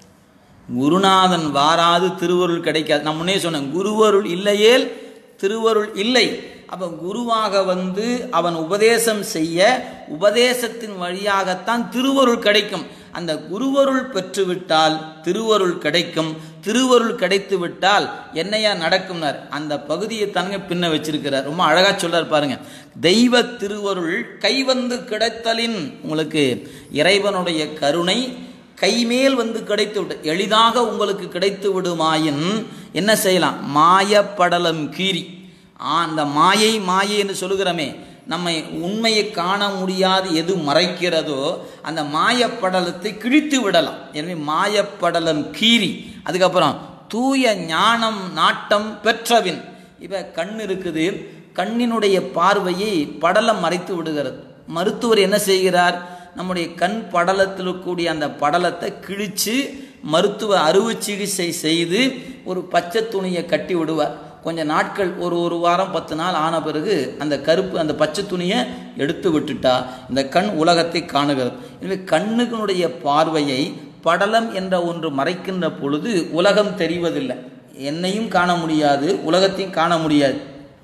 குருநாதன் வாராது திருவருள் கிடைக்காது நான் முன்னே சொன்னேன் குருவருள் இல்லையேல் திருவருள் இல்லை அப்ப குருவாக வந்து அவன் உபதேசம் செய்ய உபதேசத்தின் வழியாகத்தான் திருவருள் கிடைக்கும் அந்த குருவருள் பெற்றுவிட்டால் திருவருள் கிடைக்கும் திருவருள் கிடைத்து விட்டால் என்னையா நடக்கும்னார் அந்த பகுதியை தானுங்க பின்ன வச்சிருக்கிறார் ரொம்ப அழகா சொல்றார் பாருங்க தெய்வ திருவருள் கைவந்து கிடைத்தலின் உங்களுக்கு இறைவனுடைய கருணை கைமேல் வந்து கிடைத்து விட்டு எளிதாக உங்களுக்கு கிடைத்து விடுமாயின் என்ன செய்யலாம் மாயப்படலம் கீறி ஆ, அந்த மாயை மாயை என்று சொல்லுகிறோமே நம்மை உண்மையை காண முடியாது எது மறைக்கிறதோ அந்த மாயப்படலத்தை கிழித்து விடலாம் எனவே மாயப்படலம் கீறி அதுக்கப்புறம் தூய ஞானம் நாட்டம் பெற்றவின் இப்போ கண் இருக்குது கண்ணினுடைய பார்வையை படலம் மறைத்து விடுகிறது மருத்துவர் என்ன செய்கிறார் நம்முடைய கண் படலத்தில் கூடிய அந்த படலத்தை கிழித்து மருத்துவ அறுவை சிகிச்சை செய்து ஒரு பச்சை துணியை கட்டி விடுவார் கொஞ்ச நாட்கள் ஒரு ஒரு வாரம் பத்து நாள் ஆன பிறகு அந்த கருப்பு அந்த பச்சை துணியை எடுத்து விட்டுட்டா இந்த கண் உலகத்தை காணுகிறது எனவே கண்ணுகளுடைய பார்வையை படலம் என்ற ஒன்று மறைக்கின்ற பொழுது உலகம் தெரிவதில்லை என்னையும் காண முடியாது உலகத்தையும் காண முடியாது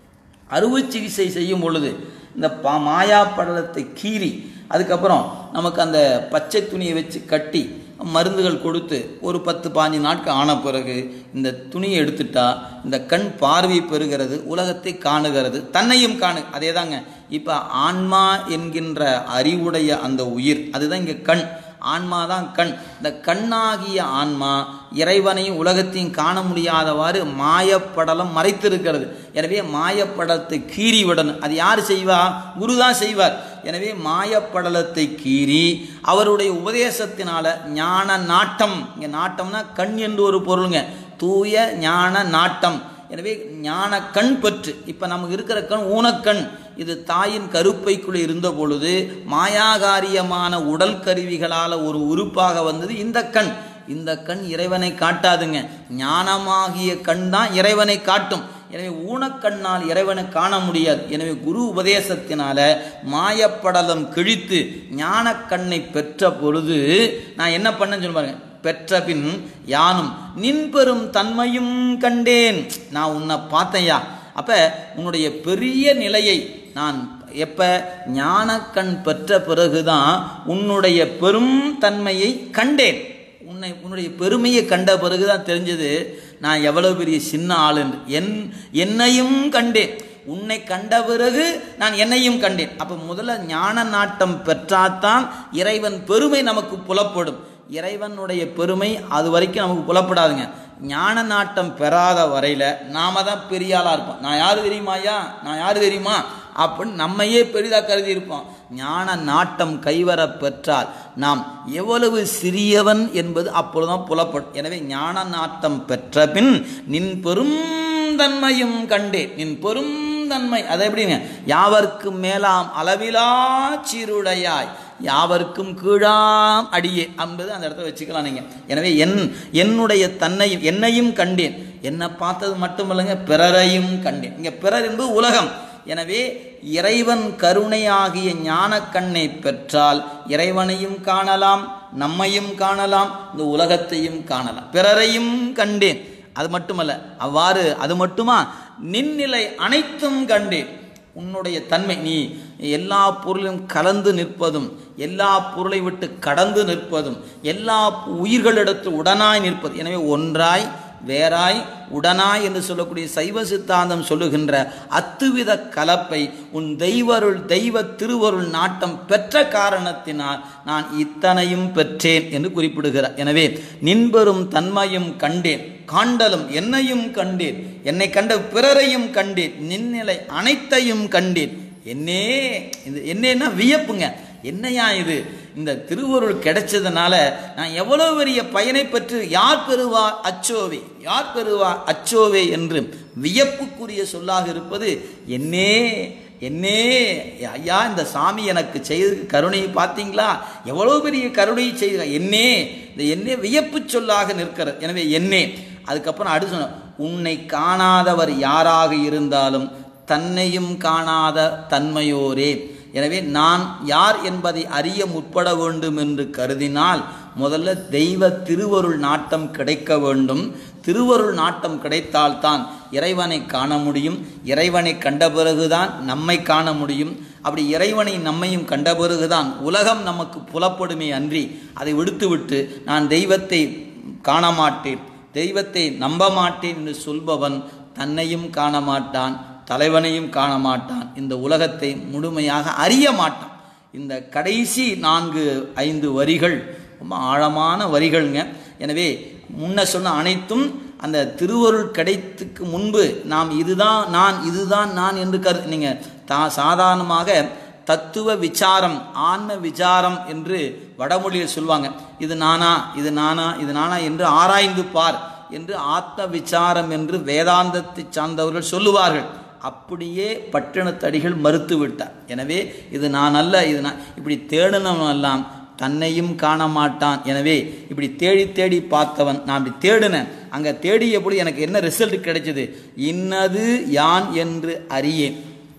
அறுவை சிகிச்சை செய்யும் பொழுது இந்த பா மாயா படலத்தை கீறி அதுக்கப்புறம் நமக்கு அந்த பச்சை துணியை வச்சு கட்டி மருந்துகள் கொடுத்து ஒரு பத்து பாஞ்சு நாட்கள் ஆன பிறகு இந்த துணியை எடுத்துட்டா இந்த கண் பார்வை பெறுகிறது உலகத்தை காணுகிறது தன்னையும் காணு அதே தாங்க இப்போ ஆன்மா என்கின்ற அறிவுடைய அந்த உயிர் அதுதான் இங்கே கண் ஆன்மா தான் கண் இந்த கண்ணாகிய ஆன்மா இறைவனையும் உலகத்தையும் காண முடியாதவாறு மாயப்படலம் மறைத்திருக்கிறது எனவே மாயப்படலத்தை கீறி விடணும் அது யார் செய்வா குரு தான் செய்வார் எனவே மாயப்படலத்தை கீறி அவருடைய உபதேசத்தினால ஞான நாட்டம் இங்கே நாட்டம்னா கண் என்று ஒரு பொருளுங்க தூய ஞான நாட்டம் எனவே ஞான கண் பற்று இப்போ நமக்கு இருக்கிற கண் ஊனக்கண் இது தாயின் கருப்பைக்குள் இருந்த பொழுது மாயாகாரியமான உடல் கருவிகளால் ஒரு உறுப்பாக வந்தது இந்த கண் இந்த கண் இறைவனை காட்டாதுங்க ஞானமாகிய கண் தான் இறைவனை காட்டும் எனவே ஊனக்கண்ணால் இறைவனை காண முடியாது எனவே குரு உபதேசத்தினால மாயப்படலம் கிழித்து ஞானக்கண்ணை பெற்ற பொழுது நான் என்ன பண்ணேன்னு சொல்லி பாருங்க பெற்ற பின் யானும் நின் பெரும் தன்மையும் கண்டேன் நான் உன்னை பார்த்தேயா அப்ப உன்னுடைய பெரிய நிலையை நான் எப்ப ஞானக்கண் பெற்ற பிறகுதான் உன்னுடைய பெரும் தன்மையை கண்டேன் உன்னை உன்னுடைய பெருமையை கண்ட பிறகுதான் தெரிஞ்சது நான் எவ்வளவு பெரிய சின்ன ஆள் என்று என் என்னையும் கண்டேன் உன்னை கண்ட பிறகு நான் என்னையும் கண்டேன் அப்ப முதல்ல ஞான நாட்டம் பெற்றாதான் இறைவன் பெருமை நமக்கு புலப்படும் இறைவனுடைய பெருமை அது வரைக்கும் நமக்கு புலப்படாதுங்க ஞான நாட்டம் பெறாத வரையில நாம தான் பெரிய ஆளா இருப்போம் நான் யாரு தெரியுமாயா நான் யாரு தெரியுமா அப்படின்னு நம்மையே பெரிதாக கருதி இருப்போம் ஞான நாட்டம் கைவர பெற்றால் நாம் எவ்வளவு சிறியவன் என்பது அப்பொழுதுதான் புலப்படும் எனவே ஞான நாட்டம் பெற்ற பின் நின் பெரும் தன்மையும் கண்டேன் நின் பெரும் தன்மை அதை எப்படிங்க யாவர்க்கும் மேலாம் அளவிலா சீருடையாய் யாவருக்கும் கீழாம் அடியே என்பது அந்த இடத்துல வச்சுக்கலாம் நீங்க எனவே என் என்னுடைய தன்னையும் என்னையும் கண்டேன் என்னை பார்த்தது மட்டுமல்லங்க பிறரையும் கண்டேன் இங்க பிறர் என்பது உலகம் எனவே இறைவன் கருணையாகிய ஞான கண்ணை பெற்றால் இறைவனையும் காணலாம் நம்மையும் காணலாம் இந்த உலகத்தையும் காணலாம் பிறரையும் கண்டேன் அது மட்டுமல்ல அவ்வாறு அது மட்டுமா நின்னிலை அனைத்தும் கண்டேன் உன்னுடைய தன்மை நீ எல்லா பொருளும் கலந்து நிற்பதும் எல்லா பொருளை விட்டு கடந்து நிற்பதும் எல்லா உயிர்களிடத்தில் உடனாய் நிற்பது எனவே ஒன்றாய் வேறாய் உடனாய் என்று சொல்லக்கூடிய சைவ சித்தாந்தம் சொல்லுகின்ற அத்துவித கலப்பை உன் தெய்வருள் தெய்வ திருவருள் நாட்டம் பெற்ற காரணத்தினால் நான் இத்தனையும் பெற்றேன் என்று குறிப்பிடுகிறார் எனவே நின்பெரும் தன்மையும் கண்டேன் காண்டலும் என்னையும் கண்டேன் என்னை கண்ட பிறரையும் கண்டேன் நின்னிலை அனைத்தையும் கண்டேன் என்னே இது என்னன்னா வியப்புங்க என்னையா இது இந்த திருவருள் கிடைச்சதுனால நான் எவ்வளவு பெரிய பயனை பெற்று யார் பெறுவார் அச்சோவே யார் பெறுவார் அச்சோவே என்று வியப்புக்குரிய சொல்லாக இருப்பது என்னே என்னே ஐயா இந்த சாமி எனக்கு செய்த கருணையை பார்த்தீங்களா எவ்வளவு பெரிய கருணையை செய்த என்னே இந்த என்னே வியப்பு சொல்லாக நிற்கிறது எனவே என்னே அதுக்கப்புறம் அடுத்து சொன்ன உன்னை காணாதவர் யாராக இருந்தாலும் தன்னையும் காணாத தன்மையோரே எனவே நான் யார் என்பதை அறிய முற்பட வேண்டும் என்று கருதினால் முதல்ல தெய்வ திருவருள் நாட்டம் கிடைக்க வேண்டும் திருவருள் நாட்டம் கிடைத்தால்தான் இறைவனை காண முடியும் இறைவனை கண்ட பிறகுதான் நம்மை காண முடியும் அப்படி இறைவனை நம்மையும் கண்ட பிறகுதான் உலகம் நமக்கு புலப்படுமே அன்றி அதை விடுத்துவிட்டு நான் தெய்வத்தை காண மாட்டேன் தெய்வத்தை நம்ப மாட்டேன் என்று சொல்பவன் தன்னையும் காண மாட்டான் தலைவனையும் காண மாட்டான் இந்த உலகத்தை முழுமையாக அறிய மாட்டான் இந்த கடைசி நான்கு ஐந்து வரிகள் ரொம்ப ஆழமான வரிகள்ங்க எனவே முன்ன சொன்ன அனைத்தும் அந்த திருவருள் கிடைத்துக்கு முன்பு நாம் இதுதான் நான் இதுதான் நான் என்று கரு நீங்கள் தா சாதாரணமாக தத்துவ விசாரம் ஆன்ம விசாரம் என்று வடமொழியில் சொல்லுவாங்க இது நானா இது நானா இது நானா என்று ஆராய்ந்து பார் என்று ஆத்ம விசாரம் என்று வேதாந்தத்தை சார்ந்தவர்கள் சொல்லுவார்கள் அப்படியே பட்டினத்தடிகள் மறுத்து விட்டார் எனவே இது நான் அல்ல இது நான் இப்படி தேடினவன் எல்லாம் தன்னையும் காண மாட்டான் எனவே இப்படி தேடி தேடி பார்த்தவன் நான் இப்படி தேடினேன் அங்கே தேடிய பொழுது எனக்கு என்ன ரிசல்ட் கிடைச்சது இன்னது யான் என்று அறியேன்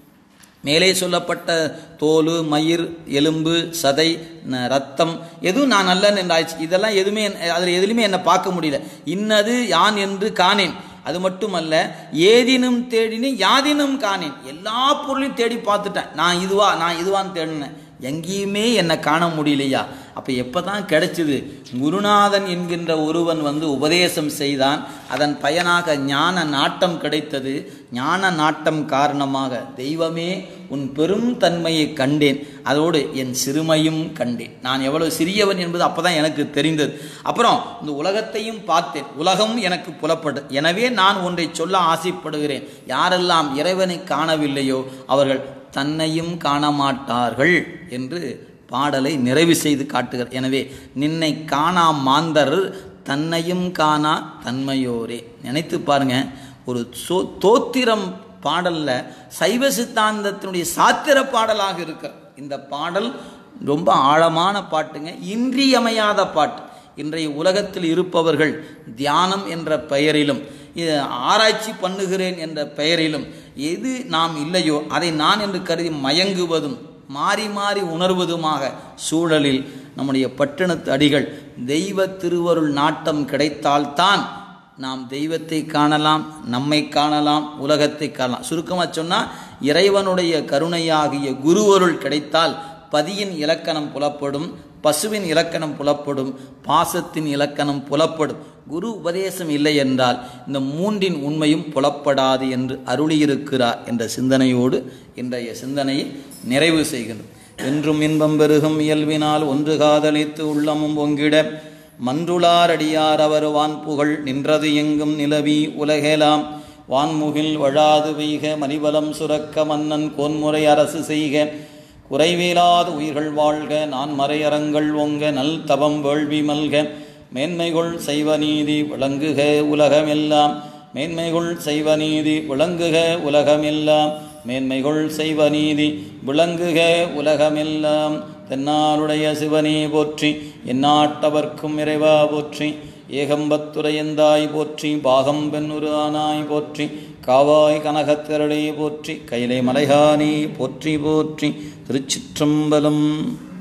மேலே சொல்லப்பட்ட தோல் மயிர் எலும்பு சதை ந- ரத்தம் எதுவும் நான் அல்லன் என்றாச்சு இதெல்லாம் எதுவுமே அதில் எதுலையுமே என்னை பார்க்க முடியல இன்னது யான் என்று காணேன் அது மட்டுமல்ல ஏதினும் தேடினேன் யாதினும் காணேன் எல்லா பொருளையும் தேடி பார்த்துட்டேன் நான் இதுவா நான் இதுவான்னு தேடினேன் எங்கேயுமே என்னை காண முடியலையா அப்போ எப்போ தான் கிடைச்சிது குருநாதன் என்கின்ற ஒருவன் வந்து உபதேசம் செய்தான் அதன் பயனாக ஞான நாட்டம் கிடைத்தது ஞான நாட்டம் காரணமாக தெய்வமே உன் பெரும் தன்மையை கண்டேன் அதோடு என் சிறுமையும் கண்டேன் நான் எவ்வளவு சிறியவன் என்பது அப்பதான் எனக்கு தெரிந்தது அப்புறம் இந்த உலகத்தையும் பார்த்தேன் உலகம் எனக்கு புலப்படு எனவே நான் ஒன்றை சொல்ல ஆசைப்படுகிறேன் யாரெல்லாம் இறைவனை காணவில்லையோ அவர்கள் தன்னையும் காண மாட்டார்கள் என்று பாடலை நிறைவு செய்து காட்டுகிறார் எனவே நின்னை காணா மாந்தர் தன்னையும் காணா தன்மையோரே நினைத்து பாருங்க ஒரு சோ தோத்திரம் பாடல்ல சைவ சித்தாந்தத்தினுடைய சாத்திர பாடலாக இருக்கிற இந்த பாடல் ரொம்ப ஆழமான பாட்டுங்க இன்றியமையாத பாட்டு இன்றைய உலகத்தில் இருப்பவர்கள் தியானம் என்ற பெயரிலும் இது ஆராய்ச்சி பண்ணுகிறேன் என்ற பெயரிலும் எது நாம் இல்லையோ அதை நான் என்று கருதி மயங்குவதும் மாறி மாறி உணர்வதுமாக சூழலில் நம்முடைய பட்டணத்து அடிகள் தெய்வ திருவருள் நாட்டம் கிடைத்தால்தான் நாம் தெய்வத்தை காணலாம் நம்மை காணலாம் உலகத்தை காணலாம் சுருக்கமாக சொன்னால் இறைவனுடைய கருணையாகிய குருவருள் கிடைத்தால் பதியின் இலக்கணம் புலப்படும் பசுவின் இலக்கணம் புலப்படும் பாசத்தின் இலக்கணம் புலப்படும் குரு உபதேசம் இல்லை என்றால் இந்த மூன்றின் உண்மையும் புலப்படாது என்று அருளியிருக்கிறார் என்ற சிந்தனையோடு இன்றைய சிந்தனையை நிறைவு செய்கின்றோம் என்றும் இன்பம் பெருகும் இயல்பினால் ஒன்று காதலித்து உள்ளமும் பொங்கிட மன்றுளாரடியார் அவர் வான் புகழ் நின்றது எங்கும் நிலவி உலகெலாம் வான்முகில் வழாது வெய்க மணிபலம் சுரக்க மன்னன் கோன்முறை அரசு செய்க குறைவிலாத உயிர்கள் வாழ்க நான் மறையறங்கள் ஒங்க நல் தவம் வேள்வி மல்க மேன்மைகள் செய்வ நீதி விளங்குக உலகமெல்லாம் மேன்மைகள் செய்வ நீதி விளங்குக உலகமெல்லாம் மேன்மைகள் செய்வ நீதி விளங்குக உலகமெல்லாம் தென்னாருடைய சிவனே போற்றி எந்நாட்டவர்க்கும் இறைவா போற்றி ஏகம்பத்துரையந்தாய் போற்றி பாகம் பெண்ணுரு ஆனாய் போற்றி காவாய் கனகத்திரளே போற்றி கைலை மலைகானே போற்றி போற்றி திருச்சிற்றம்பலம்